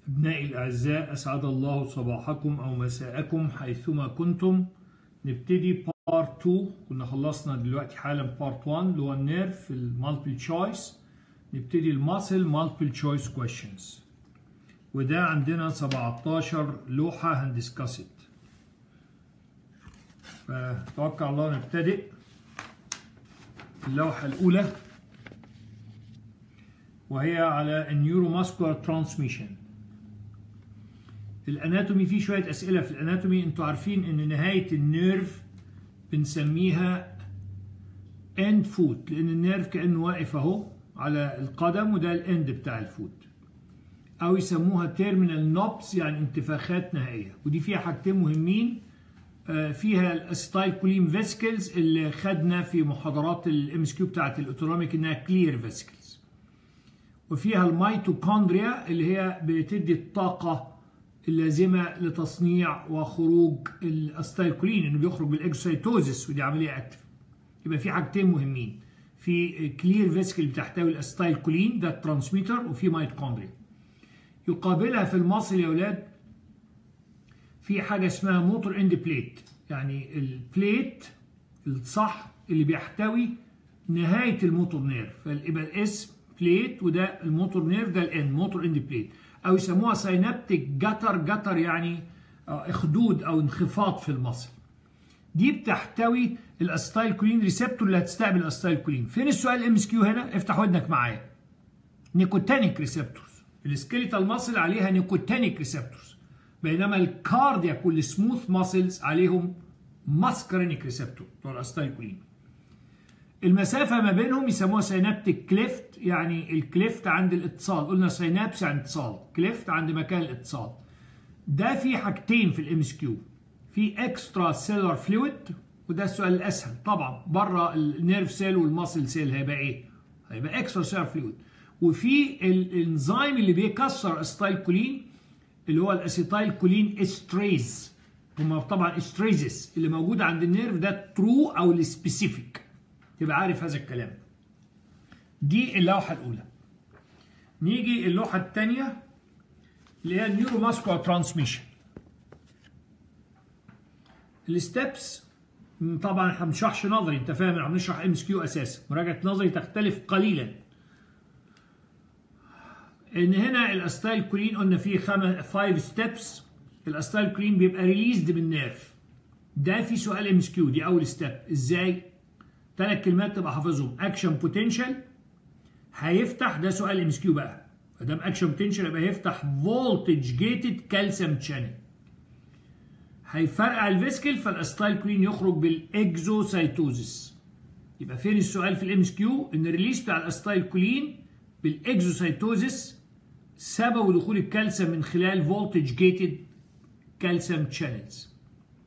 أبنائي الأعزاء أسعد الله صباحكم أو مساءكم حيثما كنتم نبتدي بارت 2 كنا خلصنا دلوقتي حالا بارت 1 اللي هو النيرف في المالتيبل تشويس نبتدي الماسل مالتيبل تشويس كويشنز وده عندنا 17 لوحة هندسكست فتوقع الله نبتدئ اللوحة الأولى وهي على النيوروماسكولار ترانسميشن الاناتومي فيه شويه اسئله في الاناتومي انتوا عارفين ان نهايه النيرف بنسميها اند فوت لان النيرف كانه واقف اهو على القدم وده الاند بتاع الفوت او يسموها تيرمينال نوبس يعني انتفاخات نهائيه ودي فيها حاجتين مهمين فيها الاستايل كولين فيسكلز اللي خدنا في محاضرات الام اس كيو بتاعت الاوتونوميك انها كلير فيسكلز وفيها الميتوكوندريا اللي هي بتدي الطاقه اللازمه لتصنيع وخروج الاستايكولين انه بيخرج بالاكسيتوزيس ودي عمليه اكتف يبقى في حاجتين مهمين في كلير فيسكل بتحتوي الاستايكولين ده الترانسميتر وفي ميتوكوندريا يقابلها في المصل يا اولاد في حاجه اسمها موتور اند بليت يعني البليت الصح اللي بيحتوي نهايه الموتور نيرف فيبقى الاسم بليت وده الموتور نيرف ده الان موتور اند بليت او يسموها سينابتيك جتر جتر يعني اخدود او انخفاض في المصل دي بتحتوي الاستايل كولين ريسبتور اللي هتستقبل الاستايل كولين فين السؤال ام اس كيو هنا افتح ودنك معايا نيكوتانيك ريسبتورز السكيليتال ماسل عليها نيكوتانيك ريسبتورز بينما الكاردياك والسموث ماسلز عليهم ماسكرينيك ريسبتور بتوع الاستايل كولين المسافة ما بينهم يسموها سينابتيك كليفت يعني الكليفت عند الاتصال قلنا سينابس عند اتصال كليفت عند مكان الاتصال ده في حاجتين في الام اس كيو في اكسترا سيلولار فلويد وده السؤال الاسهل طبعا بره النيرف سيل والماسل سيل هيبقى ايه؟ هيبقى اكسترا سيلولار فلويد وفي الانزيم اللي بيكسر اسيتايل كولين اللي هو الاسيتايل كولين استريز هم طبعا استريزس اللي موجود عند النيرف ده ترو او السبيسيفيك تبقى عارف هذا الكلام دي اللوحة الأولى نيجي اللوحة الثانية اللي هي النيورو ماسكولار ترانسميشن الستبس طبعا احنا ما بنشرحش نظري انت فاهم احنا بنشرح ام اس كيو اساسا مراجعه نظري تختلف قليلا ان هنا الاستايل كولين قلنا فيه خمس فايف ستيبس الاستايل كولين بيبقى ريليزد من النيرف ده في سؤال ام اس كيو دي اول ستيب ازاي ثلاث كلمات تبقى حافظهم اكشن بوتنشال هيفتح ده سؤال ام اس كيو بقى ما دام اكشن بوتنشال يبقى هيفتح فولتج جيتد كالسيوم شانل هيفرقع الفيسكل فالاستايل كولين يخرج بالاكزوسايتوزيس يبقى فين السؤال في الام اس كيو ان الريليس بتاع الاستايل كولين بالاكزوسايتوزيس سببوا دخول الكالسيوم من خلال فولتج جيتد كالسيوم شانلز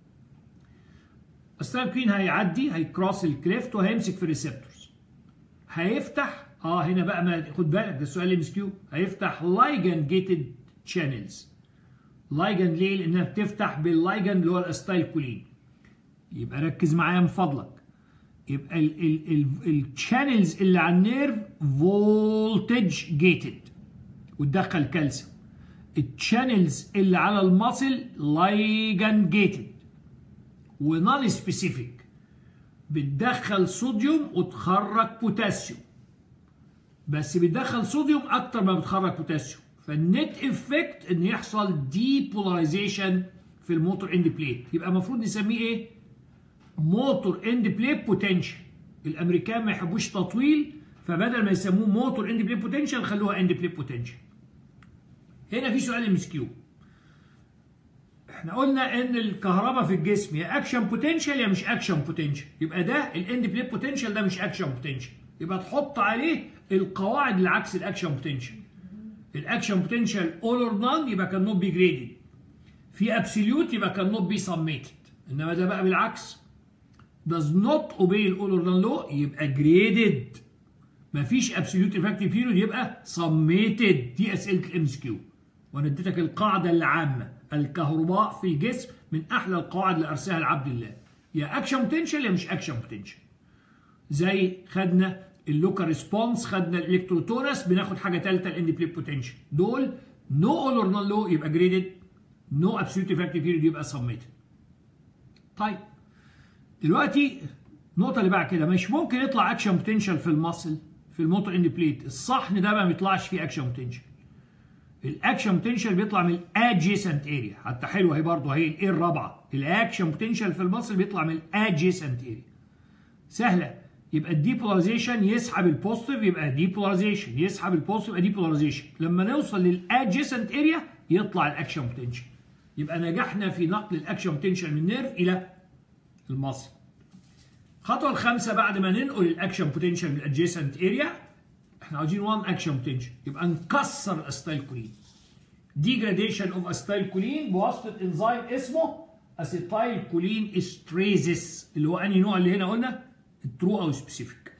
الستايل كوين هيعدي هيكروس الكليفت وهيمسك في الريسبتورز هيفتح اه هنا بقى ما خد بالك ده السؤال ام اس كيو هيفتح لايجند جيتد شانلز لايجند ليه؟ لانها بتفتح باللايجند اللي هو الاستايل كولين يبقى ركز معايا من فضلك يبقى الشانلز اللي على النيرف فولتج جيتد وتدخل كالسيوم الشانلز اللي على الماسل لايجند جيتد ونون سبيسيفيك بتدخل صوديوم وتخرج بوتاسيوم بس بتدخل صوديوم اكتر ما بتخرج بوتاسيوم فالنت افكت ان يحصل ديبولاريزيشن في الموتور اند بليت يبقى المفروض نسميه ايه موتور اند بليت بوتنشال الامريكان ما يحبوش تطويل فبدل ما يسموه موتور اند بليت بوتنشال خلوها اند بليت بوتنشال هنا في سؤال ام اس كيو احنا قلنا ان الكهرباء في الجسم يا اكشن بوتنشال يا مش اكشن بوتنشال يبقى ده الاند بليت بوتنشال ده مش اكشن بوتنشال يبقى تحط عليه القواعد اللي عكس الاكشن بوتنشال الاكشن بوتنشال اول اور نون يبقى كان نوت بي جريدد في ابسوليوت يبقى كان نوت بي سميتد انما ده بقى بالعكس does not obey الاول اور نون لو يبقى جريدد مفيش ابسوليوت افكتيف بيريود يبقى سميتد دي اسئله الام اس كيو وانا اديتك القاعده العامه الكهرباء في الجسم من احلى القواعد اللي ارساها لعبد الله يا اكشن بوتنشال يا مش اكشن بوتنشال زي خدنا اللوكال ريسبونس خدنا الالكتروتورس بناخد حاجه ثالثه الاند بليت بوتنشال دول نو اول اور نون لو يبقى جريدد نو ابسوليوت افكتيف بيريود يبقى سميتد طيب دلوقتي النقطة اللي بعد كده مش ممكن يطلع اكشن بوتنشال في المصل في الموتور اند بليت الصحن ده ما بيطلعش فيه اكشن بوتنشال الاكشن بوتنشال بيطلع من الادجيسنت اريا حتى حلوه هي برضه هي الايه الرابعه الاكشن بوتنشال في المصل بيطلع من الادجيسنت اريا سهله يبقى الديبولاريزيشن يسحب البوزيتيف يبقى ديبولاريزيشن يسحب البوزيتيف يبقى ديبولاريزيشن لما نوصل للادجيسنت اريا يطلع الاكشن بوتنشال يبقى نجحنا في نقل الاكشن بوتنشال من النيرف الى المصل الخطوه الخامسه بعد ما ننقل الاكشن بوتنشال من الادجيسنت اريا احنا عاوزين 1 اكشن بوتنشال يبقى نكسر الاستايل كولين ديجراديشن اوف استايل كولين بواسطه انزيم اسمه اسيتايل كولين استريزيس اللي هو انهي نوع اللي هنا قلنا الترو او سبيسيفيك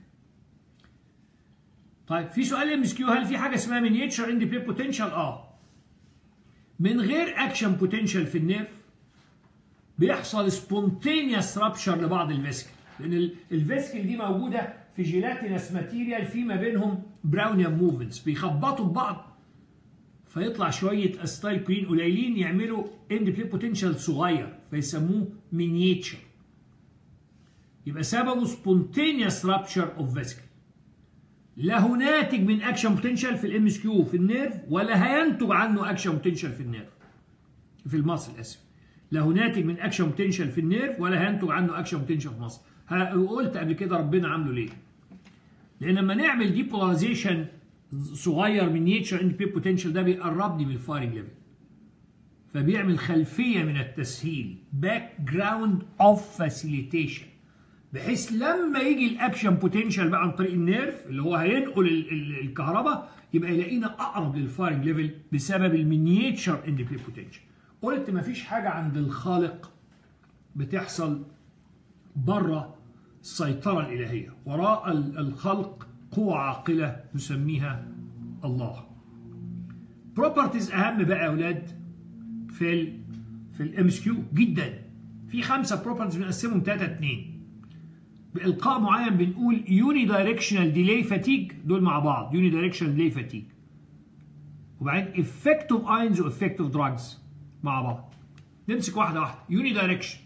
طيب في سؤال ام اس كيو هل في حاجه اسمها مينيتشر اند بلاي بوتنشال اه من غير اكشن بوتنشال في النيرف بيحصل سبونتينيوس رابشر لبعض الفيسكل لان الفيسكل دي موجوده في جيلاتينس ماتيريال في ما بينهم براونيان موفمنتس بيخبطوا ببعض فيطلع شويه استايل كلين قليلين يعملوا اند بلاي بوتنشال صغير فيسموه مينيتشر يبقى سببه سبونتينيوس رابشر اوف فيسكل لا هو ناتج من اكشن بوتنشال في الام اس كيو في النيرف ولا هينتج عنه اكشن بوتنشال في النيرف في المصل اسف لا هو ناتج من اكشن بوتنشال في النيرف ولا هينتج عنه اكشن بوتنشال في المصل قلت قبل كده ربنا عامله ليه لان لما نعمل ديبولاريزيشن صغير من نيتشر اند بي بوتنشال ده بيقربني من الفايرنج ليفل فبيعمل خلفيه من التسهيل باك جراوند اوف فاسيليتيشن بحيث لما يجي الاكشن بوتنشال بقى عن طريق النيرف اللي هو هينقل ال ال الكهرباء يبقى يلاقينا اقرب للفايرنج ليفل بسبب المينيتشر اند بي بوتنشال قلت مفيش حاجه عند الخالق بتحصل بره السيطره الالهيه وراء الخلق قوة عاقلة نسميها الله. بروبرتيز أهم بقى يا أولاد في ال في الام اس كيو جدا. في خمسة بروبرتيز بنقسمهم تلاتة اتنين. بإلقاء معين بنقول يوني دايركشنال ديلي فاتيج دول مع بعض يوني دايركشنال ديلي فاتيج. وبعدين افكتيف اينز وافكتيف دراجز مع بعض. نمسك واحدة واحدة يوني دايركشن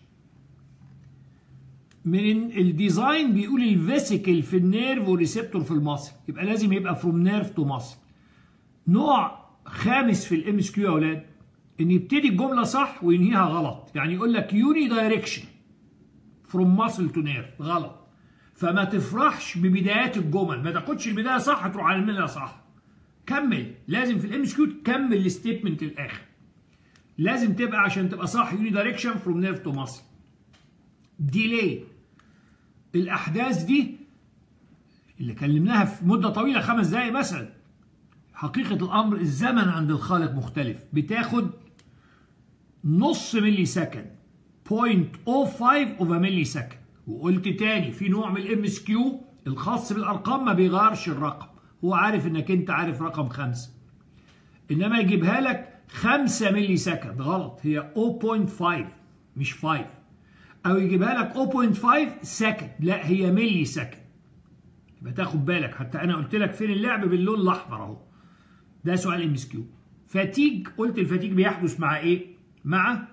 من الديزاين بيقول الفيسيكل في النيرف والريسبتور في المصل يبقى لازم يبقى فروم نيرف تو مصل نوع خامس في الام اس كيو يا اولاد ان يبتدي الجمله صح وينهيها غلط يعني يقول لك يوني دايركشن فروم ماسل تو نيرف غلط فما تفرحش ببدايات الجمل ما تاخدش البدايه صح تروح عاملها صح كمل لازم في الام اس كيو تكمل الستيتمنت للاخر لازم تبقى عشان تبقى صح يوني دايركشن فروم نيرف تو ماسل ديلي الاحداث دي اللي كلمناها في مده طويله خمس دقائق مثلا حقيقه الامر الزمن عند الخالق مختلف بتاخد نص ملي سكند 0.05 اوف ملي سكند وقلت تاني في نوع من الام اس كيو الخاص بالارقام ما بيغيرش الرقم هو عارف انك انت عارف رقم خمسه انما يجيبها لك 5 ملي سكند غلط هي 0.5 مش 5 او يجيبها لك 0.5 سكند لا هي ملي سكند يبقى تاخد بالك حتى انا قلت لك فين اللعب باللون الاحمر اهو ده سؤال ام اس كيو فاتيج قلت الفاتيج بيحدث مع ايه مع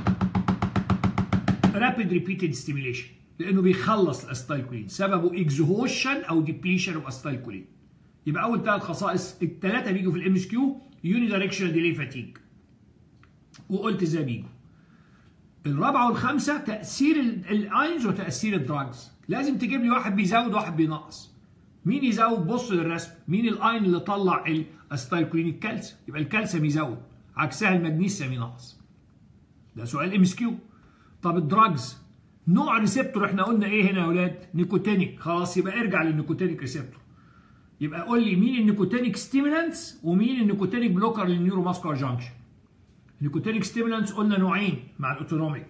رابيد ريبيتد ستيميليشن لانه بيخلص الاستايلكولين سببه اكزهوشن او ديبليشن اوف استايلكولين يبقى اول ثلاث خصائص الثلاثه بيجوا في الام اس كيو يوني دايركشنال ديلي فاتيج وقلت ازاي بيجوا الرابعه والخامسه تاثير الاينز وتاثير الدراجز لازم تجيب لي واحد بيزود واحد بينقص مين يزود بص للرسم مين الاين اللي طلع الاستايلكولين الكالسيوم يبقى الكالسيوم يزود عكسها المغنيسيوم ينقص ده سؤال ام اس كيو طب الدراجز نوع ريسبتور احنا قلنا ايه هنا يا اولاد نيكوتينيك خلاص يبقى ارجع للنيكوتينيك ريسبتور يبقى قول لي مين النيكوتينيك ستيمولانس ومين النيكوتينيك بلوكر للنيورو ماسكولار جانكشن النيكوتينيك ستيمولانس قلنا نوعين مع الاوتونوميك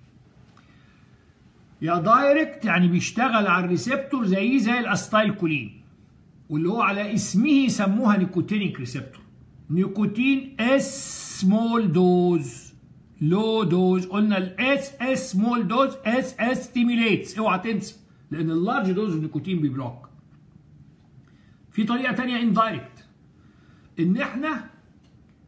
يا دايركت يعني بيشتغل على الريسبتور زيه زي الاستايلكولين واللي هو على اسمه سموها نيكوتينيك ريسبتور نيكوتين اس سمول دوز لو دوز قلنا الاس اس سمول دوز اس اس ستيميليتس اوعى تنسى لان اللارج دوز النيكوتين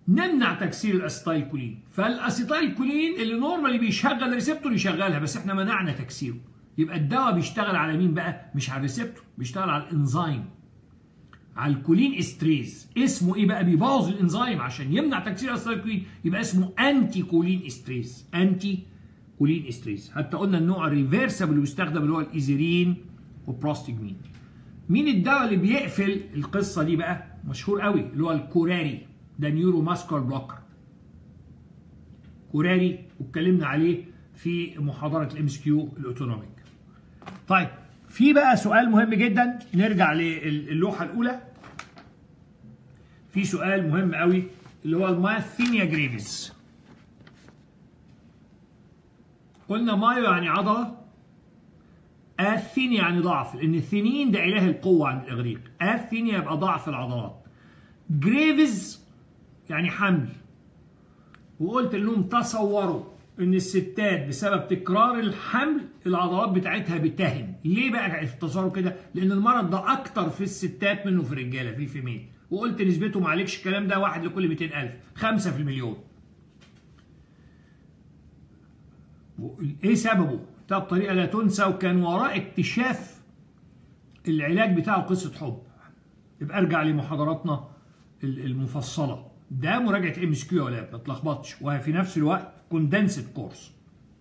نمنع تكسير الاسيتايل كولين فالاسيتايل كولين اللي نورمالي بيشغل ريسبتور يشغلها بس احنا منعنا تكسيره يبقى الدواء بيشتغل على مين بقى مش على الريسبتور بيشتغل على الانزيم على الكولين استريز اسمه ايه بقى بيبوظ الانزيم عشان يمنع تكسير الاسيتايل كولين يبقى اسمه انتي كولين استريز انتي كولين استريز حتى قلنا النوع الريفرسبل اللي بيستخدم اللي هو الايزيرين وبروستيجمين مين الدواء اللي بيقفل القصه دي بقى مشهور قوي اللي هو الكوراري ده نيورو ماسكر بلوكر كوراري واتكلمنا عليه في محاضره الام اس كيو الاوتونوميك طيب في بقى سؤال مهم جدا نرجع للوحه الاولى في سؤال مهم قوي اللي هو الماثينيا جريفيز قلنا مايو يعني عضله اثين يعني ضعف لان الثنين ده اله القوه عند الاغريق اثين يبقى ضعف العضلات جريفز يعني حمل وقلت انهم تصوروا ان الستات بسبب تكرار الحمل العضلات بتاعتها بتهن ليه بقى تصوروا كده لان المرض ده اكتر في الستات منه في الرجاله في الفيميل وقلت نسبته معلش الكلام ده واحد لكل 200000 خمسة في المليون ايه سببه ده بطريقه لا تنسى وكان وراء اكتشاف العلاج بتاعه قصه حب يبقى ارجع لمحاضراتنا المفصله ده مراجعه ام اس كيو ولا ما تلخبطش وفي نفس الوقت كوندنسد كورس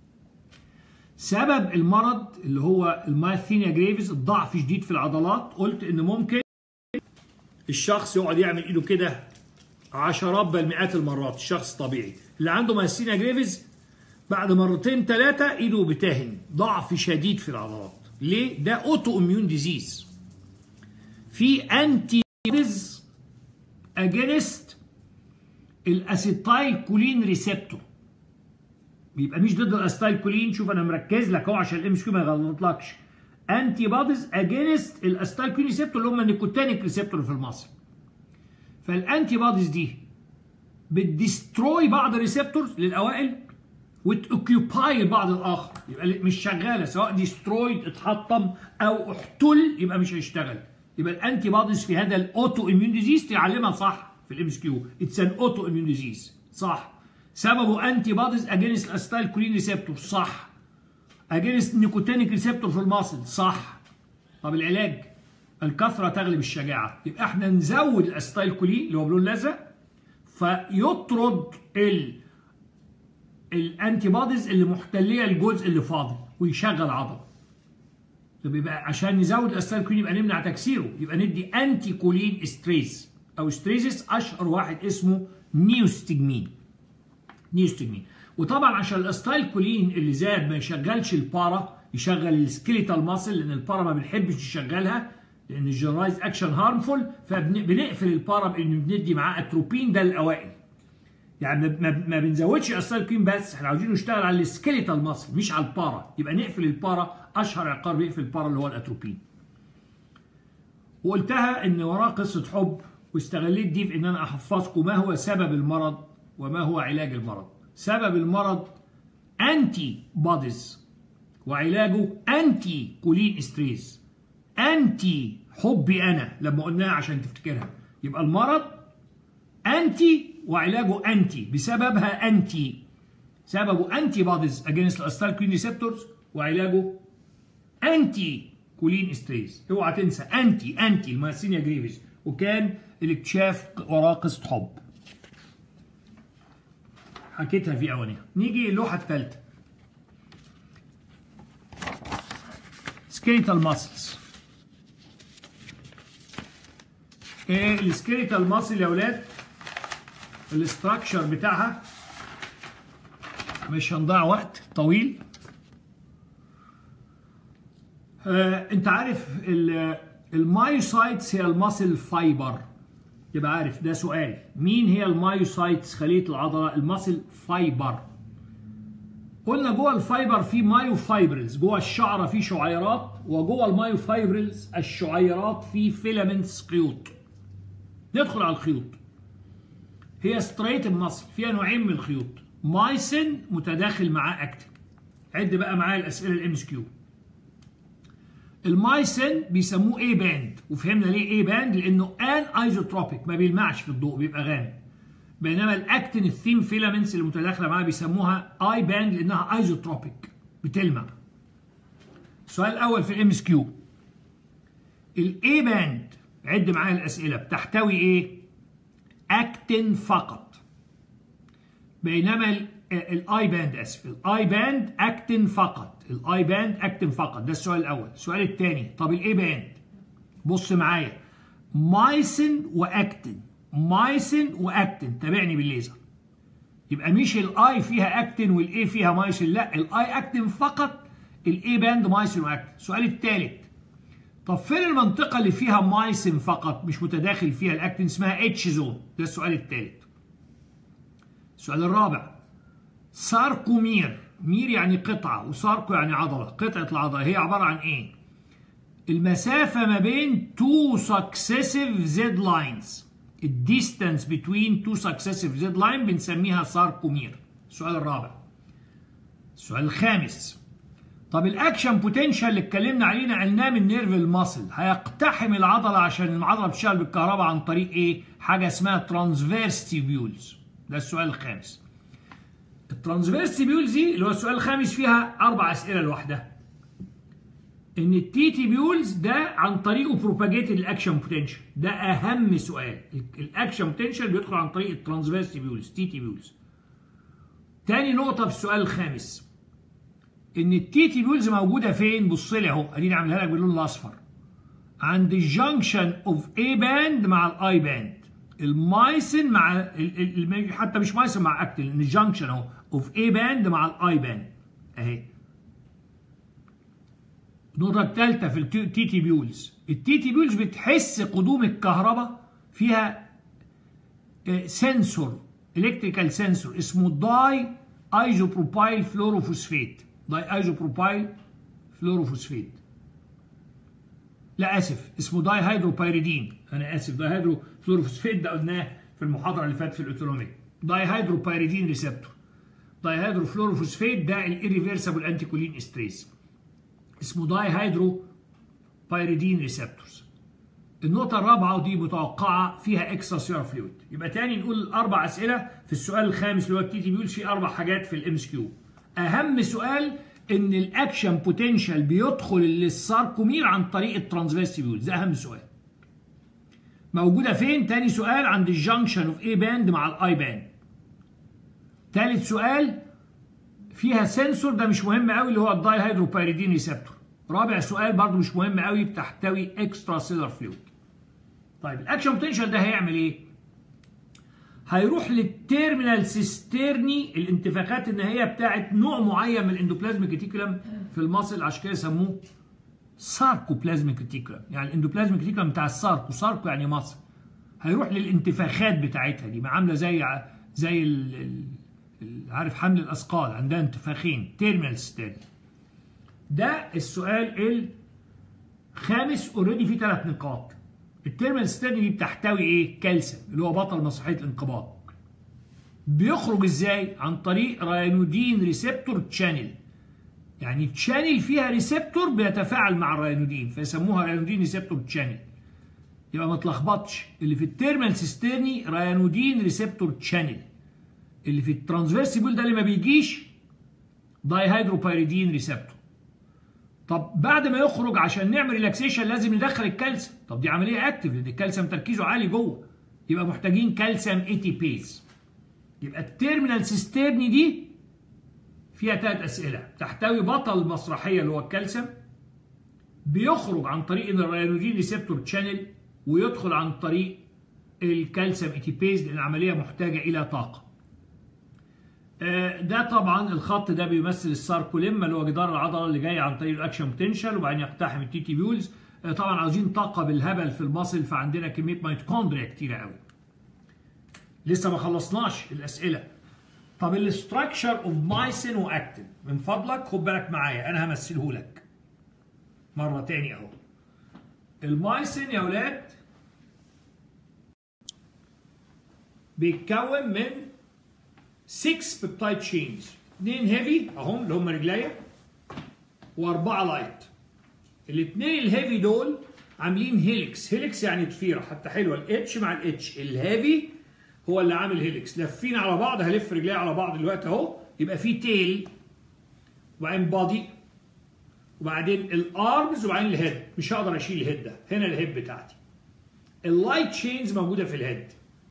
سبب المرض اللي هو المايثينيا جريفز الضعف شديد في العضلات قلت ان ممكن الشخص يقعد يعمل ايده كده عشرات بل مئات المرات الشخص طبيعي اللي عنده مايثينيا جريفز بعد مرتين ثلاثة ايده بتهن ضعف شديد في العضلات ليه؟ ده اوتو اميون ديزيز في انتي اجينست الاسيتايل كولين ريسبتور بيبقى مش ضد الاسيتايل كولين شوف انا مركز لك اهو عشان الام كيو ما يغلطلكش انتي بوديز اجينست الاسيتايل كولين ريسبتور اللي هم النيكوتينيك ريسبتور في المصل فالانتي بوديز دي بتدستروي بعض الريسبتورز للاوائل وتوكيوباي البعض الاخر يبقى مش شغاله سواء ديسترويد اتحطم او احتل يبقى مش هيشتغل يبقى الانتي بوديز في هذا الاوتو اميون ديزيز تعلمها صح في الام اس كيو اتس ان اوتو اميون ديزيز صح سببه انتي بوديز اجينست الاستايل كولين ريسبتور صح اجينست نيكوتينيك ريسبتور في الماسل صح طب العلاج الكثره تغلب الشجاعه يبقى احنا نزود الاستايل كولين اللي هو بلون الازرق فيطرد ال الانتي بوديز اللي محتليه الجزء اللي فاضل ويشغل عضله طب يبقى عشان نزود الاستايل كولين يبقى نمنع تكسيره يبقى ندي انتي كولين استريس او ستريزس اشهر واحد اسمه نيوستجمين نيوستجمين وطبعا عشان الاستايل كولين اللي زاد ما يشغلش البارا يشغل السكيليتال ماسل لان البارا ما بنحبش نشغلها لان الجنرايز اكشن هارمفول فبنقفل البارا بان بندي معاه اتروبين ده الاوائل يعني ما بنزودش الاستايل كولين بس احنا عاوزين نشتغل على السكيليتال ماسل مش على البارا يبقى نقفل البارا اشهر عقار بيقفل البارا اللي هو الاتروبين وقلتها ان وراه قصه حب واستغليت دي في ان انا احفظكم ما هو سبب المرض وما هو علاج المرض سبب المرض انتي بوديز وعلاجه انتي كولين استريس انتي حبي انا لما قلناها عشان تفتكرها يبقى المرض انتي وعلاجه انتي بسببها انتي سببه انتي بوديز اجينست الاستال كولين ريسبتورز وعلاجه انتي كولين استريس اوعى تنسى انتي انتي الماسينيا جريفيز وكان الاكتشاف وراه قصه حب حكيتها في اولها نيجي اللوحه الثالثه سكيليتال ماسلز ايه السكيليتال ماسل يا اولاد الاستراكشر بتاعها مش هنضيع وقت طويل آه انت عارف المايوسايتس هي الماسل فايبر يبقى عارف ده سؤال مين هي المايوسايتس خليه العضله الماسل فايبر قلنا جوه الفايبر في مايو فايبرلز جوه الشعره في شعيرات وجوه المايو فايبرلز الشعيرات في فيلامنتس خيوط ندخل على الخيوط هي ستريت المصل فيها نوعين من الخيوط مايسن متداخل معاه اكتين عد بقى معايا الاسئله الام اس كيو المايسن بيسموه اي باند وفهمنا ليه اي باند لانه ان ايزوتروبيك ما بيلمعش في الضوء بيبقى غامق بينما الاكتين الثيم فيلامنتس اللي متداخله معاها بيسموها اي باند لانها ايزوتروبيك بتلمع السؤال الاول في الام اس كيو الاي باند عد معايا الاسئله بتحتوي ايه اكتين فقط بينما الاي باند اسف الاي باند اكتين فقط الاي باند اكتين فقط ده السؤال الاول السؤال الثاني طب الاي باند بص معايا مايسن واكتين مايسن واكتين تابعني بالليزر يبقى مش الاي فيها اكتين والاي فيها مايسن لا الاي اكتين فقط الاي باند مايسن واكتين السؤال الثالث طب فين المنطقة اللي فيها مايسن فقط مش متداخل فيها الاكتين اسمها اتش زون ده السؤال الثالث السؤال الرابع ساركومير مير يعني قطعة وساركو يعني عضلة قطعة العضلة هي عبارة عن ايه المسافة ما بين two successive Z lines الديستانس between two successive Z line بنسميها ساركومير السؤال الرابع السؤال الخامس طب الاكشن بوتنشال اللي اتكلمنا عليه نقلناه من نيرف الماسل هيقتحم العضله عشان العضله بتشتغل بالكهرباء عن طريق ايه؟ حاجه اسمها ترانسفيرس تيبيولز ده السؤال الخامس. الترانسفيرس تيبيولز دي اللي هو السؤال الخامس فيها اربع اسئله لوحدها. ان التي تيبيولز ده عن طريقه بروباجيتد الاكشن بوتنشال ده اهم سؤال الاكشن بوتنشال بيدخل عن طريق الترانسفيرس تيبيولز تي تيبيولز. تاني نقطه في السؤال الخامس ان التي تيبيولز موجوده فين بص لي اهو اديني عاملها لك باللون الاصفر عند الجنكشن اوف اي باند مع الاي باند المايسن مع ال ال حتى مش مايسن مع اكتين لان الجنكشن اهو اوف اي باند مع الاي باند اهي النقطة الثالثة في التي تيبيولز التي تيبيولز بتحس قدوم الكهرباء فيها سنسور الكتريكال سنسور اسمه داي ايزوبروبايل فلوروفوسفيت داي ايزوبروبايل فلوروفوسفيت لا اسف اسمه داي هيدروبايريدين انا اسف داي هيدرو فلوروفوسفيت ده قلناه في المحاضره اللي فاتت في الاوتونوميك داي هيدروبايريدين ريسبتور داي هيدرو فلوروفوسفيت ده الاريفيرسبل انتي كولين استريز اسمه داي هيدرو بايريدين ريسبتورز النقطة الرابعة ودي متوقعة فيها اكسترا سيار فلويد يبقى تاني نقول أربع أسئلة في السؤال الخامس اللي هو التي تي بيقول فيه أربع حاجات في الام اس كيو أهم سؤال إن الأكشن بوتنشال بيدخل للساركومير عن طريق الترانسفيرس بيول ده أهم سؤال موجودة فين؟ تاني سؤال عند الجنكشن اوف اي باند مع الاي باند تالت سؤال فيها سنسور ده مش مهم قوي اللي هو الداي هيدروبايريدين ريسبتور رابع سؤال برضو مش مهم قوي بتحتوي اكسترا سيلر فلويد طيب الاكشن بوتنشال ده هيعمل ايه هيروح للتيرمينال سيسترني الانتفاخات النهائيه بتاعت نوع معين من الاندوبلازميك ريتيكولم في المصل عشان كده يسموه ساركوبلازميك ريتيكولم يعني الاندوبلازميك ريتيكولم بتاع الساركو ساركو يعني مصل هيروح للانتفاخات بتاعتها دي عامله زي زي ال ال عارف حمل الاثقال عندها انتفاخين تيرمينال سيسترني ده السؤال الخامس اوريدي فيه ثلاث نقاط التيرمال ستادي دي بتحتوي ايه كالسيوم اللي هو بطل مسرحيه الانقباض بيخرج ازاي عن طريق ريانودين ريسبتور تشانل يعني تشانل فيها ريسبتور بيتفاعل مع الريانودين فيسموها ريانودين ريسبتور تشانل يبقى ما تلخبطش اللي في التيرمال سيسترني ريانودين ريسبتور تشانل اللي في الترانسفيرسيبل ده اللي ما بيجيش داي هيدروبايريدين ريسبتور طب بعد ما يخرج عشان نعمل ريلاكسيشن لازم ندخل الكالسيوم طب دي عمليه اكتف لان الكالسيوم تركيزه عالي جوه يبقى محتاجين كالسيوم اي تي بيز يبقى التيرمينال سيسترني دي فيها ثلاث اسئله تحتوي بطل المسرحيه اللي هو الكالسيوم بيخرج عن طريق الريانودين ريسبتور تشانل ويدخل عن طريق الكالسيوم اي تي بيز لان العمليه محتاجه الى طاقه ده طبعا الخط ده بيمثل الساركوليما اللي هو جدار العضله اللي جاي عن طريق الاكشن بوتنشال وبعدين يقتحم التي تي بيولز طبعا عاوزين طاقه بالهبل في المصل فعندنا كميه ميتوكوندريا كتيره قوي لسه ما خلصناش الاسئله طب الاستراكشر اوف مايسين واكتين من فضلك خد بالك معايا انا همثله لك مره تاني اهو المايسين يا ولاد بيتكون من 6 بيبتايد تشينز اثنين هيفي اهم اللي هم رجليا واربعه لايت الاثنين الهيفي دول عاملين هيليكس هيليكس يعني ضفيره حتى حلوه الاتش مع الاتش الهيفي هو اللي عامل هيلكس لفين على بعض هلف رجلي على بعض دلوقتي اهو يبقى في تيل وبعدين بادي وبعدين الارمز وبعدين الهيد مش هقدر اشيل الهيد ده هنا الهيد بتاعتي اللايت تشينز موجوده في الهيد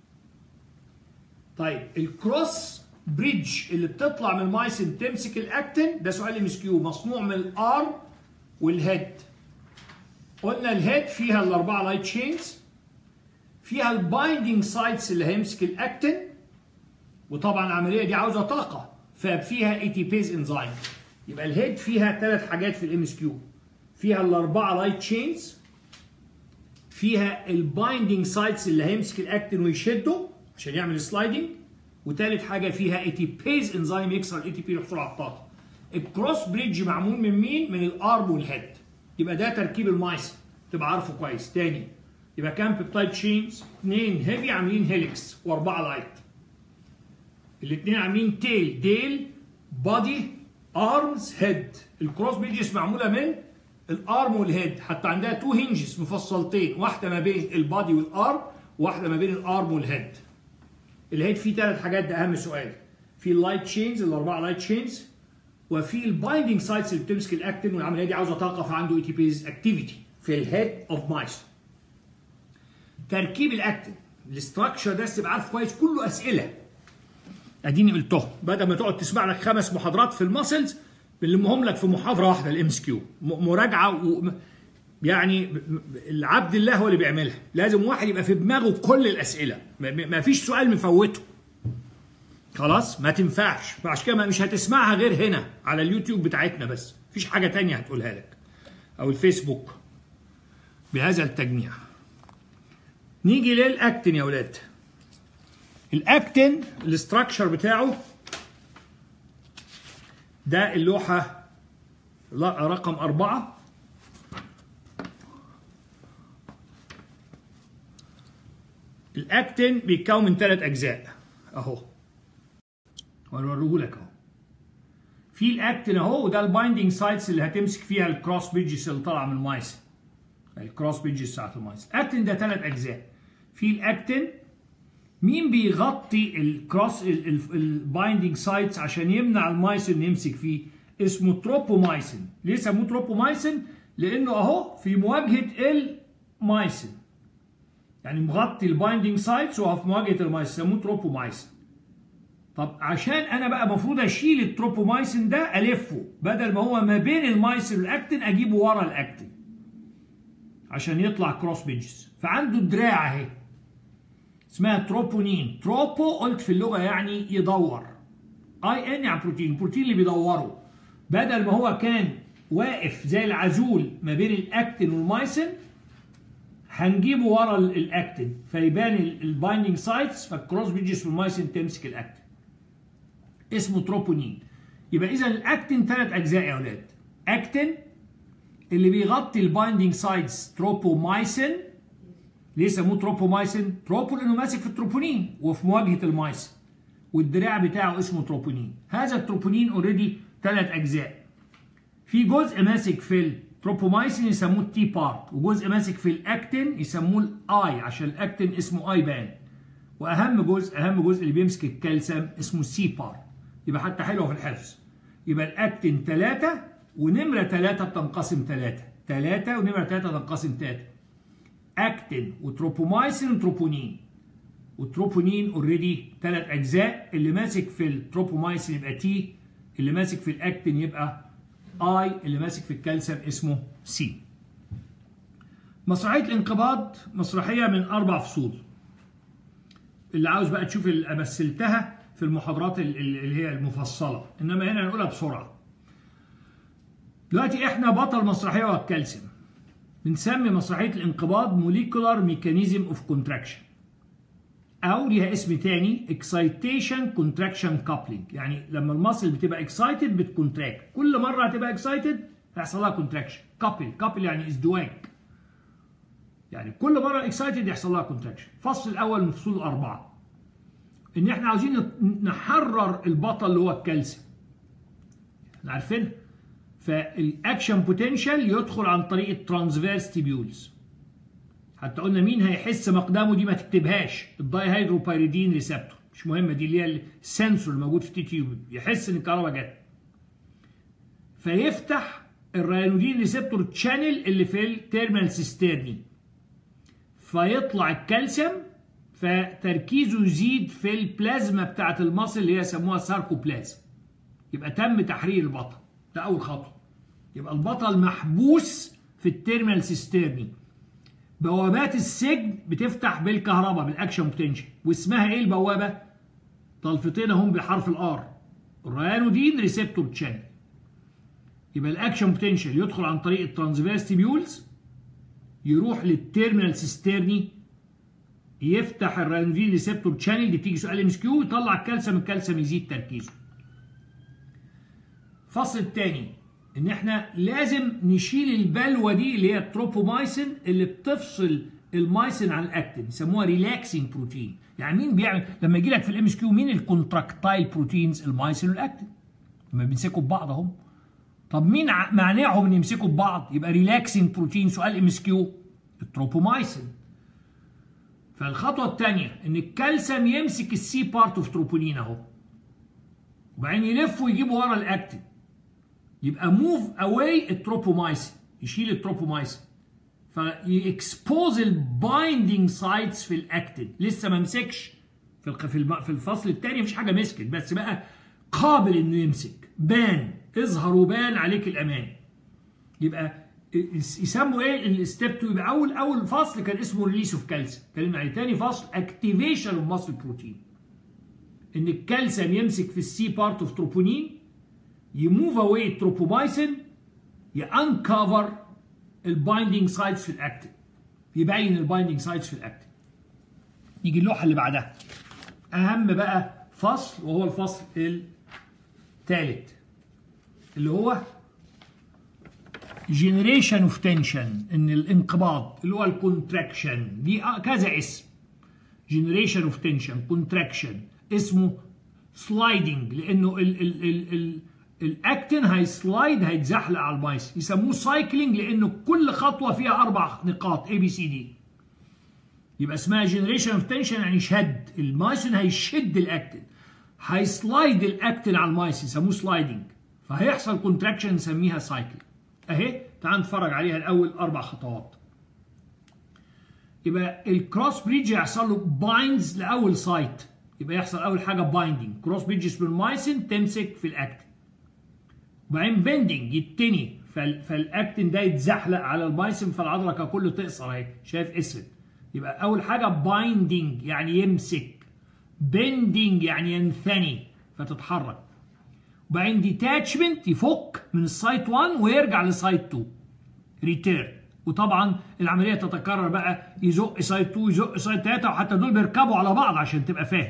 طيب الكروس بريدج اللي بتطلع من المايسن تمسك الاكتن ده سؤال ام كيو مصنوع من الارم والهيد قلنا الهيد فيها الاربعه لايت تشينز فيها البايندينج سايتس اللي هيمسك الاكتن وطبعا العمليه دي عاوزه طاقه ففيها اي تي بيز انزيم يبقى الهيد فيها ثلاث حاجات في الام اس كيو فيها الاربعه لايت تشينز فيها البايندينج سايتس اللي هيمسك الاكتين ويشده عشان يعمل سلايدنج وثالث حاجه فيها اي تي بيز انزيم يكسر الاي تي بي يحصل على الطاقه الكروس بريدج معمول من مين من الارم والهيد يبقى ده تركيب المايس تبقى عارفه كويس تاني يبقى كام بيبتايد تشينز اثنين هيفي عاملين هيليكس واربعه لايت الاثنين عاملين تيل ديل بادي ارمز هيد الكروس بريدجز معموله من الارم والهيد حتى عندها تو هنجز مفصلتين واحده ما بين البادي والارم واحده ما بين الارم والهيد الهيد فيه ثلاث حاجات ده اهم سؤال في اللايت تشينز الاربعه لايت تشينز وفي البايندينج سايتس اللي بتمسك الاكتين والعمليه دي عاوزه طاقه فعنده اي تي بيز اكتيفيتي في الهيد اوف مايس تركيب الاكتين الاستراكشر ده تبقى عارف كويس كله اسئله اديني قلتهم بدل ما تقعد تسمع لك خمس محاضرات في الماسلز بنلمهم لك في محاضره واحده الام اس كيو مراجعه و... يعني العبد الله هو اللي بيعملها لازم واحد يبقى في دماغه كل الاسئله ما فيش سؤال مفوته خلاص ما تنفعش فعشان كده مش هتسمعها غير هنا على اليوتيوب بتاعتنا بس مفيش حاجه تانية هتقولها لك او الفيسبوك بهذا التجميع نيجي للاكتن يا ولاد الاكتن الاستراكشر بتاعه ده اللوحة رقم أربعة الأكتين بيتكون من ثلاث أجزاء أهو وأوريه لك أهو في الأكتين أهو وده البايندينج سايتس اللي هتمسك فيها الكروس بيجز اللي طالعة من المايس الكروس بيجز بتاعت المايس الأكتين ده ثلاث أجزاء في الأكتين مين بيغطي الكروس البايندينج سايتس عشان يمنع المايسن يمسك فيه اسمه تروبومايسين ليه سموه تروبومايسين لانه اهو في مواجهه المايسن يعني مغطي البايندينج سايتس وهو في مواجهه المايسن سموه تروبومايسين طب عشان انا بقى المفروض اشيل التروبومايسين ده الفه بدل ما هو ما بين المايسن والاكتين اجيبه ورا الاكتين عشان يطلع كروس بيجز فعنده دراع اهي اسمها تروبونين تروبو قلت في اللغه يعني يدور اي ان يعني بروتين البروتين اللي بيدوره بدل ما هو كان واقف زي العزول ما بين الاكتين والمايسن هنجيبه ورا الاكتين فيبان البايندينج سايتس فالكروس بيجز في المايسن تمسك الاكتين اسمه تروبونين يبقى اذا الاكتين ثلاث اجزاء يا اولاد اكتين اللي بيغطي البايندينج سايتس تروبومايسين ليه سموه تروبومايسين؟ تروبو لانه ماسك في التروبونين وفي مواجهه المايسين. والدراع بتاعه اسمه تروبونين. هذا التروبونين اوريدي ثلاث اجزاء. في جزء ماسك في التروبومايسين يسموه التي بارت، وجزء ماسك في الاكتين يسموه الاي عشان الاكتين اسمه اي بان. واهم جزء اهم جزء اللي بيمسك الكالسيوم اسمه السي بارت. يبقى حتى حلوه في الحفظ. يبقى الاكتين ثلاثه ونمره ثلاثه بتنقسم ثلاثه. ثلاثه ونمره ثلاثه تنقسم ثلاثه. اكتين وتروبومايسين وتروبونين والتروبونين اوريدي ثلاث اجزاء اللي ماسك في التروبومايسين يبقى تي اللي ماسك في الاكتين يبقى اي اللي ماسك في الكالسيوم اسمه سي مسرحيه الانقباض مسرحيه من اربع فصول اللي عاوز بقى تشوف اللي مثلتها في المحاضرات اللي هي المفصله انما هنا هنقولها بسرعه دلوقتي احنا بطل مسرحيه هو الكالسيوم بنسمي مسرحيه الانقباض موليكولار ميكانيزم اوف كونتراكشن او ليها اسم تاني اكسايتيشن كونتراكشن كابلينج يعني لما المصل بتبقى اكسايتد بتكونتراكت كل مره هتبقى اكسايتد هيحصل لها كونتراكشن كابل كابل يعني ازدواج يعني كل مره اكسايتد يحصل لها كونتراكشن الفصل الاول من فصول الاربعه ان احنا عاوزين نحرر البطل اللي هو الكالسيوم احنا عارفين فالاكشن بوتنشال يدخل عن طريق الترانسفيرس تيبيولز حتى قلنا مين هيحس مقدمه دي ما تكتبهاش الداي هيدروبايريدين ريسبتور مش مهمه دي اللي هي السنسور الموجود في التي تيوب يحس ان الكهرباء جت فيفتح الريانودين ريسبتور تشانل اللي في التيرمينال سيسترني فيطلع الكالسيوم فتركيزه يزيد في البلازما بتاعه المصل اللي هي يسموها ساركوبلازم يبقى تم تحرير البطل ده اول خطوه يبقى البطل محبوس في التيرمينال سيسترني بوابات السجن بتفتح بالكهرباء بالاكشن بوتنشال واسمها ايه البوابه طلفتين اهم بحرف الار الريانودين ريسبتور تشانل يبقى الاكشن بوتنشال يدخل عن طريق الترانسفيرس تيبيولز يروح للتيرمينال سيسترني يفتح الريانودين ريسبتور تشانل دي تيجي سؤال ام اس كيو يطلع الكالسيوم الكالسيوم يزيد تركيزه الفصل الثاني ان احنا لازم نشيل البلوه دي اللي هي التروبومايسين اللي بتفصل المايسين عن الاكتين يسموها ريلاكسنج بروتين يعني مين بيعمل لما يجي لك في الام اس كيو مين الكونتراكتايل بروتينز المايسين والاكتين لما بيمسكوا ببعض اهم طب مين مانعهم ان يمسكوا ببعض يبقى ريلاكسنج بروتين سؤال ام اس كيو التروبومايسين فالخطوه الثانيه ان الكالسيوم يمسك السي بارت اوف تروبونين اهو وبعدين يلف ويجيب ورا الاكتين يبقى موف اواي التروبومايسين يشيل التروبومايسين فيكسبوز البايندينج سايتس في الاكتين لسه ما مسكش في في الفصل الثاني مفيش حاجه مسكت بس بقى قابل انه يمسك بان اظهر وبان عليك الامان يبقى يسموا ايه الستيب 2 يبقى اول اول فصل كان اسمه ريليس اوف كالسيوم اتكلمنا عليه ثاني فصل اكتيفيشن اوف ماسل بروتين ان الكالسيوم يمسك في السي بارت اوف تروبونين يموف اواي التروبومايسين يانكفر البايندينج سايتس في الاكتين يبين البايندينج سايتس في الاكتين نيجي اللوحه اللي بعدها اهم بقى فصل وهو الفصل الثالث اللي هو جنريشن اوف تنشن ان الانقباض اللي هو الكونتراكشن دي كذا اسم جنريشن اوف تنشن كونتراكشن اسمه سلايدنج لانه ال ال ال ال الاكتين هيسلايد هيتزحلق على المايس يسموه سايكلينج لانه كل خطوه فيها اربع نقاط اي بي سي دي يبقى اسمها جنريشن اوف تنشن يعني شد المايسين هيشد الاكتين هيسلايد الاكتين على المايس يسموه سلايدنج فهيحصل كونتراكشن نسميها سايكل اهي تعال نتفرج عليها الاول اربع خطوات يبقى الكروس بريدج يحصل له بايندز لاول سايت يبقى يحصل اول حاجه بايندنج كروس بريدج سبرمايسين تمسك في الاكتين وبعدين بندنج يتني فالاكتين ده يتزحلق على المايسين فالعضله ككل تقصر اهي شايف اسود يبقى اول حاجه بايندنج يعني يمسك بندنج يعني ينثني فتتحرك وبعدين ديتاتشمنت يفك من السايت 1 ويرجع لسايت 2 ريتيرن وطبعا العمليه تتكرر بقى يزق سايت 2 يزق سايت 3 وحتى دول بيركبوا على بعض عشان تبقى فاهم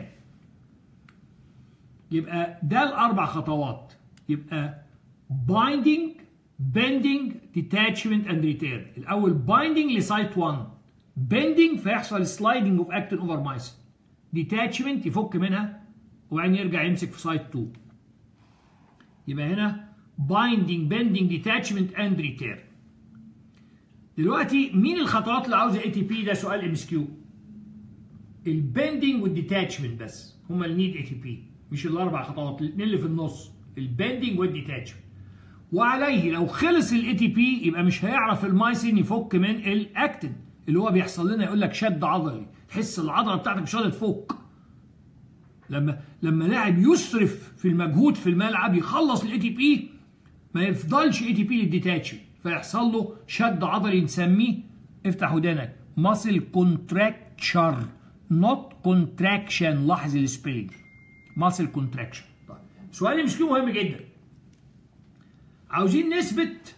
يبقى ده الاربع خطوات يبقى بايندنج بندنج ديتاتشمنت اند ريتيرن الاول بايندنج لسايت 1 بندنج فيحصل سلايدنج اوف اكتين اوفر مايسين ديتاتشمنت يفك منها وبعدين يرجع يمسك في سايت 2 يبقى هنا بايندنج بندنج ديتاتشمنت اند ريتيرن دلوقتي مين الخطوات اللي عاوزه اي تي بي ده سؤال ام اس كيو البندنج والديتاتشمنت بس هما اللي نيد اي تي بي مش الاربع خطوات الاثنين اللي في النص البندنج والديتاتشمنت وعليه لو خلص الاي تي بي يبقى مش هيعرف المايسين يفك من الاكتين اللي هو بيحصل لنا يقول لك شد عضلي تحس العضله بتاعتك مش قادره تفك لما لما لاعب يسرف في المجهود في الملعب يخلص الاي تي بي ما يفضلش اي تي بي للديتاتشمنت فيحصل له شد عضلي نسميه افتح ودانك ماسل كونتراكتشر نوت كونتراكشن لاحظ السبيلنج ماسل كونتراكشن طيب سؤال مش مهم جدا عاوزين نثبت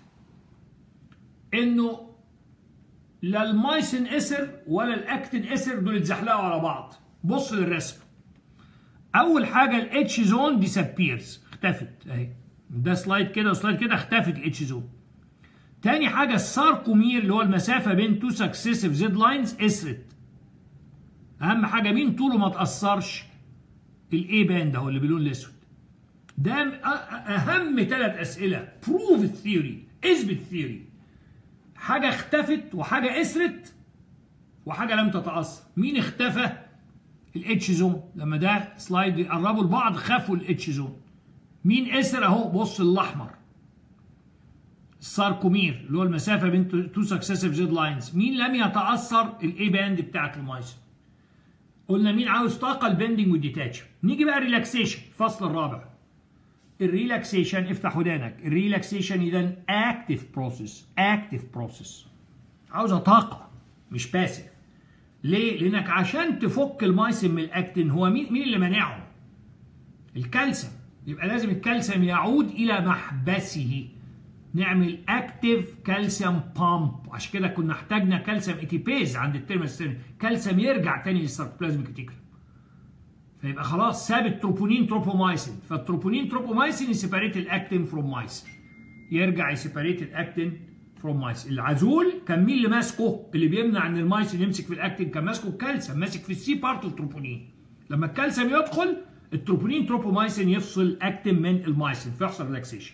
انه لا المايسين اسر ولا الاكتين اسر دول اتزحلقوا على بعض بص للرسم اول حاجه الاتش زون ديسابيرز اختفت اهي ده سلايد كده وسلايد كده اختفت الاتش زون تاني حاجه الساركومير اللي هو المسافه بين تو سكسيسيف زد لاينز اسرت اهم حاجه مين طوله ما تاثرش الاي باند اهو اللي باللون الاسود ده اهم ثلاث اسئله بروف الثيوري اثبت الثيوري حاجه اختفت وحاجه اسرت وحاجه لم تتاثر مين اختفى الاتش زون لما ده سلايد يقربوا لبعض خافوا الاتش زون مين اسر اهو بص الاحمر الساركومير اللي هو المسافه بين تو سكسيسيف زد لاينز مين لم يتاثر الاي باند بتاعت المايسن قلنا مين عاوز طاقه البندنج والديتاتش نيجي بقى ريلاكسيشن الفصل الرابع الريلاكسيشن افتح ودانك الريلاكسيشن اذا اكتف بروسيس اكتف بروسيس عاوزه طاقه مش باسف ليه لانك عشان تفك المايسن من الاكتين هو مين مين اللي مانعه الكالسيوم يبقى لازم الكالسيوم يعود الى محبسه نعمل اكتف كالسيوم بامب عشان كده كنا احتاجنا كالسيوم اتيبيز عند الترمستين كالسيوم يرجع تاني للساركوبلازميك ريتيكولوم فيبقى خلاص ساب التروبونين تروبومايسين فالتروبونين تروبومايسين يسيبريت الاكتين فروم مايسين يرجع يسيبريت الاكتين فروم مايسين العزول كان مين اللي ماسكه اللي بيمنع ان المايسين يمسك في الاكتين كان ماسكه الكالسيوم ماسك في السي بارت التروبونين لما الكالسيوم يدخل التروبونين تروبومايسين يفصل الاكتين من المايسين فيحصل ريلاكسيشن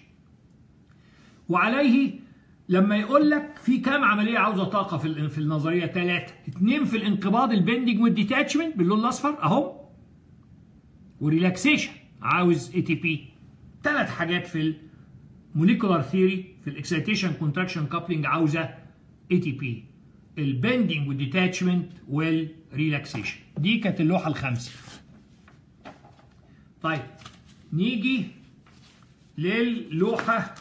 وعليه لما يقول لك في كام عمليه عاوزه طاقه في في النظريه ثلاثه اثنين في الانقباض البندنج والديتاتشمنت باللون الاصفر اهو وريلاكسيشن عاوز اي تي بي ثلاث حاجات في الموليكولار ثيوري في الاكسيتيشن كونتراكشن كابلنج عاوزه اي تي بي البندنج والديتاتشمنت والريلاكسيشن دي كانت اللوحه الخامسه طيب نيجي للوحه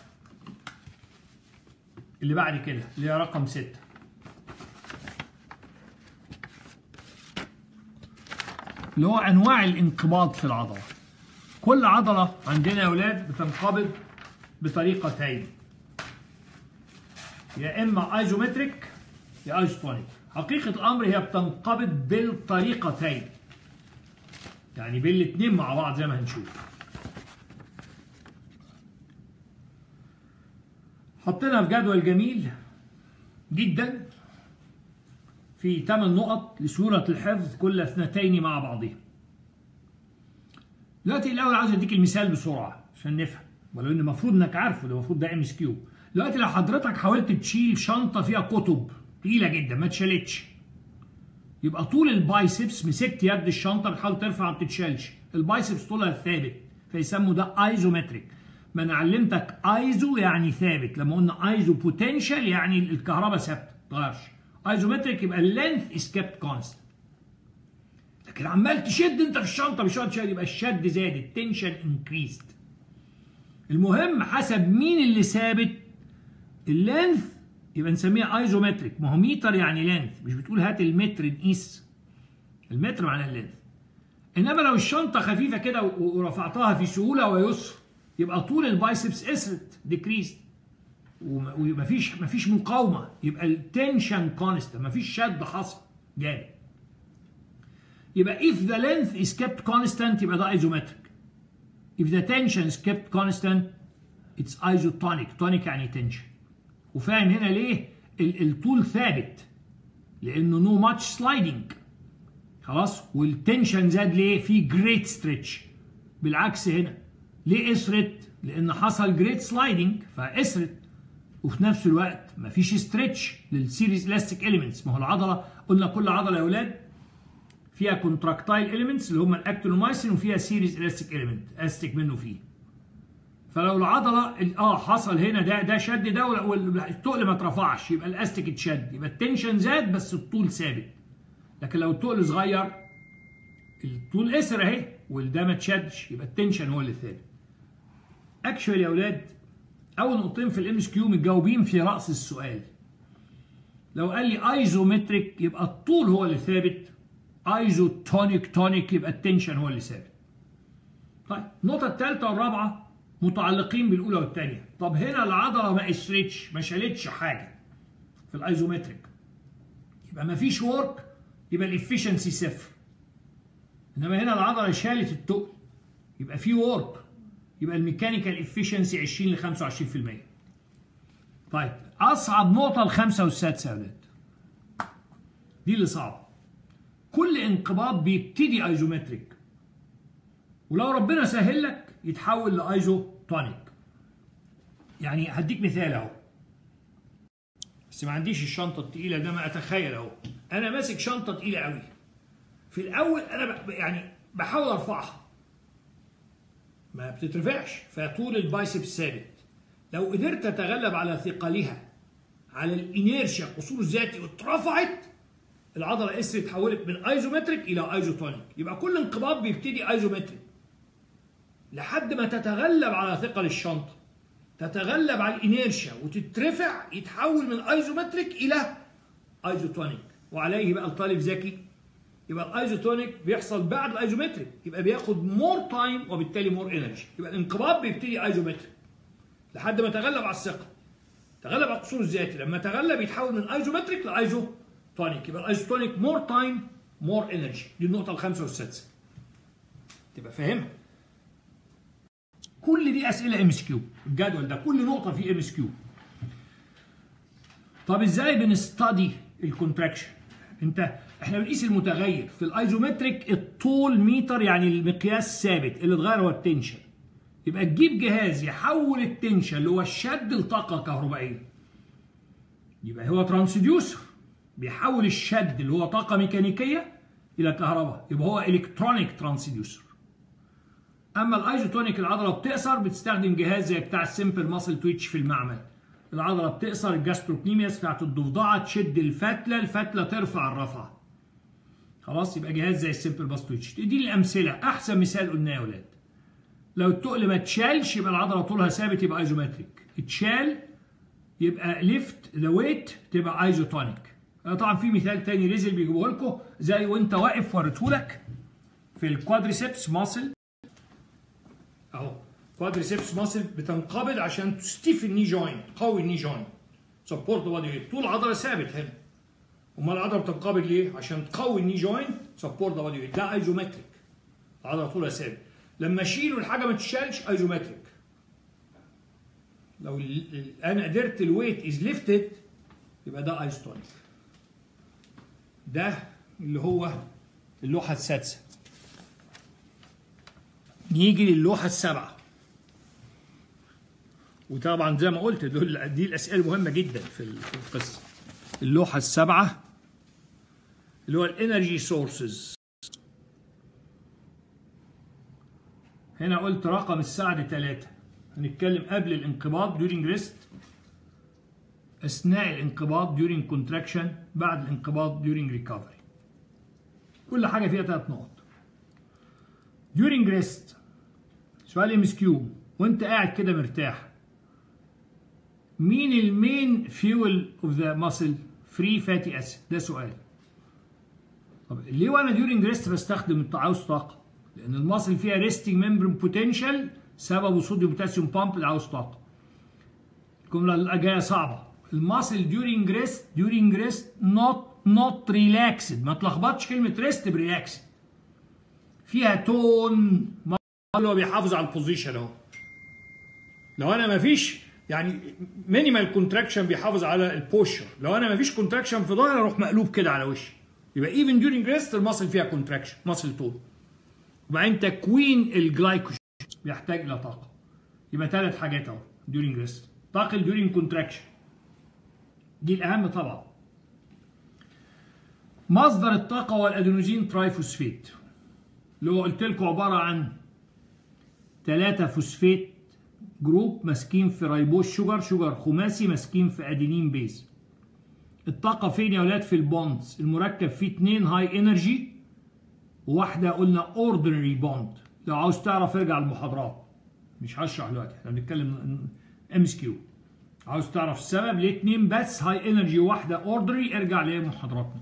اللي بعد كده اللي هي رقم ستة اللي هو انواع الانقباض في العضله كل عضله عندنا يا اولاد بتنقبض بطريقتين يا اما ايزومتريك يا ايزوتونيك حقيقه الامر هي بتنقبض بالطريقتين يعني بالاثنين مع بعض زي ما هنشوف حطينا في جدول جميل جدا في 8 نقط لسهولة الحفظ كل اثنتين مع بعضهم. دلوقتي الأول عاوز أديك المثال بسرعة عشان نفهم ولو إن المفروض إنك عارفه ده المفروض ده ام اس كيو. دلوقتي لو حضرتك حاولت تشيل شنطة فيها كتب تقيلة جدا ما اتشالتش يبقى طول البايسبس مسكت يد الشنطة بتحاول ترفع ما بتتشالش البايسبس طولها ثابت فيسموا ده ايزومتريك ما انا علمتك ايزو يعني ثابت لما قلنا ايزو بوتنشال يعني الكهرباء ثابته ما تغيرش ايزومتريك يبقى اللينث از كيبت كونست لكن عمال تشد انت في الشنطه مش شد يبقى الشد زاد التنشن انكريزد المهم حسب مين اللي ثابت اللينث يبقى نسميها ايزومتريك ما هو متر يعني لينث مش بتقول هات المتر نقيس المتر معناه اللينث انما لو الشنطه خفيفه كده ورفعتها في سهوله ويسر يبقى طول البايسبس اسرت ديكريز ومفيش مفيش مقاومه يبقى التنشن كونستنت مفيش شد حصل جامد يبقى if the length is kept constant يبقى ده isometric if the tension is kept constant it's isotonic tonic يعني tension وفاهم هنا ليه الطول ثابت لانه نو ماتش سلايدنج خلاص والتنشن زاد ليه في جريت ستريتش بالعكس هنا ليه اسرت لان حصل جريت سلايدنج فاسرت وفي نفس الوقت مفيش ستريتش للسيريز الاستيك اليمنتس ما هو العضله قلنا كل عضله يا اولاد فيها كونتراكتايل اليمنتس اللي هم الاكتينومايسين وفيها سيريز الاستيك اليمنت استيك منه فيه فلو العضله اه حصل هنا ده ده شد ده والتقل ما اترفعش يبقى الاستيك اتشد يبقى التنشن زاد بس الطول ثابت لكن لو التقل صغير الطول اسر اهي والده ما اتشدش يبقى التنشن هو اللي ثابت اكشوال يا اولاد اول نقطتين في الام اس كيو متجاوبين في راس السؤال لو قال لي ايزومتريك يبقى الطول هو اللي ثابت ايزو تونيك تونيك يبقى التنشن هو اللي ثابت طيب النقطه الثالثه والرابعه متعلقين بالاولى والثانيه طب هنا العضله ما اسرتش ما شالتش حاجه في الايزومتريك يبقى ما فيش ورك يبقى الافشنسي صفر انما هنا العضله شالت التقل يبقى في ورك يبقى الميكانيكال افشنسي 20 ل 25% طيب اصعب نقطه الخامسه والسادسه يا ولاد دي اللي صعبه كل انقباض بيبتدي ايزومتريك ولو ربنا سهل لك يتحول لايزوتونيك يعني هديك مثال اهو بس ما عنديش الشنطه الثقيله ده ما اتخيل اهو انا ماسك شنطه تقيله قوي في الاول انا ب... يعني بحاول ارفعها ما بتترفعش فطول البايسبس ثابت لو قدرت اتغلب على ثقلها على الانيرشيا القصور الذاتي واترفعت العضله اس اتحولت من ايزومتريك الى ايزوتونيك يبقى كل انقباض بيبتدي ايزومتريك لحد ما تتغلب على ثقل الشنطه تتغلب على الانيرشيا وتترفع يتحول من ايزومتريك الى ايزوتونيك وعليه بقى الطالب ذكي يبقى الايزوتونيك بيحصل بعد الايزومتريك يبقى بياخد مور تايم وبالتالي مور انرجي يبقى الانقباض بيبتدي ايزومتريك لحد ما تغلب على الثقل تغلب على القصور الذاتي لما تغلب يتحول من ايزومتريك لايزوتونيك يبقى الايزوتونيك مور تايم مور انرجي دي النقطه الخامسه والسادسه تبقى فاهمها كل دي اسئله ام اس كيو الجدول ده كل نقطه فيه ام اس كيو طب ازاي بنستدي الكونتراكشن انت احنا بنقيس المتغير في الايزومتريك الطول متر يعني المقياس ثابت اللي اتغير هو التنشن يبقى تجيب جهاز يحول التنشن اللي هو الشد لطاقه كهربائيه يبقى هو ترانسديوسر بيحول الشد اللي هو طاقه ميكانيكيه الى كهرباء يبقى هو الكترونيك ترانسديوسر اما الايزوتونيك العضله بتقصر بتستخدم جهاز زي بتاع السمبل ماسل تويتش في المعمل العضله بتقصر الجاستروكنيمياس بتاعت الضفدعه تشد الفتله الفتله ترفع الرفعه خلاص يبقى جهاز زي السمبل ماسل تويتش دي الامثله احسن مثال قلناه يا اولاد لو التقل ما اتشالش يبقى العضله طولها ثابت يبقى ايزومتريك اتشال يبقى ليفت ذا ويت تبقى ايزوتونيك طبعا في مثال تاني ريزل بيجيبوه لكم زي وانت واقف وريتهولك في الكوادريسبس ماسل اهو كوادريسبس ماسل بتنقبض عشان تستيف الني جوينت قوي الني جوينت سبورت بادي ويت طول العضله ثابت هنا امال العضله بتنقبض ليه؟ عشان تقوي الني جوينت سبورت بادي ويت ده ايزومتريك العضله طولها ثابت لما اشيل والحاجه ما تشالش ايزومتريك لو انا قدرت الويت از ليفتد يبقى ده ايزوتونيك ده اللي هو اللوحه السادسه نيجي للوحة السابعة وطبعا زي ما قلت دول دي الأسئلة المهمة جدا في القصة اللوحة السابعة اللي هو الانرجي سورسز هنا قلت رقم السعد ثلاثة هنتكلم قبل الانقباض during rest أثناء الانقباض during contraction بعد الانقباض during recovery كل حاجة فيها ثلاث نقط during rest سؤال ام اس كيو وانت قاعد كده مرتاح مين المين فيول اوف ذا ماسل فري فاتي اسيد ده سؤال طب ليه وانا ديورنج ريست بستخدم عاوز طاقه لان الماسل فيها ريستنج ممبرين بوتنشال سببه صوديوم بوتاسيوم بامب اللي عاوز طاقه الجمله جايه صعبه الماسل ديورنج ريست ديورنج ريست نوت نوت ريلاكسد ما تلخبطش كلمه ريست بريلاكسد فيها تون اللي هو بيحافظ على البوزيشن اهو لو انا ما فيش يعني مينيمال كونتراكشن بيحافظ على البوشر لو انا ما فيش كونتراكشن في ظهري اروح مقلوب كده على وشي يبقى ايفن ديورنج ريست المصل فيها كونتراكشن مصل طول وبعدين تكوين الجلايكوجين بيحتاج الى طاقه يبقى ثلاث حاجات اهو ديورنج ريست طاقه ديورنج كونتراكشن دي الاهم طبعا مصدر الطاقه هو الادينوزين ترايفوسفيت اللي هو قلت لكم عباره عن ثلاثة فوسفيت جروب ماسكين في ريبوز شوجر شوجر خماسي ماسكين في ادينين بيز الطاقة فين يا ولاد في البوندز المركب فيه اتنين هاي انرجي وواحدة قلنا اوردينري بوند لو عاوز تعرف ارجع المحاضرات مش هشرح دلوقتي احنا بنتكلم ام اس كيو عاوز تعرف السبب ليه اتنين بس هاي انرجي وواحدة اوردينري ارجع لمحاضراتنا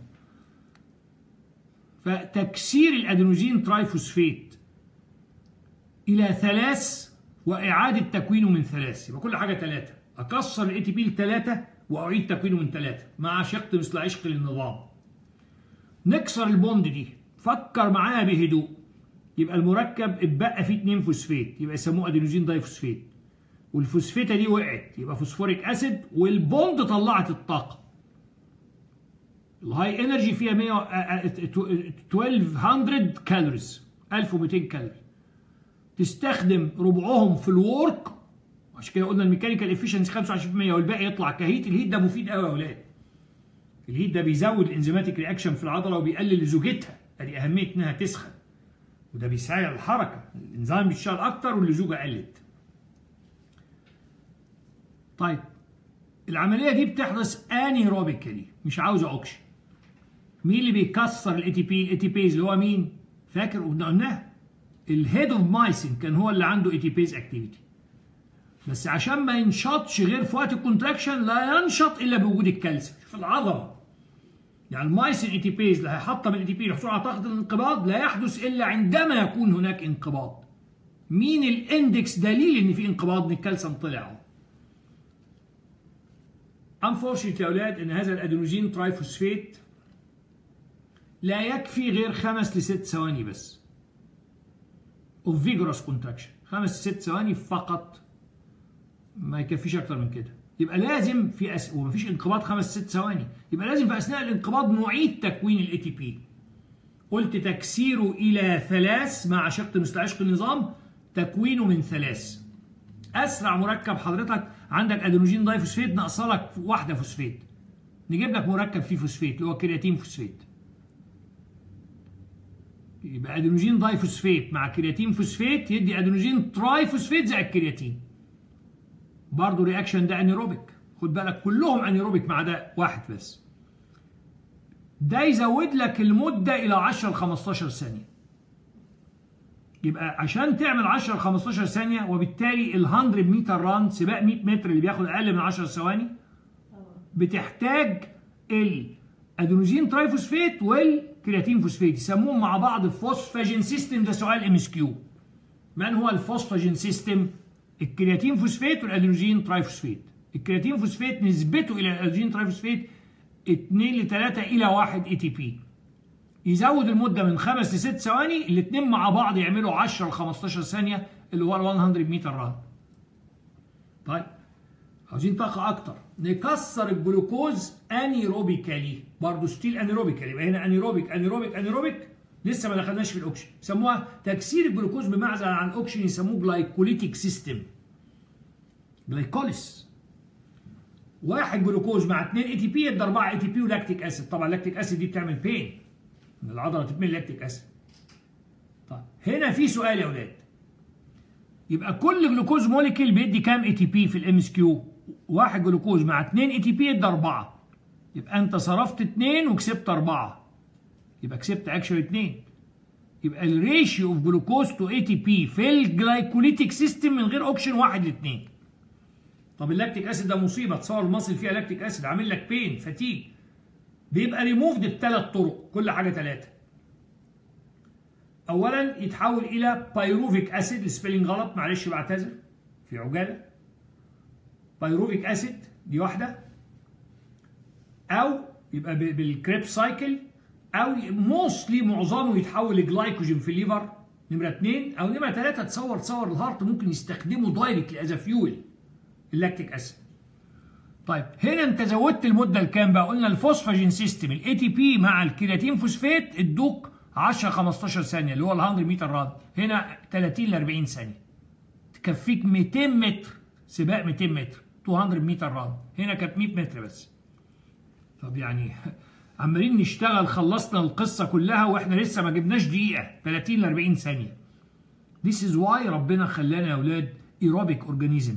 فتكسير الادينوزين ترايفوسفيت الى ثلاث واعاده تكوينه من ثلاث يبقى كل حاجه ثلاثه اكسر الاي تي بي لثلاثه واعيد تكوينه من ثلاثه مع شق مثل عشق للنظام نكسر البوند دي فكر معايا بهدوء يبقى المركب اتبقى فيه اتنين فوسفيت يبقى يسموه ادينوزين دايفوسفيت والفوسفيته دي وقعت يبقى فوسفوريك اسيد والبوند طلعت الطاقه الهاي انرجي فيها 100 1200 كالوريز 1200 كالوري تستخدم ربعهم في الورك عشان كده قلنا الميكانيكال افشنسي 25% والباقي يطلع كهيت الهيت ده مفيد قوي يا اولاد الهيت ده بيزود الانزيماتيك رياكشن في العضله وبيقلل لزوجتها ادي اهميه انها تسخن وده بيساعد الحركه الانزيم بيشتغل اكتر واللزوجه قلت طيب العمليه دي بتحدث انيروبيكالي مش عاوزه اوكسجين مين اللي بيكسر الاي تي بي الاي تي بيز اللي هو مين فاكر قلناها الهيد اوف مايسين كان هو اللي عنده اي تي بيز اكتيفيتي بس عشان ما ينشطش غير في وقت الكونتراكشن لا ينشط الا بوجود الكالسيوم في العضله يعني المايسين اي تي بيز اللي هيحطم الاي تي بي يحصل على طاقه الانقباض لا يحدث الا عندما يكون هناك انقباض مين الاندكس دليل ان في انقباض ان الكالسيوم طلع انفورشنت يا اولاد ان هذا الادينوزين ترايفوسفيت لا يكفي غير خمس لست ثواني بس اوف فيجورس كونتراكشن خمس لست ثواني فقط ما يكفيش اكتر من كده يبقى لازم في أس... ومفيش انقباض خمس ست ثواني يبقى لازم في اثناء الانقباض نعيد تكوين الاي تي بي قلت تكسيره الى ثلاث مع شق مستعشق النظام تكوينه من ثلاث اسرع مركب حضرتك عندك ادينوجين داي فوسفيت ناقصه لك واحده فوسفيت نجيب لك مركب فيه فوسفيت اللي هو كرياتين فوسفيت يبقى ادينوجين داي فوسفيت مع كرياتين فوسفيت يدي ادينوجين تراي فوسفيت زي الكرياتين برضه رياكشن ده انيروبيك خد بالك كلهم انيروبيك ما عدا واحد بس ده يزود لك المده الى 10 ل 15 ثانيه يبقى عشان تعمل 10 ل 15 ثانيه وبالتالي ال 100 متر ران سباق 100 متر اللي بياخد اقل من 10 ثواني بتحتاج الادينوزين ترايفوسفيت والكرياتين فوسفيت يسموهم مع بعض فوسفاجين سيستم ده سؤال ام اس كيو من هو الفوسفاجين سيستم الكرياتين فوسفيت والادينوزين ترايفوسفيت الكرياتين فوسفيت نسبته الى الادينوزين ترايفوسفيت 2 ل 3 الى 1 اي تي بي يزود المده من 5 ل 6 ثواني الاثنين مع بعض يعملوا 10 ل 15 ثانيه اللي هو ال 100 متر ران طيب عاوزين طاقه اكتر نكسر الجلوكوز انيروبيكالي برضه ستيل انيروبيكالي يبقى هنا انيروبيك انيروبيك انيروبيك لسه ما دخلناش في الاوكسجين يسموها تكسير الجلوكوز بمعزل عن الاوكسجين يسموه جلايكوليتيك سيستم جلايكوليس واحد جلوكوز مع 2 اي تي بي يدي 4 اي تي بي ولاكتيك اسيد طبعا اللاكتيك اسيد دي بتعمل بين ان العضله تتملي لاكتيك اسيد طيب هنا في سؤال يا اولاد يبقى كل جلوكوز موليكيول بيدي كام اي تي بي في الام اس كيو واحد جلوكوز مع 2 اي تي بي يدي 4 يبقى انت صرفت 2 وكسبت 4 يبقى كسبت اكشن 2 يبقى الريشيو اوف جلوكوز تو اي تي بي في الجلايكوليتيك سيستم من غير اوكشن 1 ل 2 طب اللاكتيك اسيد ده مصيبه تصور المصل فيها لاكتيك اسيد عامل لك بين فتيج بيبقى ريموفد بثلاث طرق كل حاجه ثلاثه اولا يتحول الى بايروفيك اسيد السبيلنج غلط معلش بعتذر في عجاله بايروفيك اسيد دي واحده او يبقى بالكريب سايكل او موستلي معظمه يتحول لجلايكوجين في الليفر نمره اثنين او نمره ثلاثه تصور تصور الهارت ممكن يستخدمه دايركت از فيول اللاكتيك اسيد طيب هنا انت زودت المده الكام بقى قلنا الفوسفاجين سيستم الاي تي بي مع الكرياتين فوسفات ادوك 10 15 ثانيه اللي هو ال 100 متر ران هنا 30 ل 40 ثانيه تكفيك 200 متر سباق 200 متر 200 متر ران هنا كانت 100 متر بس طب يعني عمالين نشتغل خلصنا القصه كلها واحنا لسه ما جبناش دقيقه 30 ل 40 ثانيه This is why ربنا خلانا يا اولاد ايروبيك اورجانيزم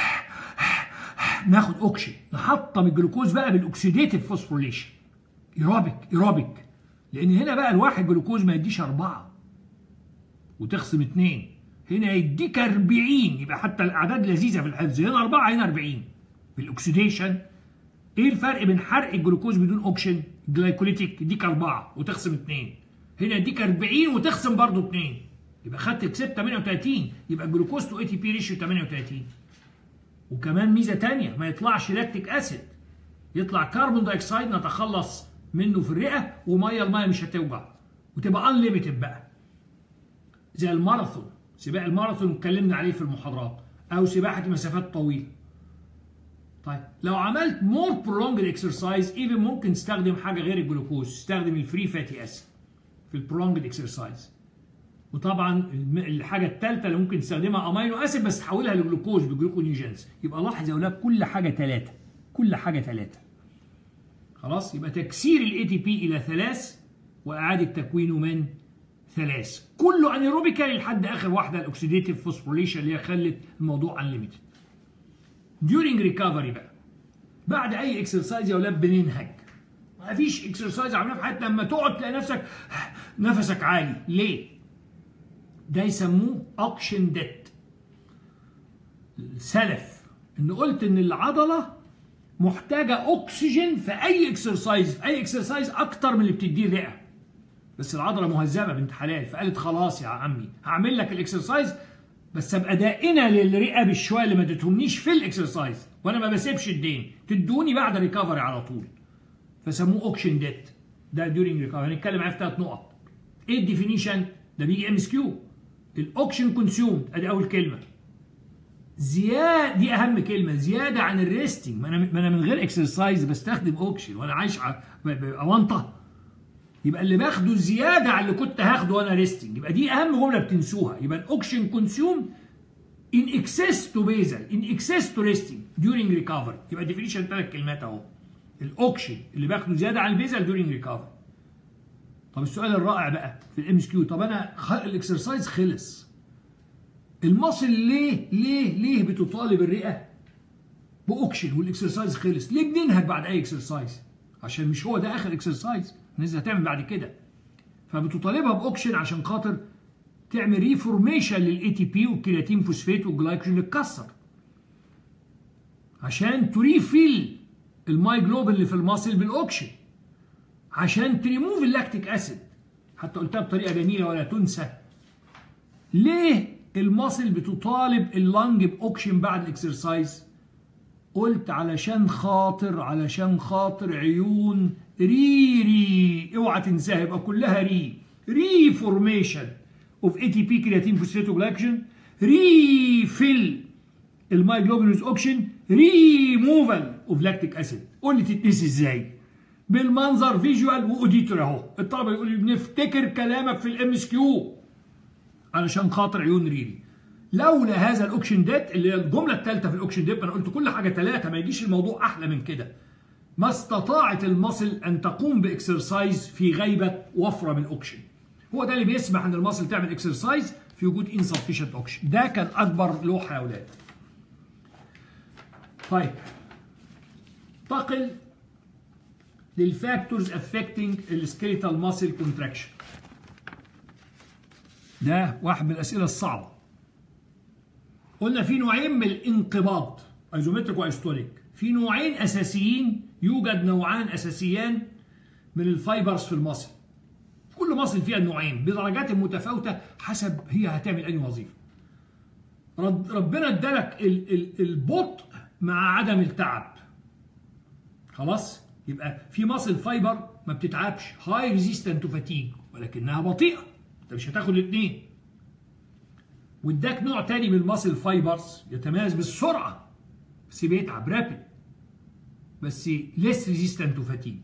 ناخد اوكسجين نحطم الجلوكوز بقى بالاكسيديتيف فوسفوريليشن ايروبيك ايروبيك لان هنا بقى الواحد جلوكوز ما يديش أربعة وتخصم اتنين هنا يديك 40 يبقى حتى الاعداد لذيذه في الحفظ هنا 4 هنا 40 بالاكسيديشن ايه الفرق بين حرق الجلوكوز بدون اوكسجين جلايكوليتيك يديك 4 وتخصم 2 هنا يديك 40 وتخصم برضه 2 يبقى خدت كسبت 38 يبقى الجلوكوز تو اي تي بي ريشيو 38 وكمان ميزه ثانيه ما يطلعش لاكتيك اسيد يطلع كربون دايوكسيد نتخلص منه في الرئه وميه الميه مش هتوجع وتبقى انليميتد بقى زي الماراثون سباق الماراثون اتكلمنا عليه في المحاضرات او سباحه مسافات طويله طيب لو عملت مور برولونج اكسرسايز ايفن ممكن تستخدم حاجه غير الجلوكوز تستخدم الفري فاتي اسيد في البرولونج اكسرسايز وطبعا الحاجه الثالثه اللي ممكن تستخدمها امينو اسيد بس تحولها لجلوكوز بجلوكونيجنز يبقى لاحظ يا اولاد كل حاجه ثلاثه كل حاجه ثلاثه خلاص يبقى تكسير الاي تي بي الى ثلاث واعاده تكوينه من ثلاث كله انيروبيكال لحد اخر واحده الاكسيديتيف فوسفوريليشن اللي هي خلت الموضوع انليميتد ديورنج ريكفري بقى بعد اي اكسرسايز يا اولاد بننهج ما فيش اكسرسايز عملناه في حياتنا لما تقعد تلاقي نفسك نفسك عالي ليه ده يسموه اوكشن ديت السلف ان قلت ان العضله محتاجه اكسجين في اي اكسرسايز في اي اكسرسايز اكتر من اللي بتديه الرئه بس العضله مهذبه بنت حلال فقالت خلاص يا عمي هعمل لك الاكسرسايز بس ابقى دائنه للرئه بالشويه اللي ما اديتهمنيش في الاكسرسايز وانا ما بسيبش الدين تدوني بعد ريكفري على طول فسموه اوكشن ديت ده ديورنج ريكفري هنتكلم عليه في ثلاث نقط ايه الديفينيشن ده بيجي ام اس كيو الاوكشن كونسيوم ادي اول كلمه زياده دي اهم كلمه زياده عن الريستنج ما انا ما انا من غير اكسرسايز بستخدم اوكشن وانا عايش اونطه يبقى اللي باخده زياده عن اللي كنت هاخده وانا ريستنج يبقى دي اهم جمله بتنسوها يبقى الاوكشن كونسيوم in excess to basal in excess to resting during recovery يبقى ديفينيشن ثلاث كلمات اهو الاوكشن اللي باخده زياده عن البيزل during recovery طب السؤال الرائع بقى في الام اس كيو طب انا الاكسرسايز خلص المصل ليه ليه ليه بتطالب الرئه باوكشن والاكسرسايز خلص ليه بننهج بعد اي اكسرسايز عشان مش هو ده اخر اكسرسايز الناس هتعمل بعد كده فبتطالبها باوكشن عشان خاطر تعمل ريفورميشن للاي تي بي والكرياتين فوسفات والجلايكوجين اللي اتكسر عشان تريفيل المايجلوبين اللي في الماسل بالاوكشن عشان تريموف اللاكتيك اسيد حتى قلتها بطريقه جميله ولا تنسى ليه الماسل بتطالب اللنج باوكشن بعد الاكسرسايز قلت علشان خاطر علشان خاطر عيون ري ري اوعى تنساها يبقى كلها ري ري فورميشن اوف اي تي بي كرياتين فوسفات وجلايكوجين ريفيل المايجلوبينوز اوكشن ريموفال اوف لاكتيك اسيد قول لي تتنسي ازاي بالمنظر فيجوال واوديتور اهو الطلبه يقول لي بنفتكر كلامك في الام اس كيو علشان خاطر عيون ريري لولا هذا الاوكشن ديت اللي هي الجمله الثالثه في الاوكشن ديت انا قلت كل حاجه ثلاثه ما يجيش الموضوع احلى من كده ما استطاعت المصل ان تقوم باكسرسايز في غيبه وفره من الاوكشن هو ده اللي بيسمح ان المصل تعمل اكسرسايز في وجود insufficient اوكشن ده كان اكبر لوحه يا اولاد طيب انتقل للفاكتورز افكتنج السكيليتال ماسل كونتراكشن ده واحد من الاسئله الصعبه قلنا في نوعين من الانقباض ايزومتريك وايستوليك في نوعين اساسيين يوجد نوعان اساسيان من الفايبرز في المصل كل مصل فيها النوعين بدرجات متفاوته حسب هي هتعمل اي وظيفه ربنا ادالك البطء مع عدم التعب خلاص يبقى في مصل فايبر ما بتتعبش هاي ريزيستنت تو فاتيج ولكنها بطيئه انت مش هتاخد الاثنين واداك نوع تاني من المصل فايبرز يتميز بالسرعه بس بيتعب رابد بس ليس ريزيستنت تو فاتيج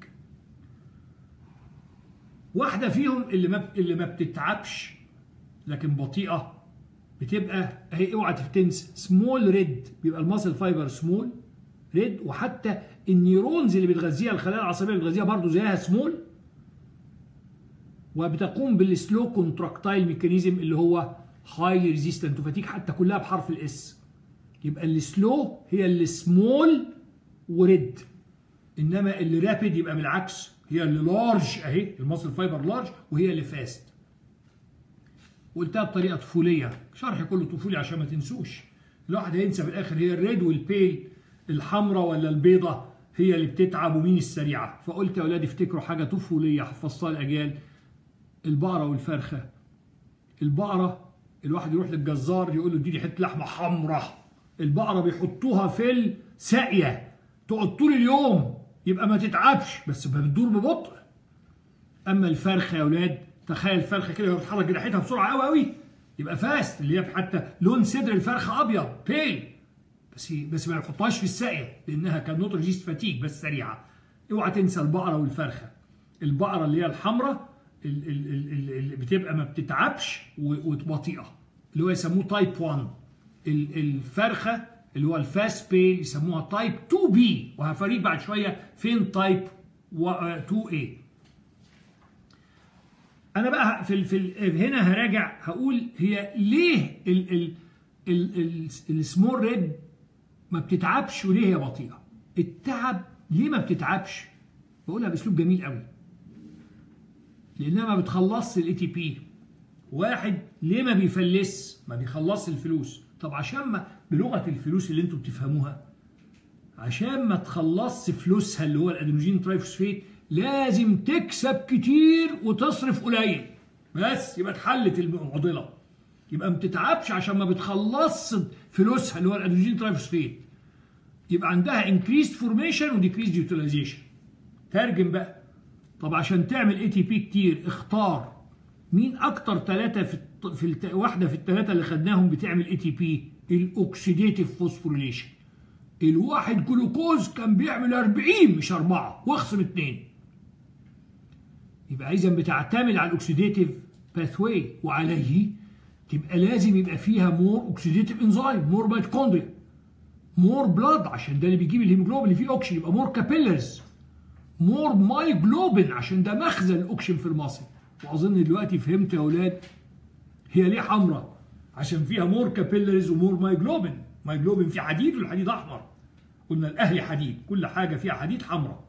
واحده فيهم اللي ما اللي ما بتتعبش لكن بطيئه بتبقى اهي اوعى تنسى سمول ريد بيبقى الماسل فايبر سمول ريد وحتى النيورونز اللي بتغذيها الخلايا العصبيه اللي بتغذيها برضه زيها سمول وبتقوم بالسلو كونتراكتايل ميكانيزم اللي هو هايلي ريزيستنت تو فاتيك حتى كلها بحرف الاس يبقى السلو هي السمول وريد انما اللي رابيد يبقى بالعكس هي اللي لارج اهي الماسل فايبر لارج وهي اللي فاست وقلتها بطريقه طفوليه شرح كله طفولي عشان ما تنسوش الواحد هينسى في الاخر هي الريد والبيل الحمراء ولا البيضة هي اللي بتتعب ومين السريعة فقلت يا أولاد افتكروا حاجة طفولية حفظتها الأجيال البقرة والفرخة البقرة الواحد يروح للجزار يقول له اديني حتة لحمة حمراء البقرة بيحطوها في الساقية تقعد طول اليوم يبقى ما تتعبش بس بتدور ببطء أما الفرخة يا أولاد تخيل الفرخة كده بتحرك جناحتها بسرعة قوي قوي يبقى فاست اللي هي حتى لون صدر الفرخة أبيض بيل بس بس ما يحطهاش في الساقيه لانها كان نوت ريجيست فاتيج بس سريعه اوعى تنسى البقره والفرخه البقره اللي هي الحمراء اللي بتبقى ما بتتعبش وبطيئه اللي هو يسموه تايب 1 الفرخه اللي هو الفاست بيل يسموها تايب 2 بي وهفريق بعد شويه فين تايب و 2A انا بقى في ال في ال هنا هراجع هقول هي ليه ال ال ال السمول ريد ما بتتعبش وليه هي بطيئه التعب ليه ما بتتعبش بقولها باسلوب جميل قوي لانها ما بتخلصش الاي تي بي واحد ليه ما بيفلس ما بيخلصش الفلوس طب عشان ما بلغه الفلوس اللي انتم بتفهموها عشان ما تخلصش فلوسها اللي هو الادينوجين ترايفوسفيت لازم تكسب كتير وتصرف قليل بس يبقى اتحلت المعضله يبقى ما بتتعبش عشان ما بتخلصش فلوسها اللي هو الادينوجين ترايفوسفيت يبقى عندها انكريست فورميشن وديكريست يوتيلايزيشن ترجم بقى طب عشان تعمل اي تي بي كتير اختار مين اكتر ثلاثه في في الت... واحده في الثلاثه اللي خدناهم بتعمل اي تي بي الاوكسيديتيف فوسفوريليشن الواحد جلوكوز كان بيعمل 40 مش 4 واخصم 2 يبقى اذا بتعتمد على الاوكسيديتيف باثواي وعليه تبقى لازم يبقى فيها مور اوكسيديتيف انزايم مور ميتوكوندريا مور بلاد عشان ده اللي بيجيب الهيموجلوبين اللي فيه اوكسجين يبقى مور كابيلرز مور مايجلوبين عشان ده مخزن الاكسجين في المصل واظن دلوقتي فهمت يا اولاد هي ليه حمراء عشان فيها مور كابيلرز ومور مايجلوبين مايجلوبين فيه حديد والحديد احمر قلنا الاهلي حديد كل حاجه فيها حديد حمراء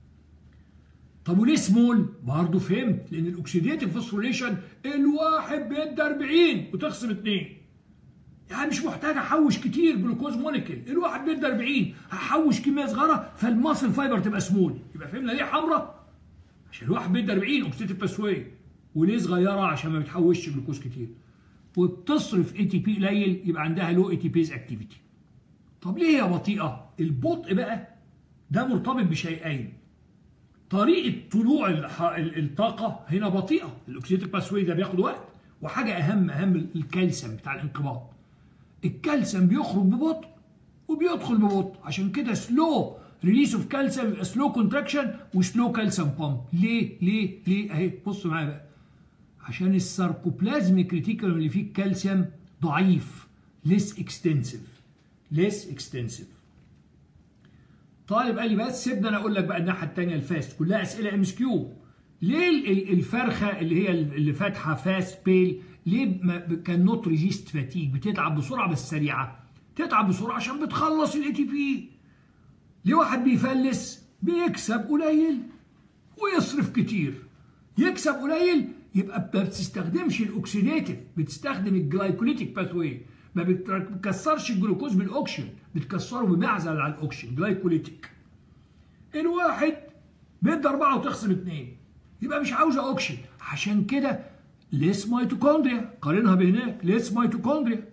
طب وليه سمول برضه فهمت لان الاكسيديتيف فوسفوريليشن الواحد بيدي 40 وتخصم 2 يعني مش محتاج احوش كتير جلوكوز موليكيول الواحد بيدي 40 هحوش كميه صغيره فالماسل فايبر تبقى سمول يبقى فهمنا ليه حمراء عشان الواحد بيدي 40 اوكسيديتيف باسواي وليه صغيره عشان ما بتحوشش جلوكوز كتير وبتصرف اي تي بي قليل يبقى عندها لو اي تي بيز اكتيفيتي طب ليه هي بطيئه البطء بقى ده مرتبط بشيئين طريقه طلوع الطاقه هنا بطيئه الاكسيديتيف باسواي ده بياخد وقت وحاجه اهم اهم الكالسيوم بتاع الانقباض الكالسيوم بيخرج ببطء وبيدخل ببطء عشان كده سلو ريليس اوف كالسيوم يبقى سلو كونتراكشن وسلو كالسيوم بامب ليه ليه ليه اهي بصوا معايا بقى عشان الساركوبلازميك ريتيكولوم اللي فيه الكالسيوم ضعيف ليس اكستنسيف ليس اكستنسيف طالب قال لي بس سيبنا انا اقول لك بقى الناحيه الثانيه الفاست كلها اسئله ام اس كيو ليه الفرخه اللي هي اللي فاتحه فاست بيل ليه كان نوت ريجيست فاتيج بتتعب بسرعه بس سريعه تتعب بسرعه عشان بتخلص الاي تي بي ليه واحد بيفلس بيكسب قليل ويصرف كتير يكسب قليل يبقى ما بتستخدمش الاكسيديتيف بتستخدم الجلايكوليتيك باثواي ما بتكسرش الجلوكوز بالاوكسجين بتكسره بمعزل على الاوكسجين جلايكوليتيك الواحد بيدي أربعة وتخصم اتنين يبقى مش عاوزة أوكسجين عشان كده ليس ميتوكوندريا قارنها بهناك ليس ميتوكوندريا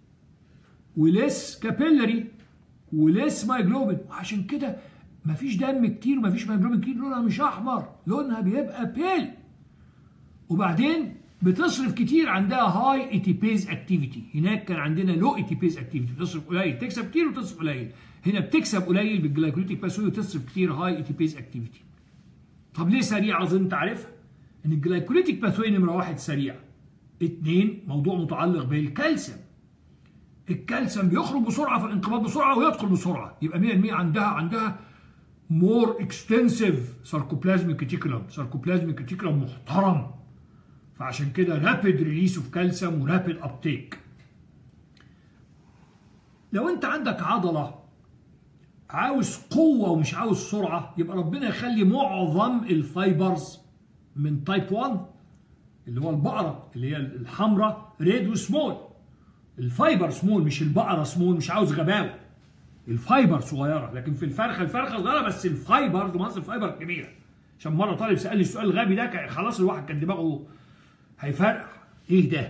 وليس كابيلري وليس مايجلوبين وعشان كده مفيش دم كتير ومفيش مايجلوبين كتير لونها مش احمر لونها بيبقى بيل وبعدين بتصرف كتير عندها هاي اي تي بيز اكتيفيتي هناك كان عندنا لو اي تي بيز اكتيفيتي بتصرف قليل تكسب كتير وتصرف قليل هنا بتكسب قليل بالجلايكوليتيك باسوي وتصرف كتير هاي اي تي بيز اكتيفيتي طب ليه سريع اظن تعرفها ان الجلايكوليتيك باثوي نمره واحد سريع اثنين موضوع متعلق بالكالسيوم الكالسيوم بيخرج بسرعه في الانقباض بسرعه ويدخل بسرعه يبقى 100% عندها عندها مور اكستنسيف ساركوبلازميك ريتيكولم ساركوبلازميك ريتيكولم محترم فعشان كده رابيد ريليس اوف كالسيوم ورابيد ابتيك لو انت عندك عضله عاوز قوه ومش عاوز سرعه يبقى ربنا يخلي معظم الفايبرز من تايب 1 اللي هو البقره اللي هي الحمراء ريد وسمول الفايبر سمول مش البقره سمول مش عاوز غباوه الفايبر صغيره لكن في الفرخه الفرخه صغيره بس الفايبر دي مصر الفايبر كبيره عشان مره طالب سالني السؤال الغبي ده خلاص الواحد كان دماغه هيفرقع ايه ده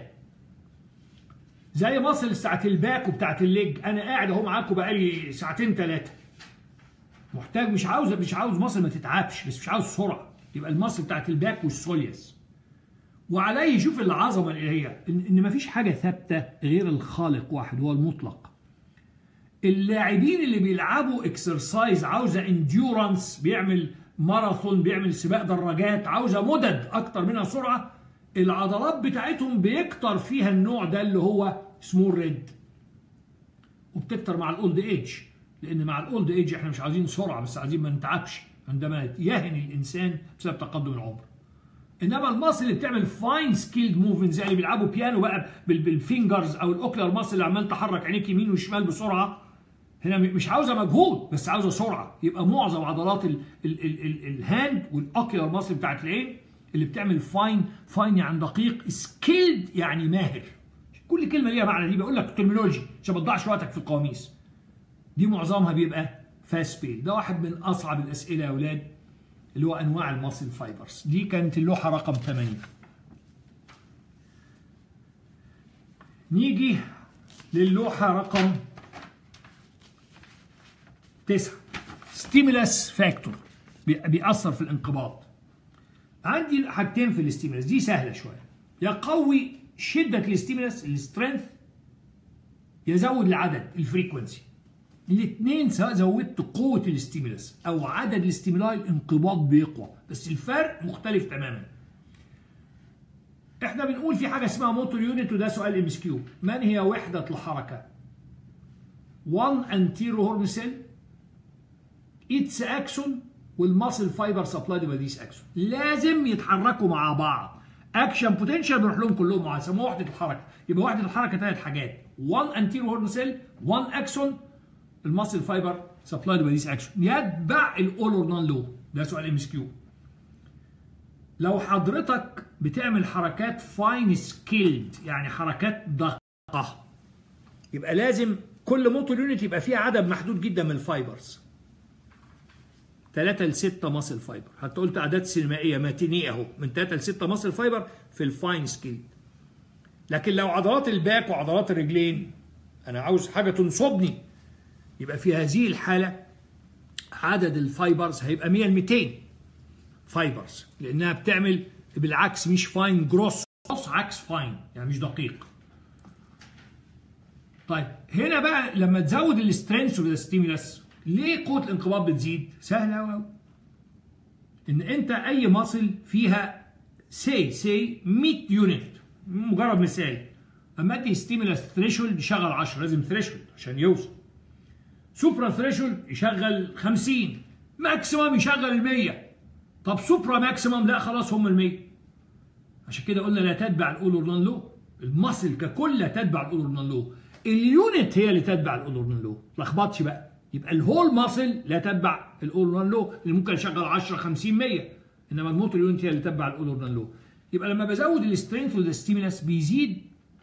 زي مصر ساعه الباك وبتاعه الليج انا قاعد اهو معاكم بقالي ساعتين ثلاثه محتاج مش عاوز مش عاوز مصر ما تتعبش بس مش عاوز سرعه يبقى المصر بتاعت الباك والسوليس وعليه شوف العظمه اللي هي ان, إن مفيش حاجه ثابته غير الخالق واحد هو المطلق اللاعبين اللي بيلعبوا اكسرسايز عاوزه انديورنس بيعمل ماراثون بيعمل سباق دراجات عاوزه مدد اكتر منها سرعه العضلات بتاعتهم بيكتر فيها النوع ده اللي هو سمول ريد وبتكتر مع الاولد ايج لان مع الاولد ايج احنا مش عايزين سرعه بس عايزين ما نتعبش عندما يهن الانسان بسبب تقدم العمر انما المصل اللي بتعمل فاين سكيلد موفمنت زي اللي بيلعبوا بيانو بقى بال- بالفينجرز او الاوكلر ماسل اللي عمال تحرك عينيك يمين وشمال بسرعه هنا م- مش عاوزه مجهود بس عاوزه سرعه يبقى معظم عضلات ال ال ال ال الهاند والاوكلر ماسل بتاعت العين اللي بتعمل فاين فاين يعني دقيق سكيلد يعني ماهر كل كلمه ليها معنى دي بقول لك ترمينولوجي عشان ما تضيعش وقتك في القواميس دي معظمها بيبقى فاست بيل ده واحد من اصعب الاسئله يا اولاد اللي هو انواع الماسل فايبرز دي كانت اللوحه رقم 8 نيجي للوحه رقم 9 ستيمولاس فاكتور بيأثر في الانقباض عندي حاجتين في الاستيمولاس دي سهله شويه يقوي شده الاستيمولاس السترينث يزود العدد الفريكونسي الاثنين سواء زودت قوه الاستيمولاس او عدد الاستيمولاي الانقباض بيقوى بس الفرق مختلف تماما احنا بنقول في حاجه اسمها موتور يونت وده سؤال ام اس كيو من هي وحده الحركه 1 انتيرو هورن سيل اتس اكسون والماسل فايبر سبلايد باي ذيس اكسون لازم يتحركوا مع بعض اكشن بوتنشال بنروح لهم كلهم مع يسموها وحده الحركه يبقى وحده الحركه ثلاث حاجات 1 انتيرو هورن سيل 1 اكسون الماسل فايبر سبلايد باي ذيس اكشن يتبع الاول اور نون لو ده سؤال ام اس كيو لو حضرتك بتعمل حركات فاين سكيلد يعني حركات دقيقه يبقى لازم كل موتور يونت يبقى فيها عدد محدود جدا من الفايبرز 3 ل 6 ماسل فايبر حتى قلت اعداد سينمائيه ماتينيه اهو من 3 ل 6 ماسل فايبر في الفاين سكيل لكن لو عضلات الباك وعضلات الرجلين انا عاوز حاجه تنصبني يبقى في هذه الحاله عدد الفايبرز هيبقى 100 ل 200 فايبرز لانها بتعمل بالعكس مش فاين جروس عكس فاين يعني مش دقيق طيب هنا بقى لما تزود السترينث اوف ذا ستيمولس ليه قوه الانقباض بتزيد؟ سهله قوي ان انت اي ماسل فيها سي سي 100 يونت مجرد مثال اما ادي ستيمولس ثريشولد يشغل 10 لازم ثريشولد عشان يوصل سوبرا ثريشولد يشغل 50 ماكسيمم يشغل ال 100 طب سوبرا ماكسيمم لا خلاص هم ال 100 عشان كده قلنا لا تتبع الاول اور نون لو الماسل ككل لا تتبع الاول اور نون لو اليونت هي اللي تتبع الاول اور نون لو لخبطش بقى يبقى الهول ماسل لا تتبع الاول اور نون لو اللي ممكن يشغل 10 50 100 انما الموتور يونت هي اللي تتبع الاول اور نون لو يبقى لما بزود السترينث والستيمولس بيزيد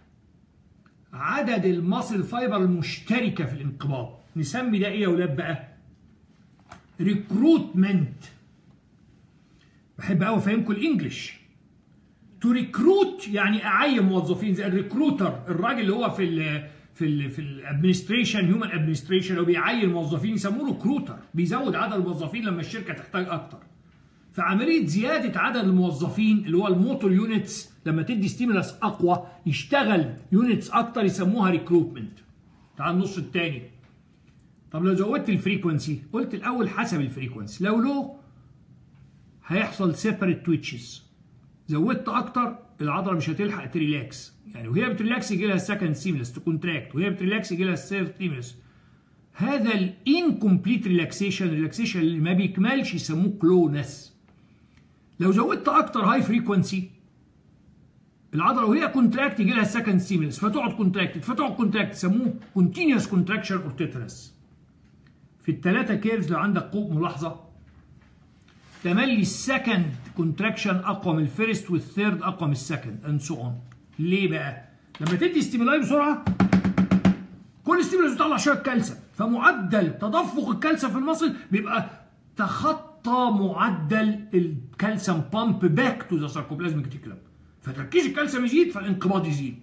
عدد الماسل فايبر المشتركه في الانقباض نسمي ده ايه يا اولاد بقى ريكروتمنت بحب قوي افهمكم الانجليش تو ريكروت يعني اعين موظفين زي الريكروتر الراجل اللي هو في ال في ال في الادمنستريشن هيومن ادمنستريشن لو بيعين موظفين يسموه ريكروتر بيزود عدد الموظفين لما الشركه تحتاج اكتر فعمليه زياده عدد الموظفين اللي هو الموتور يونتس لما تدي ستيمولس اقوى يشتغل يونتس اكتر يسموها ريكروتمنت تعال النص الثاني طب لو زودت الفريكونسي قلت الاول حسب الفريكونسي لو لو هيحصل سيبريت تويتشز زودت اكتر العضله مش هتلحق تريلاكس يعني وهي بتريلاكس يجي لها السكند ستيمولس تكونتراكت وهي بتريلاكس يجي لها الثيرد ستيمولس هذا الانكمبليت ريلاكسيشن الريلاكسيشن اللي ما بيكملش يسموه كلونس لو زودت اكتر هاي فريكونسي العضله وهي كونتراكت يجي لها السكند ستيمولس فتقعد كونتراكت فتقعد كونتراكت يسموه كونتينوس كونتراكشن اور تيترس في الثلاثه كيرفز لو عندك قوه ملاحظه تملي السكند كونتراكشن اقوى من الفيرست والثيرد اقوى من السكند اند سو اون ليه بقى؟ لما تدي ستيمولاي بسرعه كل ستيمولاي بيطلع شويه كالسيوم فمعدل تدفق الكالسيوم في المصل بيبقى تخطى معدل الكالسيوم بامب باك تو ذا ساركوبلازميك ريتيكولم فتركيز الكالسيوم يزيد فالانقباض يزيد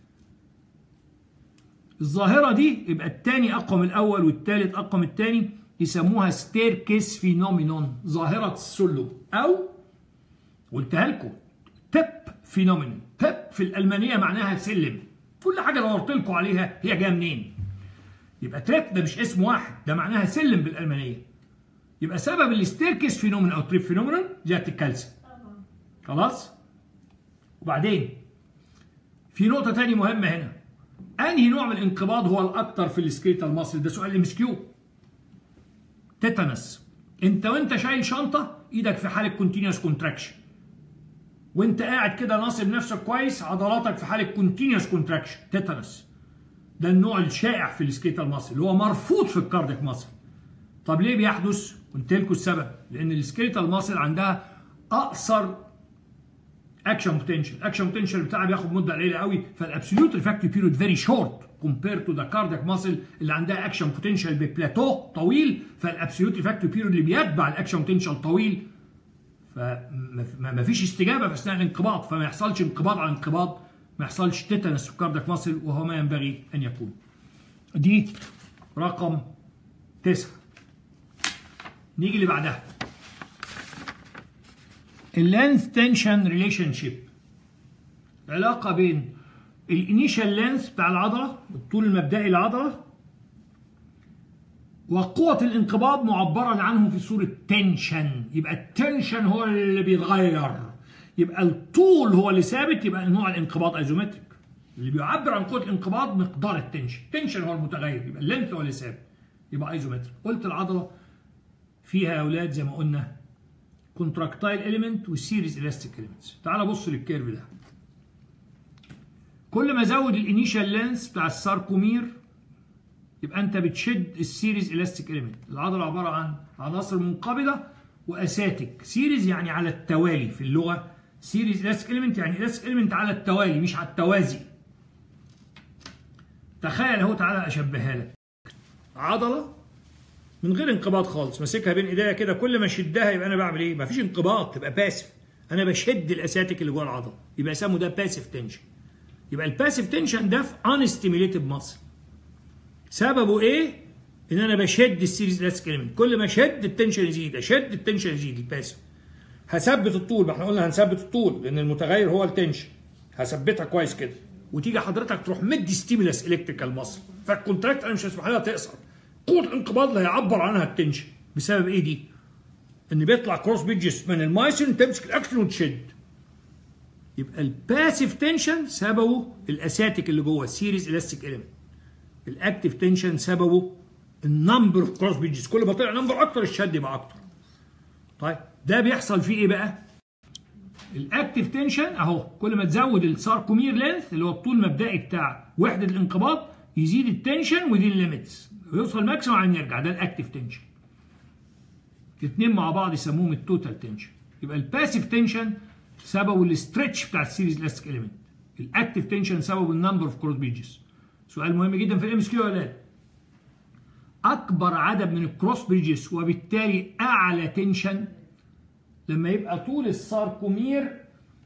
الظاهره دي يبقى الثاني اقوى من الاول والثالث اقوى من الثاني يسموها ستيركيس فينومينون ظاهره السلم او قلتها لكم تب فينومينون تب في الالمانيه معناها سلم كل حاجه دورت لكم عليها هي جايه منين يبقى تريب ده مش اسم واحد ده معناها سلم بالالمانيه يبقى سبب الستيركيس فينومينون او تريب فينومينون زياده الكالسيوم خلاص وبعدين في نقطه ثانيه مهمه هنا انهي نوع من الانقباض هو الاكثر في السكريتال ماسل ده سؤال ام اس كيو تيتانس انت وانت شايل شنطه ايدك في حاله كونتينوس كونتراكشن وانت قاعد كده ناصب نفسك كويس عضلاتك في حاله كونتينوس كونتراكشن تيتانس ده النوع الشائع في السكيتال ماسل اللي هو مرفوض في الكاردياك ماسل طب ليه بيحدث قلت لكم السبب لان السكيتال ماسل عندها اقصر اكشن بوتنشال اكشن بوتنشال بتاعها بياخد مده قليله قوي فالابسوليوت ريفاكتوري بيريود فيري شورت كومبير تو ذا كاردياك ماسل اللي عندها اكشن بوتنشال ببلاتو طويل فالابسوليوت ريفاكتوري بيريود اللي بيتبع الاكشن بوتنشال طويل فما فيش استجابه في اثناء الانقباض فما يحصلش انقباض على انقباض ما يحصلش تيتانس في الكاردياك ماسل وهو ما ينبغي ان يكون دي رقم تسعة نيجي اللي بعدها اللينث تنشن ريليشن شيب علاقه بين الانيشال لينث بتاع العضله الطول المبدئي للعضله وقوة الانقباض معبرا عنه في صورة تنشن يبقى التنشن هو اللي بيتغير يبقى الطول هو اللي ثابت يبقى نوع الانقباض ايزومتريك اللي بيعبر عن قوة الانقباض مقدار التنشن التنشن هو المتغير يبقى اللينث هو اللي ثابت يبقى ايزومتريك قلت العضلة فيها يا اولاد زي ما قلنا كونتراكتايل اليمنت والسيريز الاستيك اليمنتس تعال بص للكيرف ده كل ما ازود الانيشال لينس بتاع الساركومير يبقى انت بتشد السيريز الاستيك اليمنت العضله عباره عن عناصر منقبضه واساتيك سيريز يعني على التوالي في اللغه سيريز الاستيك اليمنت يعني الاستيك اليمنت على التوالي مش على التوازي تخيل اهو تعالى اشبهها لك عضله من غير انقباض خالص ماسكها بين ايديا كده كل ما اشدها يبقى انا بعمل ايه مفيش انقباض تبقى باسف انا بشد الاساتيك اللي جوه العضله يبقى يسموا ده باسيف تنشن يبقى الباسيف تنشن ده في انستيميليتد ماسل سببه ايه ان انا بشد السيريز الاستيك اليمنت كل ما اشد التنشن يزيد اشد التنشن يزيد الباسيف هثبت الطول ما احنا قلنا هنثبت الطول لان المتغير هو التنشن هثبتها كويس كده وتيجي حضرتك تروح مدي ستيمولاس الكتريكال ماسل فالكونتراكت انا مش هسمح لها تقصر قوه الانقباض اللي هيعبر عنها التنشن بسبب ايه دي؟ ان بيطلع كروس بيدجز من المايسين تمسك الاكشن وتشد يبقى الباسيف تنشن سببه الاساتيك اللي جوه السيريز الاستيك اليمنت الاكتيف تنشن سببه النمبر اوف كروس بيدجز كل ما طلع نمبر اكتر الشد يبقى اكتر طيب ده بيحصل فيه ايه بقى الاكتيف تنشن اهو كل ما تزود الساركومير لينث اللي هو الطول المبدئي بتاع وحده الانقباض يزيد التنشن ودي الليميتس ويوصل ماكسيمم عشان يرجع ده الاكتيف تنشن الاثنين مع بعض يسموهم التوتال تنشن يبقى الباسيف تنشن سببه الاسترتش بتاع السيريز الاستيك اليمنت الاكتيف تنشن سببه النمبر اوف كروس بيجز سؤال مهم جدا في الام اس كيو يا اكبر عدد من الكروس بريدجز وبالتالي اعلى تنشن لما يبقى طول الساركومير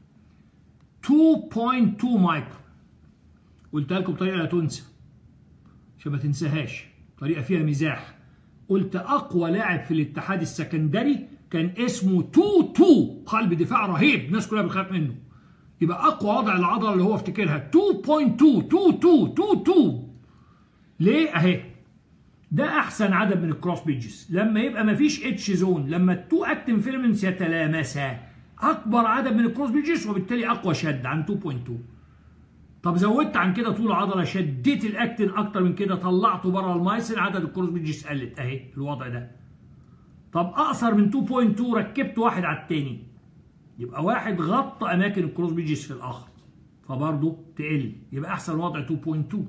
2.2 مايكرو قلتها لكم بطريقه لا تنسى عشان ما تنساهاش طريقه فيها مزاح قلت اقوى لاعب في الاتحاد السكندري كان اسمه تو تو قلب دفاع رهيب الناس كلها بتخاف منه يبقى اقوى وضع العضله اللي هو افتكرها 2.2 2 2 2 2 ليه اهي ده احسن عدد من الكروس بيجز لما يبقى ما فيش اتش زون لما التو اكتين فيلمنتس يتلامسا اكبر عدد من الكروس بيجز وبالتالي اقوى شد عن 2.2 طب زودت عن كده طول عضله شديت الاكتين اكتر من كده طلعته بره المايسن عدد الكروس بيجز قلت اهي الوضع ده طب اقصر من 2.2 ركبت واحد على التاني يبقى واحد غطى اماكن الكروس بيجز في الاخر فبرضه تقل يبقى احسن وضع 2.2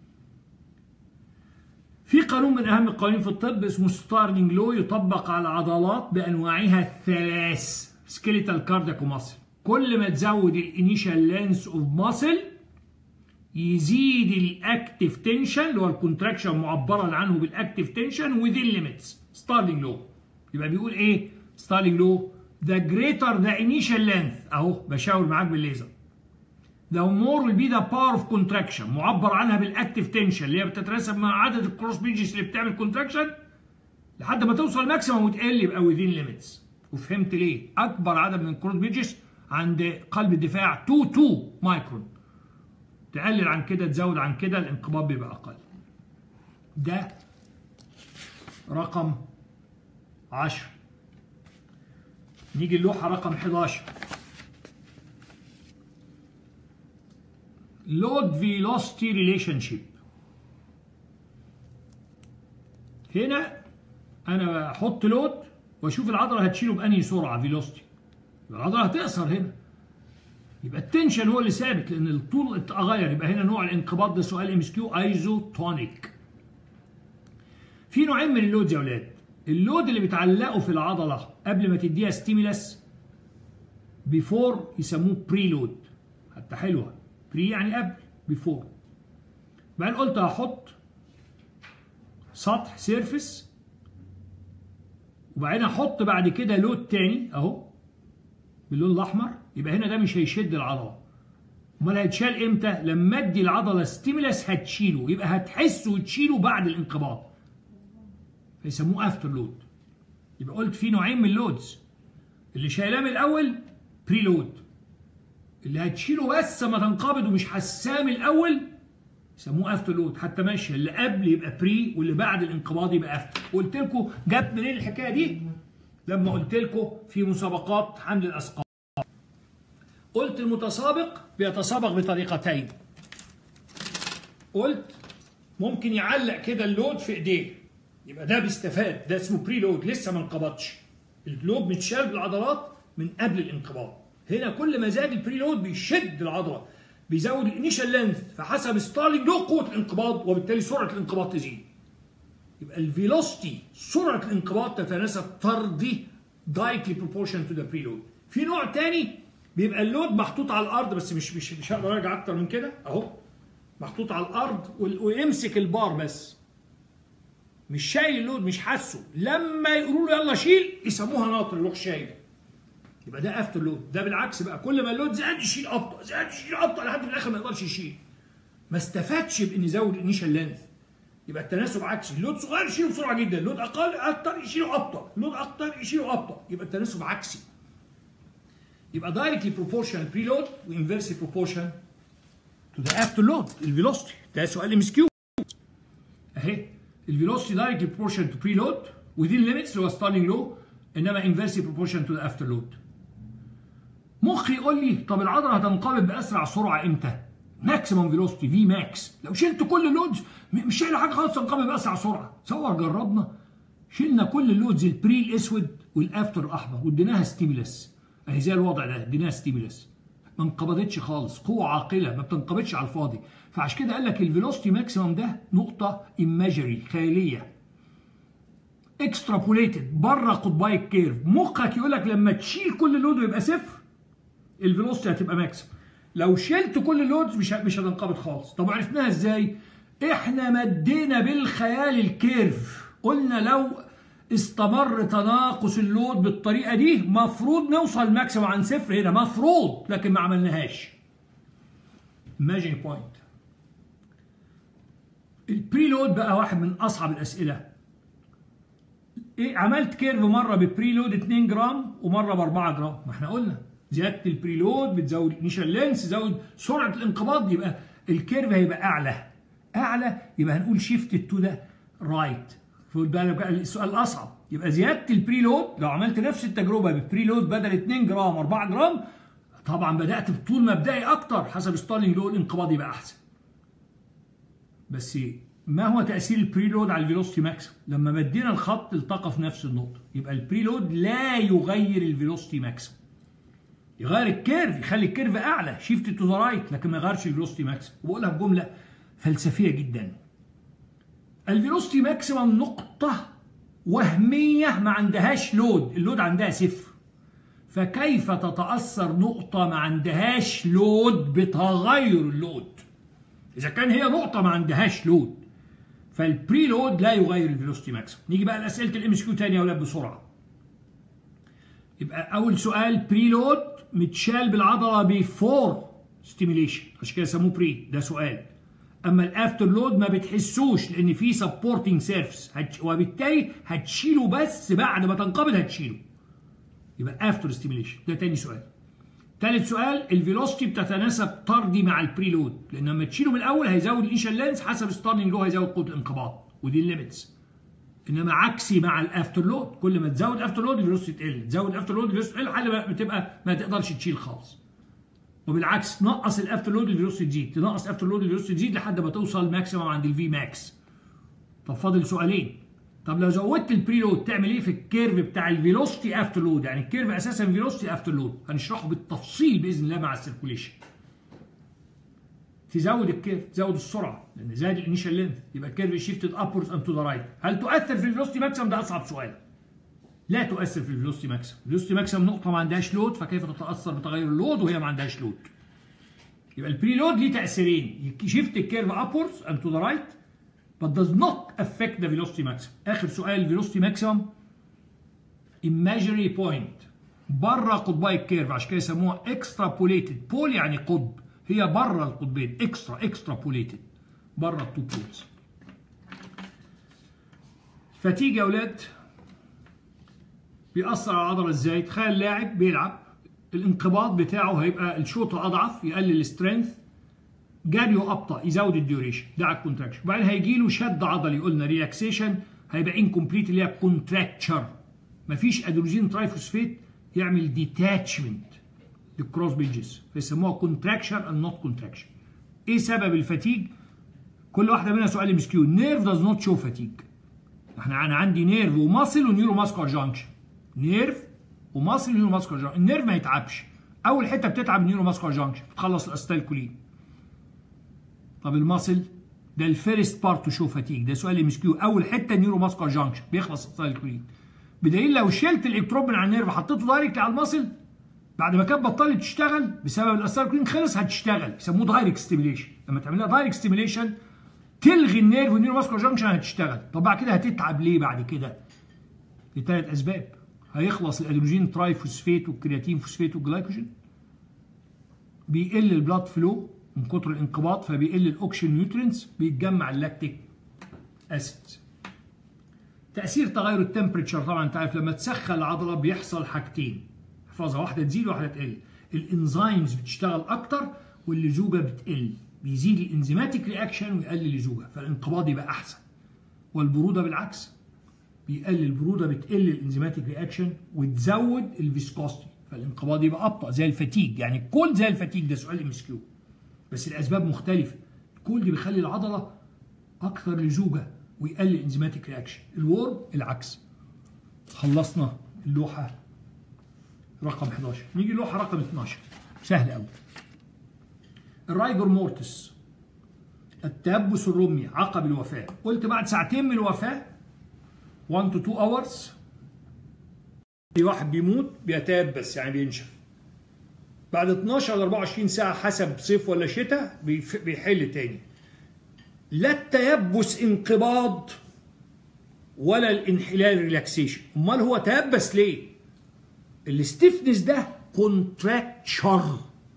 في قانون من اهم القوانين في الطب اسمه ستارلينج لو يطبق على العضلات بانواعها الثلاث سكيليتال كاردياك وماسل كل ما تزود الانيشال لينس اوف ماسل يزيد الاكتيف تنشن اللي هو الكونتراكشن معبرا عنه بالاكتيف تنشن وذين ليميتس ستارلينج لو يبقى بيقول ايه ستارلينج لو the greater the initial length اهو بشاور معاك بالليزر the more will be the power of contraction معبر عنها بالاكتيف تنشن اللي هي بتترسب مع عدد الكروس بيجز اللي بتعمل كونتراكشن لحد ما توصل ماكسيمم وتقل يبقى within limits وفهمت ليه اكبر عدد من الكروس بيجز عند قلب الدفاع 2 2 مايكرون تقلل عن كده تزود عن كده الانقباض بيبقى اقل ده رقم 10 نيجي اللوحه رقم 11 لود فيلوسيتي ريليشن شيب هنا انا بحط لود واشوف العضله هتشيله بانهي سرعه فيلوستي يبقى العضله هتقصر هنا يبقى التنشن هو اللي ثابت لان الطول اتغير يبقى هنا نوع الانقباض ده سؤال ام اس كيو ايزوتونيك في نوعين من اللود يا اولاد اللود اللي بتعلقه في العضله قبل ما تديها ستيمولاس بيفور يسموه بري لود حتى حلوه بري يعني قبل بيفور بعدين قلت هحط سطح سيرفس وبعدين احط بعد كده لود تاني اهو باللون الاحمر يبقى هنا ده مش هيشد العضله امال هيتشال امتى لما ادي العضله ستيمولاس هتشيله يبقى هتحسه وتشيله بعد الانقباض فيسموه افتر لود يبقى قلت في نوعين من اللودز اللي شايلاه من الاول بري لود اللي هتشيله بس ما تنقبض ومش حساه من الاول يسموه افتر لود حتى ماشي اللي قبل يبقى بري واللي بعد الانقباض يبقى افتر قلت لكم جت منين الحكايه دي لما قلت لكم في مسابقات حمل الاثقال قلت المتسابق بيتسابق بطريقتين قلت ممكن يعلق كده اللود في ايديه يبقى ده بيستفاد ده اسمه بري لود لسه ما انقبضش اللود متشال بالعضلات من قبل الانقباض هنا كل ما زاد البري لود بيشد العضله بيزود الانيشال لينث فحسب ستارلينج له قوه الانقباض وبالتالي سرعه الانقباض تزيد يبقى الفيلوستي سرعه الانقباض تتناسب طردي دايركتلي بروبورشن تو ذا بري لود في نوع تاني بيبقى اللود محطوط على الارض بس مش مش مش هقدر ارجع اكتر من كده اهو محطوط على الارض ويمسك البار بس مش شايل اللود مش حاسه لما يقولوا له يلا شيل يسموها ناطر يروح شايل يبقى ده افتر لود ده بالعكس بقى كل ما اللود زاد يشيل ابطا زاد يشيل ابطا لحد في الاخر ما يقدرش يشيل ما استفادش بان يزود الانيشال لينث يبقى التناسب عكسي اللود صغير يشيله بسرعه جدا اللود اقل اكتر يشيله ابطا اللود اكتر يشيله ابطا يبقى التناسب عكسي يبقى دايركتلي بروبورشن بري لود وانفيرسلي بروبورشن تو ذا افتر لود الفيلوسيتي ده سؤال ام اس كيو اهي الفيلوسيتي دايركتلي بروبورشن تو بري لود within limits اللي هو ستارلينج لو انما انفيرسلي بروبورشن تو ذا افتر لود مخي يقول لي طب العضله هتنقبض باسرع سرعه امتى؟ ماكسيموم فيلوسيتي في ماكس لو شلت كل اللودز مش شايل حاجه خالص تنقبض باسرع سرعه تصور جربنا شلنا كل اللودز البري الاسود والافتر الاحمر واديناها ستيمولاس اهي زي الوضع ده اديناها ستيمولاس ما انقبضتش خالص قوه عاقله ما بتنقبضش على الفاضي فعشان كده قال لك الفيلوسيتي ماكسيموم ده نقطه ايماجري خياليه اكسترابوليتد بره قطبي الكيرف مخك يقول لك لما تشيل كل اللود ويبقى صفر الفيلوسيتي هتبقى ماكسيموم لو شلت كل اللودز مش مش هتنقبض خالص طب عرفناها ازاي احنا مدينا بالخيال الكيرف قلنا لو استمر تناقص اللود بالطريقه دي مفروض نوصل ماكسيموم عن صفر هنا مفروض لكن ما عملناهاش imagine point البري لود بقى واحد من اصعب الاسئله ايه عملت كيرف مره ببري لود 2 جرام ومره ب 4 جرام ما احنا قلنا زياده البري لود بتزود انيشال لينس تزود سرعه الانقباض يبقى الكيرف هيبقى اعلى اعلى يبقى هنقول شيفت تو ذا رايت بقى السؤال الاصعب يبقى زياده البري لود لو عملت نفس التجربه ببري لود بدل 2 جرام 4 جرام طبعا بدات بطول مبدئي اكتر حسب ستارلينج لو الانقباض يبقى احسن بس ما هو تاثير البري لود على الفيلوسيتي ماكسيمم لما مدينا الخط التقى في نفس النقطه يبقى البري لود لا يغير الفيلوسيتي ماكسيمم يغير الكيرف يخلي الكيرف اعلى شيفت تو ذا رايت لكن ما يغيرش الفيلوسيتي ماكسيمم وبقولها بجمله فلسفيه جدا الفيلوسيتي ماكسيمم نقطه وهميه ما عندهاش لود اللود عندها صفر فكيف تتاثر نقطه ما عندهاش لود بتغير اللود اذا كان هي نقطه ما عندهاش لود فالبري لود لا يغير الفيلوسيتي ماكسيمم نيجي بقى لاسئله الام اس كيو تاني يا اولاد بسرعه يبقى اول سؤال بري لود متشال بالعضله بفور ستيميليشن عشان كده سموه بري ده سؤال اما الافتر لود ما بتحسوش لان في سبورتنج سيرفس وبالتالي هتشيله بس بعد ما تنقبض هتشيله يبقى افتر ستيميليشن ده تاني سؤال ثالث سؤال الفيلوسيتي بتتناسب طردي مع البري لود لان لما تشيله من الاول هيزود الانيشال لينس حسب ستارنينج لو هيزود قوه الانقباض ودي الليميتس انما عكسي مع الافتر لود كل ما تزود افتر لود الفيلوسيتي تقل تزود افتر لود الفيلوسيتي تقل لحد بتبقى ما تقدرش تشيل خالص وبالعكس نقص الافتر لود الفيلوسيتي تزيد تنقص افتر لود الفيلوسيتي تزيد لحد ما توصل ماكسيمم عند الفي ماكس طب فاضل سؤالين طب لو زودت البري لود تعمل ايه في الكيرف بتاع الفيلوسيتي افتر لود يعني الكيرف اساسا فيلوسيتي افتر لود هنشرحه بالتفصيل باذن الله مع السيركوليشن تزود الكيرف تزود السرعه لان زاد الانيشال لينث يبقى الكيرف شيفتد ابورز اند تو ذا رايت هل تؤثر في الفيلوسيتي ماكسيمم ده اصعب سؤال لا تؤثر في الفيلوسيتي ماكسيمم الفيلوسيتي ماكسيمم نقطه ما عندهاش لود فكيف تتاثر بتغير اللود وهي ما عندهاش لود يبقى البري لود ليه تاثيرين شيفت الكيرف ابورز اند تو ذا رايت but does not affect the velocity maximum اخر سؤال velocity maximum imaginary point بره قطبي الكيرف عشان كده يسموها extrapolated بول يعني قطب هي بره القطبين اكسترا extrapolated بره التو بولز فتيجي يا اولاد بيأثر على العضله ازاي تخيل لاعب بيلعب الانقباض بتاعه هيبقى الشوط اضعف يقلل السترينث جاريو ابطا يزود الديوريشن ده على الكونتراكشن وبعدين هيجي له شد عضلي قلنا ريلاكسيشن هيبقى انكمبليت اللي هي كونتراكتشر مفيش ادروجين ترايفوسفيت يعمل ديتاتشمنت للكروس بيجز فيسموها كونتراكشر اند نوت كونتراكشن ايه سبب الفتيج كل واحده منها سؤال مسكيو نيرف داز نوت شو فتيج احنا انا عندي نيرف وماسل ونيورو ماسكولار جانكشن نيرف وماسل ونيورو ماسكولار جانكشن النيرف ما يتعبش اول حته بتتعب النيورو ماسكولار جانكشن بتخلص الاستايل كولين طب الماسل ده الفيرست بارت تو شو فاتيج ده سؤال ام كيو اول حته نيورو ماسكولار جانكشن بيخلص الاستايل كولين بدليل لو شلت الالكترون من على النيرف وحطيته دايركت على الماسل بعد ما كانت بطلت تشتغل بسبب الاستايل كولين خلص هتشتغل يسموه دايركت ستيميليشن لما تعملها دايركت ستيميليشن تلغي النيرف والنيورو ماسكولار جانكشن هتشتغل طب بعد كده هتتعب ليه بعد كده لثلاث اسباب هيخلص الادروجين تراي فوسفيت والكرياتين فوسفيت والجلايكوجين بيقل البلاد فلو من كتر الانقباض فبيقل الاوكسجين نيوترينز بيتجمع اللاكتيك اسيد تاثير تغير التمبريتشر طبعا انت عارف لما تسخن العضله بيحصل حاجتين احفظها واحده تزيد وواحده تقل الانزيمز بتشتغل اكتر واللزوجه بتقل بيزيد الانزيماتيك رياكشن ويقلل اللزوجه فالانقباض يبقى احسن والبروده بالعكس بيقلل البروده بتقل الانزيماتيك رياكشن وتزود الفيسكوستي فالانقباض يبقى ابطا زي الفتيج يعني الكل زي الفتيج ده سؤال ام اس كيو بس الاسباب مختلفه الكل دي بيخلي العضله اكثر لزوجه ويقلل انزيماتيك رياكشن الورم العكس خلصنا اللوحه رقم 11 نيجي اللوحه رقم 12 سهل قوي الرايجور مورتس التيبس الرمي عقب الوفاه قلت بعد ساعتين من الوفاه 1 to 2 hours في واحد بيموت بيتيبس يعني بينشف بعد 12 ل 24 ساعة حسب صيف ولا شتاء بيحل تاني لا التيبس انقباض ولا الانحلال ريلاكسيشن امال هو تيبس ليه الاستفنس ده كونتراكتشر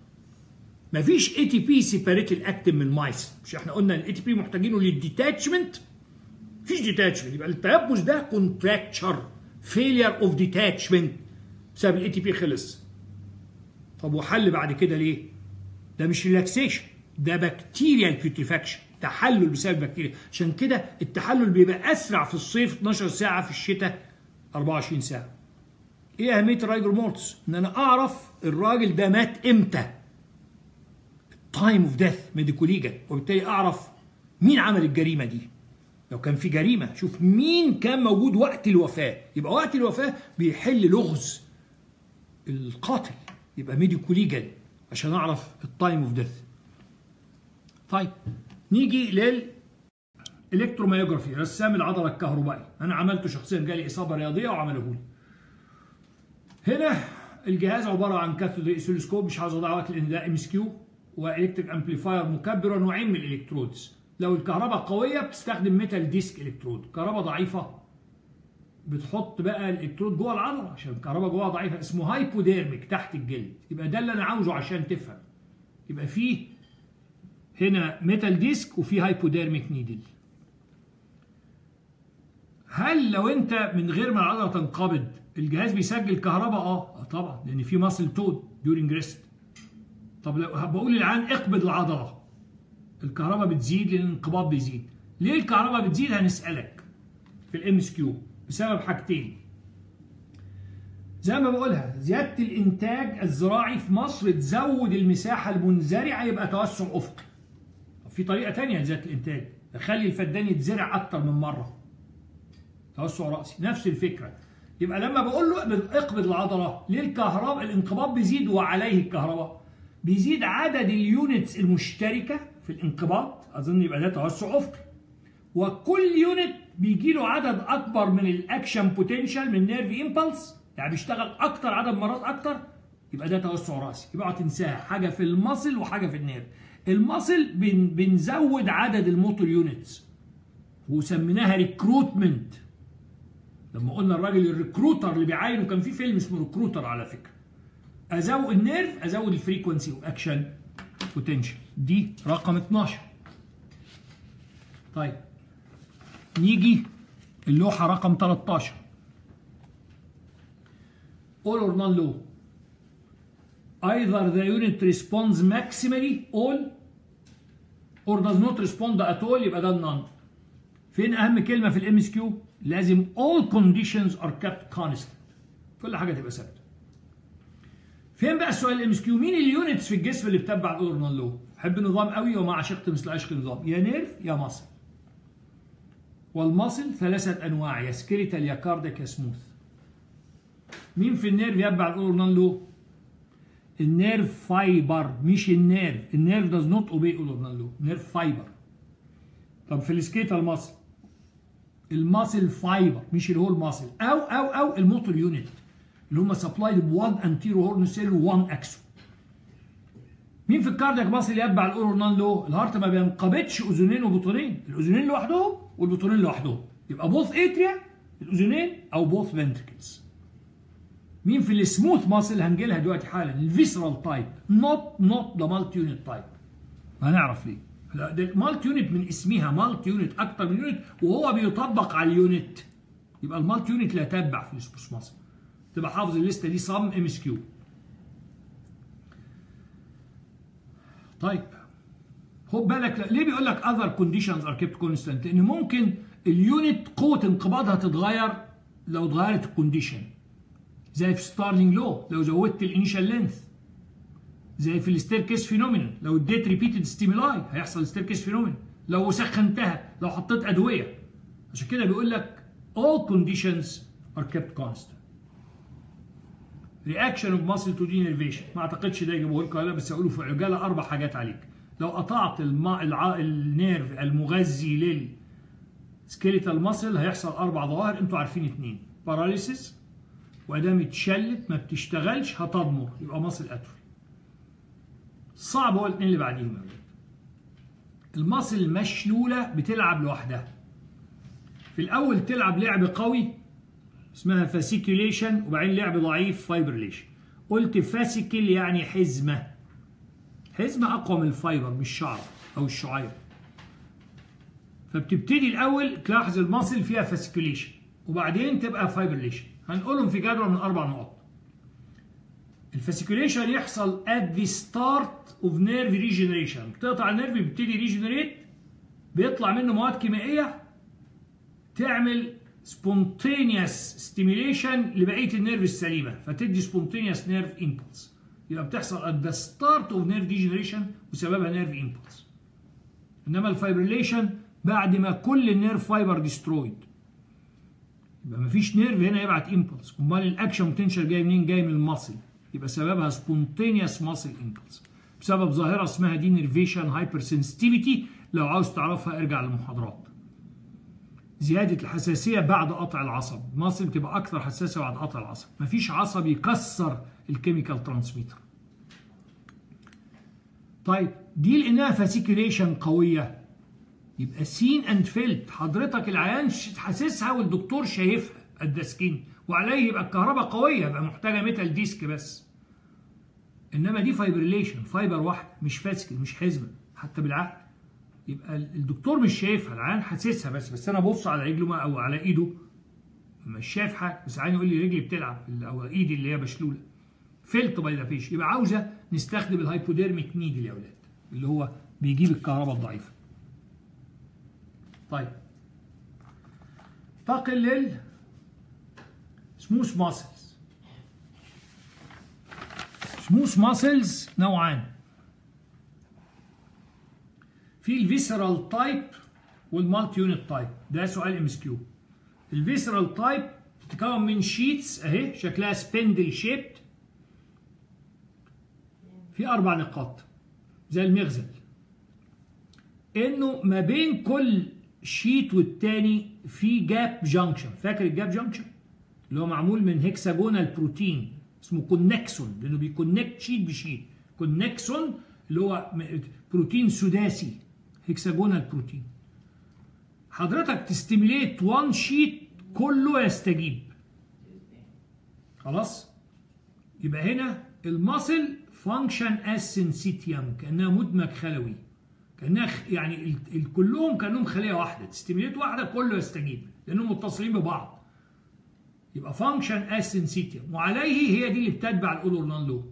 مفيش اي تي بي سيباريتد اكتف من المايس مش احنا قلنا الاي تي بي محتاجينه للديتاتشمنت مفيش ديتاتشمنت يبقى التيبس ده كونتراكتشر فيلير اوف ديتاتشمنت بسبب الاي تي بي خلص طب وحل بعد كده ليه؟ ده مش ريلاكسيشن ده بكتيريال بيوتريفاكشن تحلل بسبب بكتيريا عشان كده التحلل بيبقى اسرع في الصيف 12 ساعه في الشتاء 24 ساعه ايه اهميه الرايجر مورتس ان انا اعرف الراجل ده مات امتى تايم اوف ديث ميديكوليجا وبالتالي اعرف مين عمل الجريمه دي لو كان في جريمه شوف مين كان موجود وقت الوفاه يبقى وقت الوفاه بيحل لغز القاتل يبقى ميديكو ليجل عشان اعرف التايم اوف ديث طيب نيجي لل الكتروميوجرافي رسام العضله الكهربائي انا عملته شخصيا جالي اصابه رياضيه وعمله لي هنا الجهاز عباره عن كاثود اسيلوسكوب مش عاوز اضيع وقت لان ده ام اس كيو والكتريك امبليفاير مكبر ونوعين من الالكترودز لو الكهرباء قويه بتستخدم ميتال ديسك الكترود كهرباء ضعيفه بتحط بقى الالكترود جوه العضله عشان الكهرباء جوه ضعيفه اسمه هايبوديرميك تحت الجلد يبقى ده اللي انا عاوزه عشان تفهم يبقى فيه هنا ميتال ديسك وفي هايبوديرميك نيدل هل لو انت من غير ما العضله تنقبض الجهاز بيسجل كهرباء اه طبعا لان في ماسل تود ديورنج ريست طب لو بقول للعيان اقبض العضله الكهرباء بتزيد لان الانقباض بيزيد ليه الكهرباء بتزيد هنسالك في الام اس كيو بسبب حاجتين زي ما بقولها زياده الانتاج الزراعي في مصر تزود المساحه المنزرعه يبقى توسع افقي في طريقه ثانيه لزياده الانتاج تخلي الفدان يتزرع اكتر من مره توسع راسي نفس الفكره يبقى لما بقول له اقبض, اقبض العضله ليه الكهرباء الانقباض بيزيد وعليه الكهرباء بيزيد عدد اليونتس المشتركه في الانقباض اظن يبقى ده توسع افقي وكل يونت بيجي له عدد اكبر من الاكشن بوتنشال من نيرف امبلس يعني بيشتغل اكتر عدد مرات اكتر يبقى ده توسع راسي يبقى اوعى تنساها حاجه في المصل وحاجه في النيرف المصل بن بنزود عدد الموتور يونتس وسميناها ريكروتمنت لما قلنا الراجل الريكروتر اللي بيعاينه كان في فيلم اسمه ريكروتر على فكره ازود النيرف ازود الفريكونسي واكشن بوتنشال دي رقم 12 طيب نيجي اللوحه رقم 13 all or none low either the unit responds maximally all or does not respond at all يبقى ده النون فين اهم كلمه في الام اس كيو لازم all conditions are kept constant كل حاجه تبقى ثابته فين بقى السؤال الام اس كيو مين اليونتس في الجسم اللي بتتبع الاول نون لو بحب النظام قوي وما عشقت مثل عشق النظام يا نيرف يا مصل والمصل ثلاثه انواع يا سكيليتال يا كارديك يا سموث مين في النيرف يتبع الاول نون لو النيرف فايبر مش النيرف النيرف does not obey all or none law نيرف فايبر طب في السكيتال ماسل الماسل فايبر مش اللي هو الماسل او او او الموتور يونت اللي هم سبلايد ب 1 انتيرو هورن سيل و1 اكسو مين في الكاردياك ماسل يتبع الاور نان لو الهارت ما بينقبضش اذنين وبطونين الاذنين لوحدهم والبطونين لوحدهم يبقى بوث اتريا الاذنين او بوث فنتركلز مين في السموث ماسل هنجي لها دلوقتي حالا الفيسرال تايب نوت نوت ذا مالتي يونت تايب هنعرف ليه لا ده المالتي يونت من اسمها مالتي يونت اكتر من يونت وهو بيطبق على اليونت يبقى المالتي يونت لا تتبع في السموث ماسل تبقى حافظ الليسته دي صم ام اس كيو طيب خد بالك ليه بيقول لك اذر كونديشنز ار كيبت كونستانت لان ممكن اليونت قوه انقباضها تتغير لو اتغيرت الكونديشن زي في ستارلينج لو لو زودت الانيشال لينث زي في الستيركيس فينومينال لو اديت ريبيتد ستيمولاي هيحصل ستيركيس فينومينال لو سخنتها لو حطيت ادويه عشان كده بيقول لك all conditions are kept constant reaction of muscle to denervation ما اعتقدش ده يجيبه لكم بس اقوله في عجاله اربع حاجات عليك لو قطعت الماء الع... النيرف المغذي لل سكيليتال ماسل هيحصل اربع ظواهر انتوا عارفين اثنين باراليسيس وادام اتشلت ما بتشتغلش هتضمر يبقى ماسل اتروفي صعب هو الاثنين اللي بعديهم يا ولاد الماسل المشلوله بتلعب لوحدها في الاول تلعب لعب قوي اسمها فاسيكيوليشن وبعدين لعب ضعيف فايبرليشن قلت فاسيكل يعني حزمه حزمه اقوى من الفايبر مش شعر او الشعير فبتبتدي الاول تلاحظ الماسل فيها فاسيكيوليشن وبعدين تبقى فايبرليشن هنقولهم في جدول من اربع نقط الفاسيكوليشن يحصل at the start of nerve regeneration بتقطع النيرف بيبتدي ريجنريت بيطلع منه مواد كيميائيه تعمل spontaneous stimulation لبقيه النيرف السليمه فتدي spontaneous nerve impulse يبقى بتحصل at the start of nerve degeneration وسببها nerve impulse انما الفايبريليشن بعد ما كل النيرف فايبر ديسترويد يبقى مفيش نيرف هنا يبعت امبلس امال الاكشن بوتنشال جاي منين جاي من الماسل يبقى سببها سبونتينيوس ماسل امبلس بسبب ظاهره اسمها دي نيرفيشن هايبر سنسيتيفيتي لو عاوز تعرفها ارجع للمحاضرات زياده الحساسيه بعد قطع العصب الماسل بتبقى اكثر حساسيه بعد قطع العصب مفيش عصب يكسر الكيميكال ترانسميتر طيب دي لانها فاسيكيوليشن قويه يبقى سين اند فيلت حضرتك العيان حاسسها والدكتور شايفها الدسكين وعليه يبقى الكهرباء قويه يبقى محتاجه ميتال ديسك بس انما دي فايبريليشن فايبر واحده مش فاسكل مش حزمه حتى بالعقل يبقى الدكتور مش شايفها العيان حاسسها بس بس انا ابص على رجله او على ايده مش شايف حاجه بس العيان يقول لي رجلي بتلعب او ايدي اللي هي مشلوله فيلت باي ذا فيش يبقى عاوزه نستخدم الهايبوديرميك نيدل يا اولاد اللي هو بيجيب الكهرباء الضعيفه طيب انتقل لل سموث ماسلز سموث ماسلز نوعان في الفيسرال تايب والمالتي يونت تايب ده سؤال ام اس كيو الفيسرال تايب تتكون من شيتس اهي شكلها سبندل شيبت في اربع نقاط زي المغزل انه ما بين كل شيت والتاني في جاب جانكشن فاكر الجاب جانكشن اللي هو معمول من هيكساجونال بروتين اسمه كونكسون لانه بيكونكت شيت بشيت كونكسون اللي هو بروتين سداسي هيكساجونال بروتين حضرتك تستيميليت وان شيت كله يستجيب خلاص يبقى هنا الماسل فانكشن از سنسيتيوم كانها مدمج خلوي كانها يعني كلهم كانهم خليه واحده تستيميليت واحده كله يستجيب لانهم متصلين ببعض يبقى فانكشن از سنسيتيوم وعليه هي دي اللي بتتبع الاولورنان لو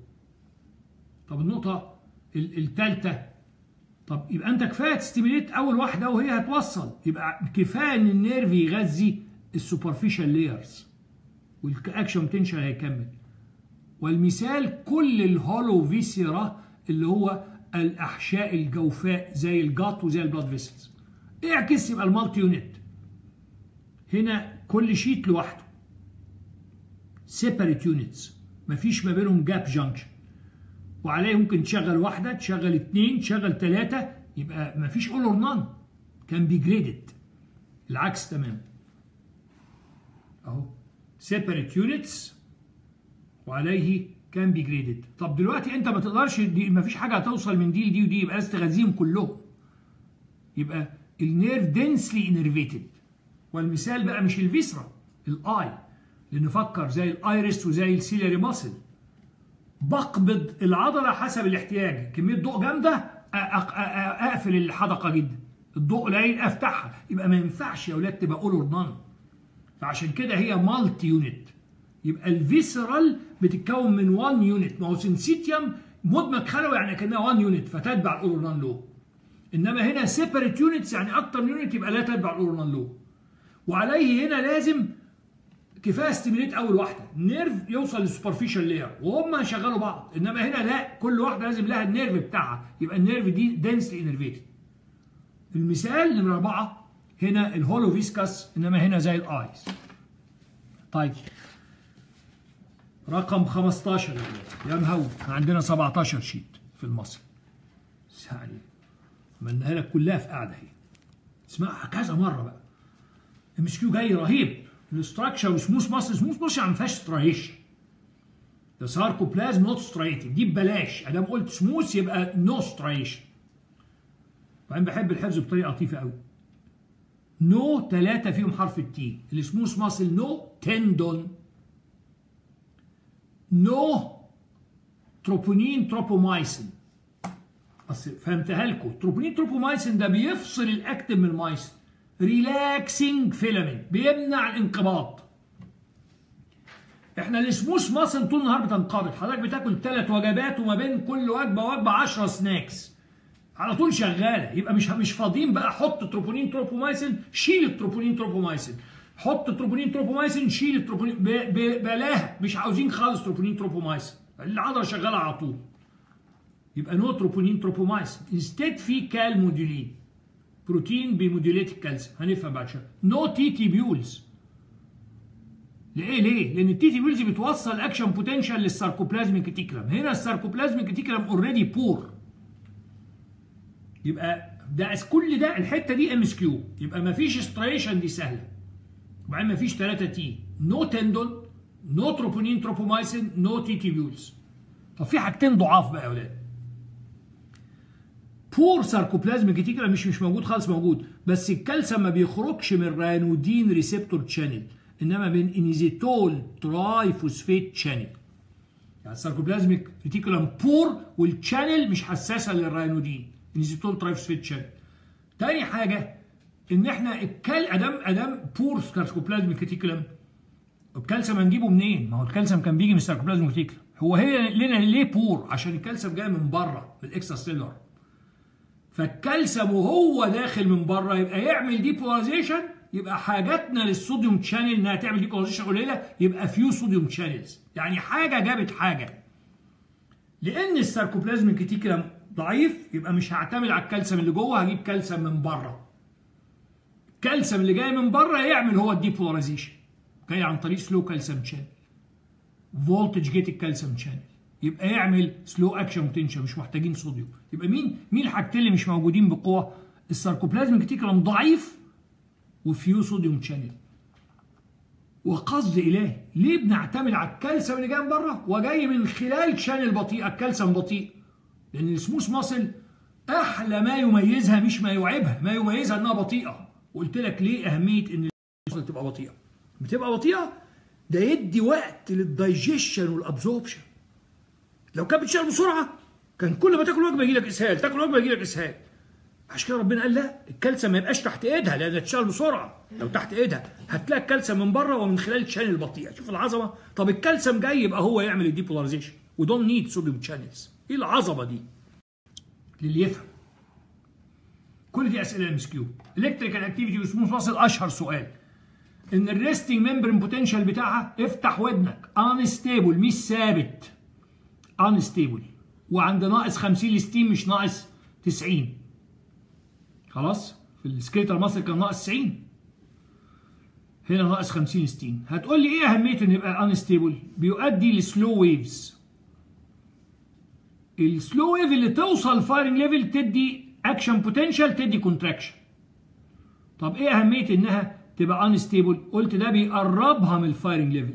طب النقطه الثالثه طب يبقى انت كفايه تستيميليت اول واحده وهي هتوصل يبقى كفايه ان النيرف يغذي السوبرفيشال لايرز والاكشن بوتنشال هيكمل والمثال كل الهولو فيسيرا اللي هو الاحشاء الجوفاء زي الجات وزي البلاد فيسلز اعكس يبقى المالتي يونت هنا كل شيت لوحده سيبريت يونتس مفيش ما بينهم جاب جانكشن وعليه ممكن تشغل واحده تشغل اثنين تشغل ثلاثه يبقى مفيش اول اور نان كان بي جريدد العكس تمام اهو سيبريت يونتس وعليه كان بي جريدد طب دلوقتي انت ما تقدرش دي ما فيش حاجه هتوصل من دي لدي ودي يبقى لازم تغذيهم كلهم يبقى النيرف دنسلي انرفيتد والمثال بقى مش الفيسرا الاي لان فكر زي الايرس وزي السيلري ماسل بقبض العضله حسب الاحتياج كميه ضوء جامده اقفل الحدقه جدا الضوء قليل افتحها يبقى ما ينفعش يا اولاد تبقى اول اور نان فعشان كده هي مالتي يونت يبقى الفيسرال بتتكون من 1 يونت ما هو سنسيتيوم مدمج خلوي يعني كانها 1 يونت فتتبع الاورنان لو انما هنا سيبريت يونتس يعني اكتر من يونت يبقى لا تتبع الاورنان لو وعليه هنا لازم كفايه ستيميليت اول واحده نيرف يوصل للسوبرفيشال لاير وهم يشغلوا بعض انما هنا لا كل واحده لازم لها النيرف بتاعها يبقى النيرف دي دنسلي انرفيتد المثال نمره اربعه هنا الهولو فيسكاس انما هنا زي الايز طيب رقم 15 يا مهول عندنا 17 شيت في المصل يعني عملناها لك كلها في قاعده اهي اسمعها كذا مره بقى ام اس كيو جاي رهيب الاستراكشر وسموث ماسل سموث ماسل يعني ما فيهاش سترايشن ده ساركوبلازم نوت سترايتد دي ببلاش ادام قلت سموث يبقى نو سترايشن وبعدين بحب الحفظ بطريقه لطيفه قوي نو ثلاثه فيهم حرف التي السموث ماسل نو تندون نو تروبونين تروبومايسين اصل فهمتها لكم تروبونين تروبومايسين ده بيفصل الاكتين من المايسين ريلاكسنج فيلامنت بيمنع الانقباض احنا السموث ماسل طول النهار بتنقبض حضرتك بتاكل ثلاث وجبات وما بين كل وجبه وجبه 10 سناكس على طول شغاله يبقى مش مش فاضيين بقى حط تروبونين تروبومايسين شيل التروبونين تروبومايسين حط تروبونين تروبومايسين شيل التروبونين بلاها مش عاوزين خالص تروبونين تروبومايسين العضله شغاله على طول يبقى نو تروبونين تروبومايسين انستيد في كالمودولين بروتين بموديوليت الكالسيوم هنفهم بعد شويه نو تي تي بيولز ليه ليه؟ لان التي تي بيولز بتوصل اكشن بوتنشال للساركوبلازميك ريتيكولم هنا الساركوبلازميك ريتيكولم اوريدي بور يبقى ده كل ده الحته دي ام اس كيو يبقى ما فيش ستريشن دي سهله وبعدين ما فيش 3 تي نو تندون نو تروبونين تروبومايسين نو تي تي بيولز طب في حاجتين ضعاف بقى يا اولاد بور ساركوبلازميك ريتيكولم مش مش موجود خالص موجود بس الكالسيوم ما بيخرجش من رانودين ريسبتور تشانل انما من انيزيتول تراي فوسفيت تشانل يعني الساركوبلازميك ريتيكولم بور والتشانل مش حساسه للرانودين انيزيتول تراي فوسفيت تشانل تاني حاجه ان احنا الكال ادام ادام بور ساركوبلازميك ريتيكولم الكالسيوم هنجيبه منين؟ ما هو الكالسيوم كان بيجي من الساركوبلازميك ريتيكولم هو هي لنا ليه بور؟ عشان الكالسيوم جاي من بره من الاكسترا سيلر فالكالسيوم وهو داخل من بره يبقى يعمل ديبولاريزيشن يبقى حاجاتنا للصوديوم تشانل انها تعمل ديبولاريزيشن قليله يبقى فيو صوديوم تشانلز يعني حاجه جابت حاجه لان الساركوبلازميك ريتيكولم ضعيف يبقى مش هعتمد على الكالسيوم اللي جوه هجيب كالسيوم من بره الكالسيوم اللي جاي من بره يعمل هو الديبولاريزيشن جاي عن طريق سلو كالسيوم شانل فولتج جيت الكالسيوم شانل يبقى يعمل سلو اكشن بوتنشال مش محتاجين صوديوم يبقى مين مين الحاجتين اللي مش موجودين بقوه الساركوبلازم ريتيكولم ضعيف وفيو صوديوم شانل وقصد الهي ليه بنعتمد على الكالسيوم اللي جاي من بره وجاي من خلال شانل بطيء الكالسيوم بطيء لان السموث ماسل احلى ما يميزها مش ما يعيبها ما يميزها انها بطيئه وقلت لك ليه اهميه ان الماسل تبقى بطيئه بتبقى بطيئه ده يدي وقت للدايجيشن والابزوربشن لو كانت بتشتغل بسرعه كان كل ما تاكل وجبه يجي لك اسهال تاكل وجبه يجي لك اسهال عشان كده ربنا قال لا الكالسيوم ما يبقاش تحت ايدها لان تشتغل بسرعه لو تحت ايدها هتلاقي الكالسيوم من بره ومن خلال الشانل البطيئه شوف العظمه طب الكالسيوم جاي يبقى هو يعمل الديبولاريزيشن ودون نيد صوديوم شانلز ايه العظمه دي للي يفهم كل دي اسئله ام اس كيو الكتريكال اكتيفيتي وسموث واصل اشهر سؤال ان الريستنج ممبرين بوتنشال بتاعها افتح ودنك انستيبل مش ثابت انستيبل وعند ناقص 50 الستيم مش ناقص 90 خلاص في السكيتر مصر كان ناقص 90 هنا ناقص 50 ستين هتقول لي ايه اهميه انه يبقى انستيبل بيؤدي لسلو ويفز السلو ويف اللي توصل فايرنج ليفل تدي اكشن بوتنشال تدي كونتراكشن طب ايه اهميه انها تبقى انستيبل قلت ده بيقربها من الفايرنج ليفل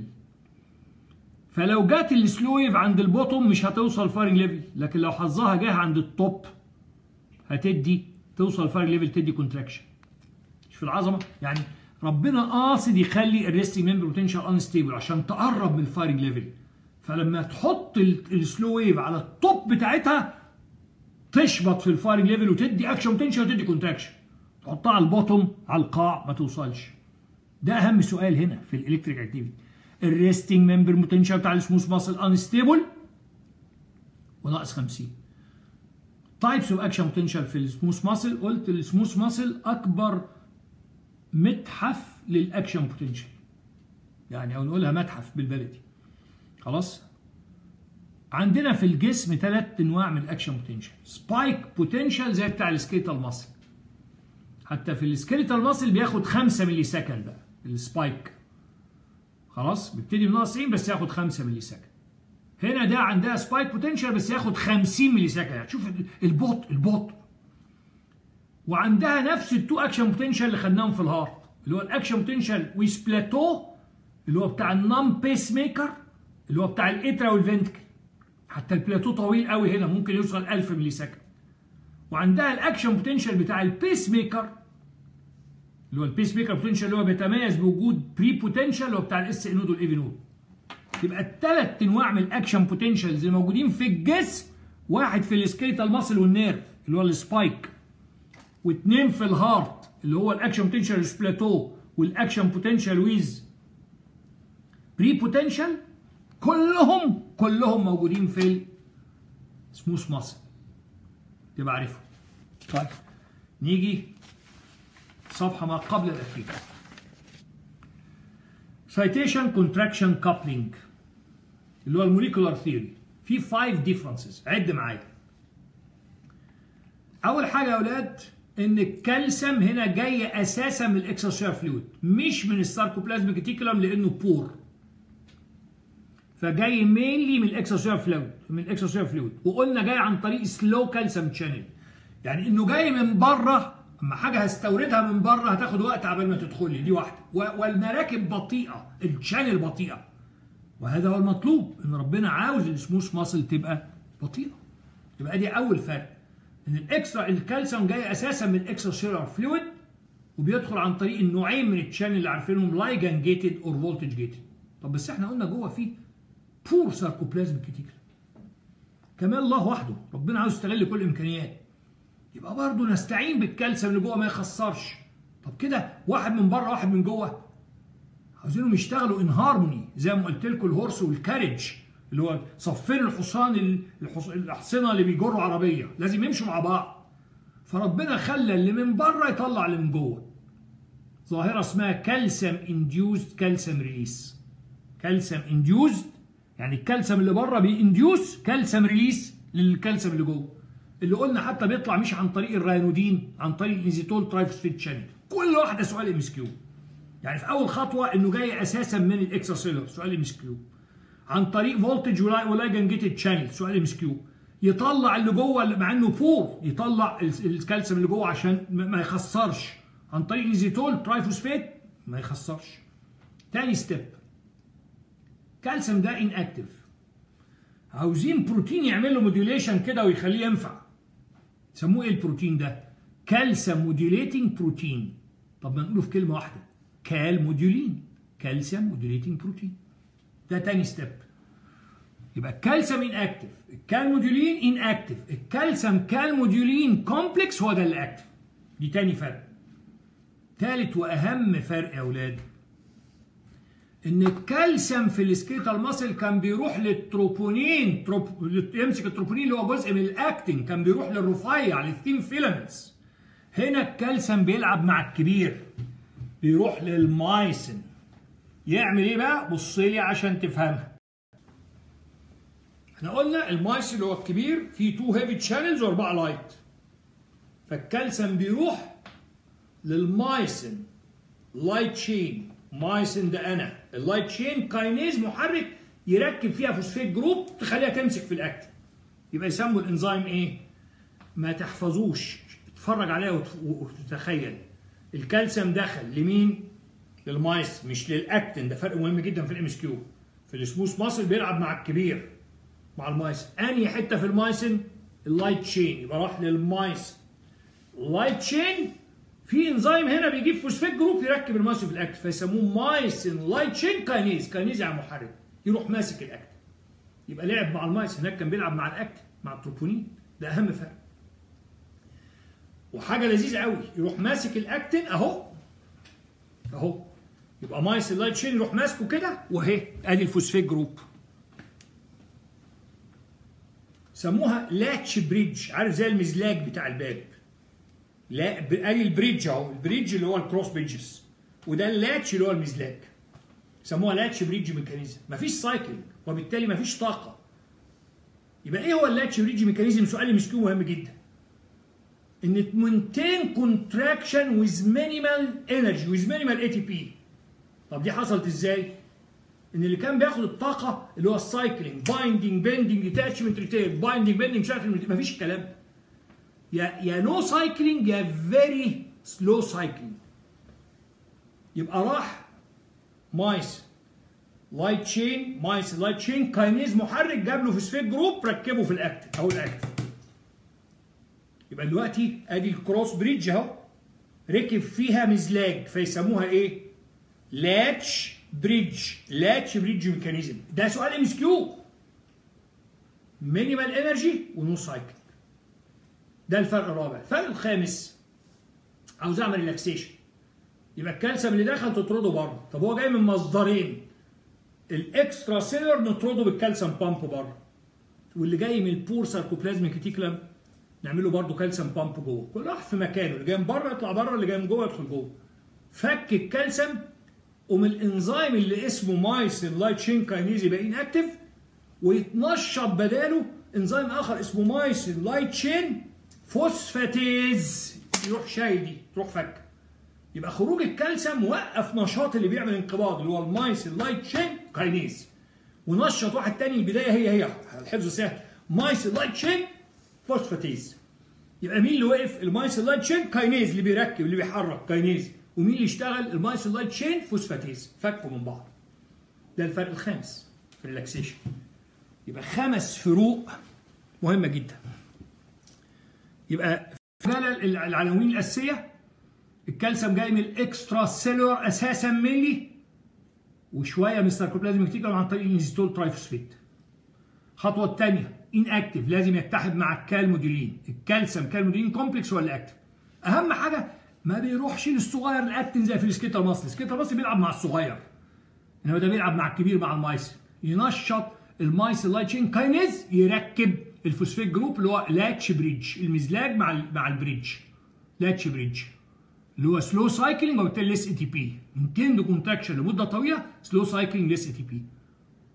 فلو جت السلو ويف عند البوتوم مش هتوصل فايرنج ليفل لكن لو حظها جه عند التوب هتدي توصل فايرنج ليفل تدي كونتراكشن مش في العظمه يعني ربنا قاصد يخلي الريستنج ممبر بوتنشال انستيبل عشان تقرب من الفايرنج ليفل فلما تحط السلو ويف على التوب بتاعتها تشبط في الفايرنج ليفل وتدي اكشن بوتنشال وتدي كونتراكشن تحطها على البوتوم على القاع ما توصلش ده اهم سؤال هنا في الالكتريك اكتيفيتي الريستنج ممبر بوتنشال بتاع السموث ماسل انستيبل وناقص 50 تايبس اوف اكشن بوتنشال في السموث ماسل قلت السموث ماسل اكبر متحف للاكشن بوتنشال يعني او نقولها متحف بالبلدي خلاص عندنا في الجسم ثلاث انواع من الاكشن بوتنشال سبايك بوتنشال زي بتاع السكيتال ماسل حتى في السكيليتال ماسل بياخد 5 ملي سكند بقى السبايك خلاص بيبتدي من ناقص 90 بس ياخد 5 ملي سكند هنا ده عندها سبايك بوتنشال بس ياخد 50 ملي سكند يعني شوف البطء البطء وعندها نفس التو اكشن بوتنشال اللي خدناهم في الهارت اللي هو الاكشن بوتنشال ويز بلاتو اللي هو بتاع النون بيس ميكر اللي هو بتاع الاترا والفنتكل حتى البلاتو طويل قوي هنا ممكن يوصل 1000 ملي سكند وعندها الاكشن بوتنشال بتاع البيس ميكر اللي هو البيس ميكر بوتنشال اللي هو بيتميز بوجود بري بوتنشال اللي هو بتاع الاس نود والاي نود يبقى الثلاث انواع من الاكشن بوتنشالز اللي موجودين في الجسم واحد في السكيتال ماسل والنيرف اللي هو السبايك واثنين في الهارت اللي هو الاكشن بوتنشال سبلاتو والاكشن بوتنشال ويز بري بوتنشال كلهم كلهم موجودين في السموث ماسل تبقى عارفهم طيب نيجي صفحه ما قبل الاخيره citation contraction coupling اللي هو الموليكولار ثيوري في 5 ديفرنسز عد معايا اول حاجه يا اولاد ان الكالسيوم هنا جاي اساسا من الاكسترا فلويد مش من الساركوبلازميك ريتيكولم لانه بور فجاي مينلي من الاكسترا فلويد من الاكسترا فلويد وقلنا جاي عن طريق سلو كالسيوم شانل يعني انه جاي من بره اما حاجه هستوردها من بره هتاخد وقت عبال ما تدخل لي دي واحده والمراكب بطيئه الشانل بطيئه وهذا هو المطلوب ان ربنا عاوز السموث ماسل تبقى بطيئه يبقى دي اول فرق ان الاكسترا الكالسيوم جاي اساسا من الاكسترا سيلر فلويد وبيدخل عن طريق النوعين من الشانل اللي عارفينهم لايجان جيتد اور فولتج جيتد طب بس احنا قلنا جوه فيه بور ساركوبلازم كتير كمان الله وحده ربنا عاوز يستغل كل الامكانيات يبقى برضه نستعين بالكالسيوم اللي جوه ما يخسرش طب كده واحد من بره واحد من جوه عاوزينهم يشتغلوا ان هارموني زي ما قلت لكم الهورس والكارج اللي هو صفين الحصان الحص... الاحصنه اللي بيجروا عربيه لازم يمشوا مع بعض فربنا خلى اللي من بره يطلع اللي من جوه ظاهره اسمها كالسيوم انديوزد كالسيوم ريليس كالسيوم انديوزد يعني الكالسيوم اللي بره بينديوس كالسيوم ريليس للكالسيوم اللي جوه اللي قلنا حتى بيطلع مش عن طريق الراينودين عن طريق الانزيتول ترايفوسفيت شانل كل واحده سؤال ام اس كيو يعني في اول خطوه انه جاي اساسا من الاكسترا سيلر سؤال ام اس كيو عن طريق فولتج ولاجن جيتد تشانل سؤال ام اس كيو يطلع اللي جوه مع انه بور يطلع الكالسيوم اللي جوه عشان ما يخسرش عن طريق ايزيتول ترايفوسفيت ما يخسرش تاني ستيب كالسيوم ده ان اكتف عاوزين بروتين يعمل له موديوليشن كده ويخليه ينفع سموه ايه البروتين ده كالسيوم موديوليتنج بروتين طب ما نقوله في كلمه واحده كال موديولين كالسيوم موديوليتنج بروتين ده تاني ستيب يبقى الكالسيوم ان اكتف الكالموديولين ان اكتف الكالسيوم كالموديولين كومبلكس هو ده اللي اكتف دي تاني فرق تالت واهم فرق يا اولاد ان الكالسيوم في السكيتال ماسل كان بيروح للتروبونين تروب... يمسك التروبونين اللي هو جزء من الاكتين كان بيروح للرفيع للثين فيلامنتس هنا الكالسيوم بيلعب مع الكبير بيروح للمايسن يعمل ايه بقى بص لي عشان تفهمها احنا قلنا المايس اللي هو الكبير فيه تو هيفي تشانلز واربعه لايت فالكالسيوم بيروح للمايسن لايت تشين مايسن ده انا اللايت تشين كاينيز محرك يركب فيها فوسفيت جروب تخليها تمسك في الاكتين يبقى يسموا الانزيم ايه ما تحفظوش اتفرج عليها وتتخيل الكالسيوم دخل لمين للمايس مش للاكتين ده فرق مهم جدا في الام اس كيو في السموث ماسل بيلعب مع الكبير مع المايسن انهي حته في المايسن اللايت تشين يبقى راح للمايسن اللايت تشين في انزيم هنا بيجيب فوسفيت جروب يركب المايسن في الاكت فيسموه مايسن لايت تشين كاينيز كاينيز يعني محرك يروح ماسك الاكت يبقى لعب مع المايسن هناك كان بيلعب مع الاكت مع التروبونين ده اهم فرق وحاجه لذيذه قوي يروح ماسك الاكتين اهو اهو يبقى مايسن لايت تشين يروح ماسكه كده واهي ادي الفوسفيت جروب سموها لاتش بريدج عارف زي المزلاج بتاع الباب لا ادي البريدج اهو البريدج اللي هو الكروس بريدجز وده اللاتش اللي هو المزلاج سموها لاتش بريدج ميكانيزم مفيش سايكلينج وبالتالي مفيش طاقه يبقى ايه هو اللاتش بريدج ميكانيزم سؤال مسكين مهم جدا ان تمنتين كونتراكشن ويز مينيمال انرجي ويز مينيمال اي تي بي طب دي حصلت ازاي؟ ان اللي كان بياخد الطاقه اللي هو السايكلينج بايندينج بيندينج اتاتشمنت ريتير بايندينج بيندينج مش عارف مفيش الكلام ده يا يا نو سايكلينج يا فيري سلو سايكلينج يبقى راح مايس لايت تشين مايس لايت تشين كاينيز محرك جاب له فوسفيت جروب ركبه في الاكتف اهو الاكتف يبقى دلوقتي ادي الكروس بريدج اهو ركب فيها مزلاج فيسموها ايه؟ لاتش بريدج لاتش بريدج ميكانيزم ده سؤال ام اس كيو مينيمال انرجي ونو سايكل ده الفرق الرابع الفرق الخامس عاوز اعمل ريلاكسيشن يبقى الكالسيوم اللي دخل تطرده بره طب هو جاي من مصدرين الاكسترا سيلر نطرده بالكالسيوم بامب بره واللي جاي من البور ساركوبلازميك ريتيكولم نعمله برده كالسيوم بامب جوه كل واحد في مكانه اللي جاي من بره يطلع بره اللي جاي من جوه يدخل جوه فك الكالسيوم ومن الانزيم اللي اسمه مايسين لايت شين كاينيز يبقى انكتف ويتنشط بداله انزيم اخر اسمه مايسين لايت شين فوسفاتيز يروح شايل دي تروح فك يبقى خروج الكالسيوم وقف نشاط اللي بيعمل انقباض اللي هو المايسين لايت شين كاينيز ونشط واحد تاني البدايه هي هي الحفظ سهل مايسين لايت شين فوسفاتيز يبقى مين اللي وقف المايسين لايت شين كاينيز اللي بيركب اللي بيحرك كاينيز ومين اللي اشتغل المايسين لايت شين فوسفاتيز فكوا من بعض ده الفرق الخامس في الريلاكسيشن يبقى خمس فروق مهمه جدا يبقى خلال العناوين الاساسيه الكالسيوم جاي من الاكسترا سيلولر اساسا ملي وشويه من الساركوبلازميك تيكل عن طريق الانزيتول ترايفوسفيت الخطوه الثانيه ان اكتف لازم يتحد مع الكالمودولين الكالسيوم كالمودولين كومبلكس ولا اكتف اهم حاجه ما بيروحش للصغير الاكتين زي في السكيتر مصري السكيتر مصري بيلعب مع الصغير انما ده بيلعب مع الكبير مع المايس ينشط المايس اللايت شين كاينيز يركب الفوسفيت جروب اللي هو لاتش بريدج المزلاج مع مع البريدج لاتش بريدج اللي هو سلو سايكلينج وبالتالي ليس اي تي بي انتند كونتراكشن لمده طويله سلو سايكلينج ليس اي تي بي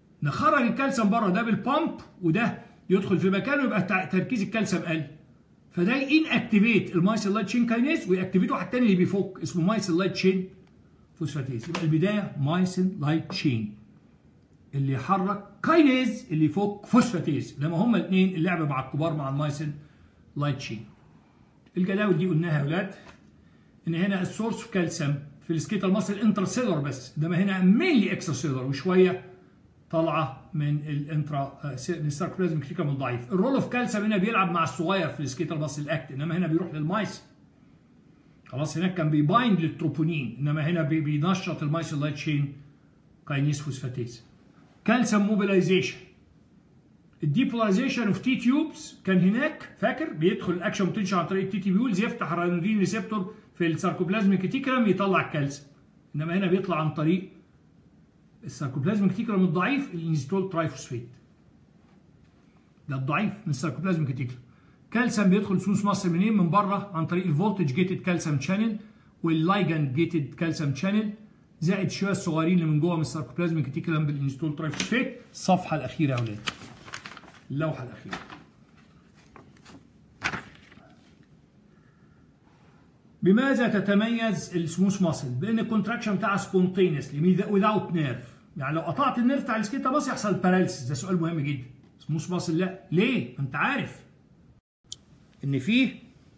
نخرج الكالسيوم بره ده بالبامب وده يدخل في مكانه يبقى تركيز الكالسيوم قل فده ان اكتيفيت المايسل لايت تشين كاينيز ويأكتيفيت واحد تاني اللي بيفك اسمه مايسل لايت تشين فوسفاتيز يبقى البدايه مايسل لايت تشين اللي يحرك كاينيز اللي يفك فوسفاتيز لما هما الاثنين اللعبه مع الكبار مع المايسل لايت تشين الجداول دي قلناها يا اولاد ان هنا السورس في كالسيوم في السكيتال ماسل انترسيلر بس انما هنا مينلي اكسترا وشويه طالعه من الانترا الساركوبلازم كريكم الضعيف الرول اوف كالسيوم هنا بيلعب مع الصغير في السكيتال ماسل اكت انما هنا بيروح للمايس خلاص هناك كان بيبايند للتروبونين انما هنا بينشط المايسل لايت تشين كاينيز فوسفاتيز كالسيوم موبيلايزيشن الديبولاريزيشن اوف تي تيوبس كان هناك فاكر بيدخل الاكشن بوتنشال عن طريق التي تي بيولز يفتح الرانودين ريسبتور في الساركوبلازميك ريتيكولم يطلع الكالسيوم انما هنا بيطلع عن طريق الساركوبلازميك ريتيكولم الضعيف الانستول ترايفوسفيت ده الضعيف من الساركوبلازميك ريتيكولم كالسيوم بيدخل سوس مصر منين من بره عن طريق الفولتج جيتد كالسيوم شانل واللايجند جيتد كالسيوم شانل زائد شويه الصغيرين اللي من جوه من الساركوبلازميك ريتيكولم بالانستول ترايفوسفيت الصفحه الاخيره يا اولاد اللوحه الاخيره بماذا تتميز السموث ماسل؟ بان الكونتراكشن بتاعها سبونتينيسلي without نيرف يعني لو قطعت النيرف بتاع السكيتا باص يحصل باراليسيس ده سؤال مهم جدا سموث ماسل لا ليه؟ انت عارف ان فيه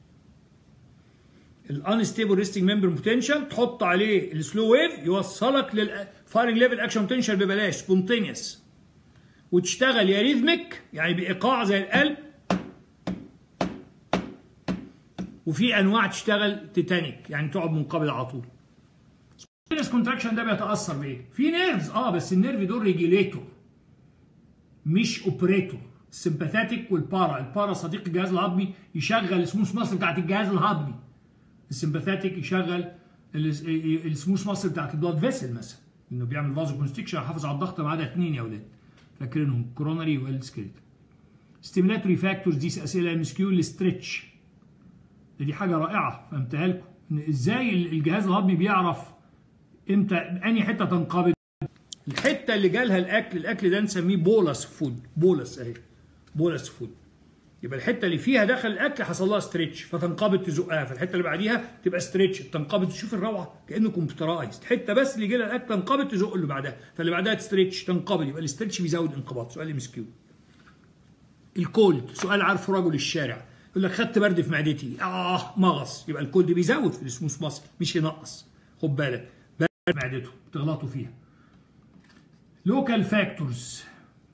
الانستيبل ريستنج ممبر بوتنشال تحط عليه السلو ويف يوصلك للفايرنج ليفل اكشن بوتنشال ببلاش سبونتينيوس وتشتغل يا ريزمك يعني بايقاع زي القلب وفي انواع تشتغل تيتانيك يعني تقعد منقبض على طول سبونتينيوس كونتراكشن ده بيتاثر بايه؟ في نيرفز اه بس النيرف دول ريجيليتور مش اوبريتور السمباثاتيك والبارا البارا صديق الجهاز الهضمي يشغل السموث ماسل بتاعت الجهاز الهضمي السمباثاتيك يشغل السموث ماسل بتاعت البلاد فيسل مثلا انه بيعمل فازو كونستكشن يحافظ على الضغط ما عدا اثنين يا اولاد فاكرينهم كوروناري والسكريت ستيميلاتوري فاكتورز دي اسئله ام اس كيو الاسترتش دي حاجه رائعه فهمتها لكم ان ازاي الجهاز الهضمي بيعرف امتى انهي حته تنقبض الحته اللي جالها الاكل الاكل ده نسميه بولس فود بولس اهي بولس فود يبقى الحته اللي فيها دخل الاكل حصل لها ستريتش فتنقبض تزقها فالحته اللي بعديها تبقى ستريتش تنقبض تشوف الروعه كانه كمبيوترايزد حته بس اللي جالها الاكل تنقبض تزق اللي بعدها فاللي بعدها تستريتش تنقبض يبقى الاستريتش بيزود انقباض سؤال ام اس كيو الكولد سؤال عارفه رجل الشارع يقول لك خدت برد في معدتي اه مغص يبقى الكولد بيزود في السموث ماسل مش ينقص خد بالك برد في معدته بتغلطوا فيها لوكال فاكتورز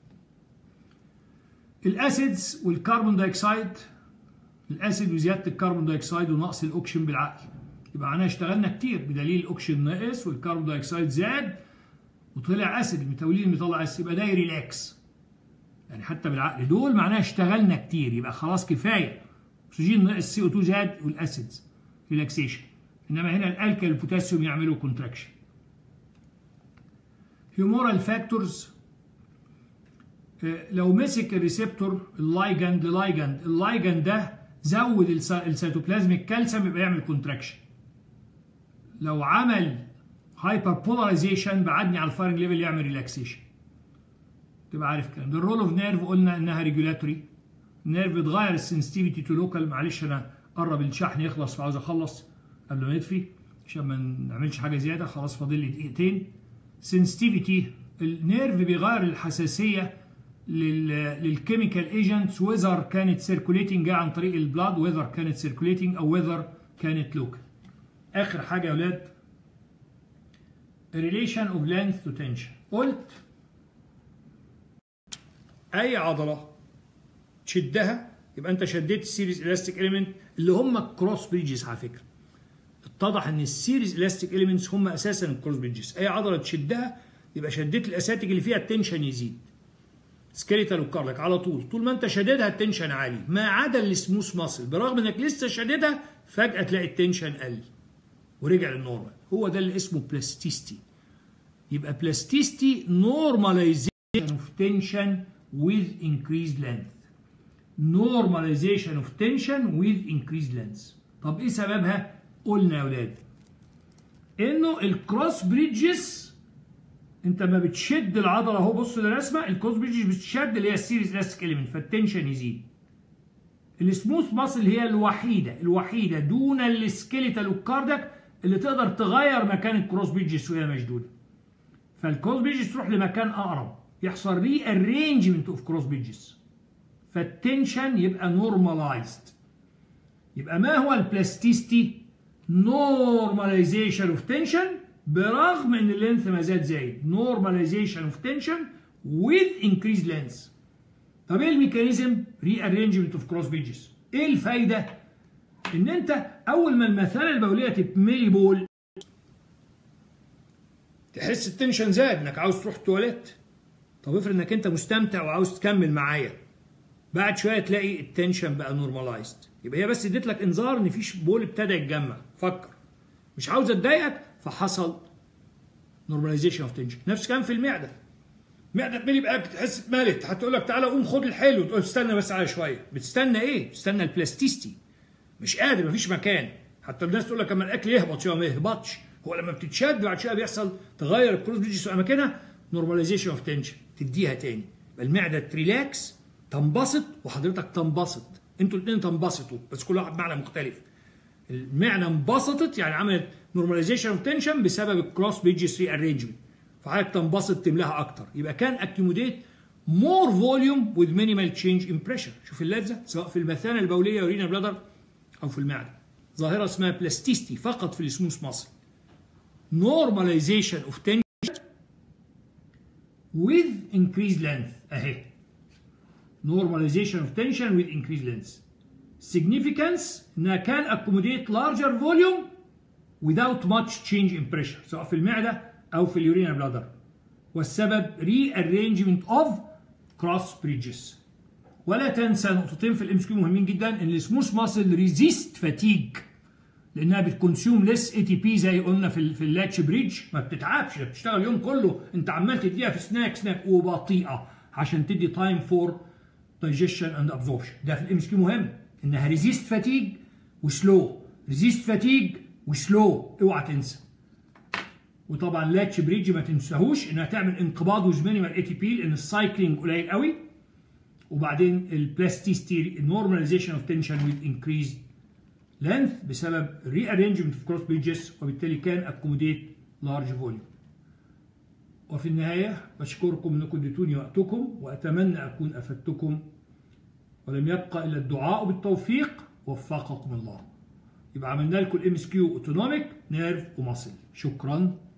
الاسيدز والكربون دايوكسيد الاسيد وزياده الكربون دايوكسيد ونقص الاكسجين بالعقل يبقى احنا اشتغلنا كتير بدليل الاكسجين ناقص والكربون دايوكسيد زاد وطلع اسيد الميتابوليزم بيطلع اسيد يبقى ده ريلاكس يعني حتى بالعقل دول معناها اشتغلنا كتير يبقى خلاص كفايه اكسجين ناقص سي او 2 زاد والاسيدز ريلاكسيشن انما هنا الالكل البوتاسيوم يعملوا كونتراكشن هيومورال فاكتورز لو مسك الريسبتور اللايجند للايجند اللايجند ده زود السيتوبلازميك كالسيوم يبقى يعمل كونتراكشن لو عمل هايبر بولاريزيشن بعدني على الفايرنج ليفل يعمل ريلاكسيشن تبقى عارف الكلام ده الرول اوف نيرف قلنا انها ريجولاتوري نيرف بتغير السنسيتيفيتي تو لوكال معلش انا قرب الشحن يخلص فعاوز اخلص قبل ما نطفي عشان ما نعملش حاجه زياده خلاص فاضل لي دقيقتين سنسيتيفيتي النيرف بيغير الحساسيه للكيميكال ايجنتس وذر كانت سيركوليتنج جايه عن طريق البلاد وذر كانت سيركوليتنج او وذر كانت لوكال اخر حاجه يا اولاد relation of length to tension قلت اي عضله تشدها يبقى انت شديت السيريز الاستيك اليمنت اللي هم الكروس بريدجز على فكره اتضح ان السيريز الاستيك اليمنتس هم اساسا الكروس بريدجز اي عضله تشدها يبقى شديت الاساتيك اللي فيها التنشن يزيد سكيليتال وكارلك على طول طول ما انت شددها التنشن عالي ما عدا السموث ماسل برغم انك لسه شددها فجاه تلاقي التنشن قل ورجع للنورمال هو ده اللي اسمه بلاستيستي يبقى بلاستيستي نورماليزيشن اوف تنشن with increased length normalization of tension with increased length طب ايه سببها قلنا يا اولاد انه الكروس بريدجز انت ما بتشد العضله اهو بص للرسمه الكروس بريدجز بتشد اللي هي السيريز الاستيك اليمنت فالتنشن يزيد السموث ماسل هي الوحيده الوحيده دون السكيليتال والكاردك اللي تقدر تغير مكان الكروس بيجز وهي مشدوده فالكروس بيجز تروح لمكان اقرب يحصل ري ارينجمنت اوف كروس بيجز فالتنشن يبقى نورماليزد يبقى ما هو البلاستيستي نورماليزيشن اوف تنشن برغم ان اللينث ما زاد زايد نورماليزيشن اوف تنشن with increased length طب ايه الميكانيزم ري ارينجمنت اوف كروس بيجز ايه الفايده ان انت اول ما المثانه البوليه تتملي بول تحس التنشن زاد انك عاوز تروح التواليت طب افرض انك انت مستمتع وعاوز تكمل معايا بعد شويه تلاقي التنشن بقى نورماليزد يبقى هي بس اديت لك انذار ان فيش بول ابتدى يتجمع فكر مش عاوز اتضايقك فحصل نورماليزيشن اوف تنشن نفس الكلام في المعده معده تملي بقى تحس اتملت هتقول لك تعالى قوم خد الحلو تقول استنى بس على شويه بتستنى ايه؟ بتستنى البلاستيستي مش قادر مفيش مكان حتى الناس تقول لك اما الاكل يهبط شويه ما يهبطش هو لما بتتشد بعد شويه بيحصل تغير الكروس بيجي في اماكنها نورماليزيشن اوف تنشن تديها تاني المعده تريلاكس تنبسط وحضرتك تنبسط انتوا الاثنين تنبسطوا بس كل واحد معنى مختلف المعده انبسطت يعني عملت نورماليزيشن اوف تنشن بسبب الكروس بيجز ري ارينجمنت فحضرتك تنبسط تملاها اكتر يبقى كان اكيوموديت مور فوليوم وذ مينيمال تشينج ان بريشر شوف اللذه سواء في المثانه البوليه ورينا بلادر او في المعده ظاهره اسمها بلاستيستي فقط في السموث ماسل normalization of tension with increased length اهي normalization of tension with increased length significance انها كان accommodate larger volume without much change in pressure سواء في المعده او في اليورينا بلادر والسبب rearrangement of cross bridges ولا تنسى نقطتين في الام مهمين جدا ان السموث ماسل ريزيست فاتيج لانها بتكونسيوم ليس اي تي بي زي قلنا في في اللاتش بريدج ما بتتعبش بتشتغل اليوم كله انت عمال تديها في سناك سناك وبطيئه عشان تدي تايم فور دايجيشن اند ابزوربشن ده في الام اس مهم انها ريزيست فاتيج وسلو ريزيست فاتيج وسلو اوعى تنسى وطبعا لاتش بريدج ما تنساهوش انها تعمل انقباض وز مينيمال اي تي بي لان السايكلينج قليل قوي وبعدين البلاستيستي نورماليزيشن اوف تنشن وذ انكريزد length بسبب rearrangement of cross bridges وبالتالي كان accommodate large volume وفي النهاية بشكركم انكم اديتوني وقتكم واتمنى اكون افدتكم ولم يبقى الا الدعاء بالتوفيق وفقكم الله يبقى عملنا لكم الام اس كيو اوتونوميك نيرف ومصل شكرا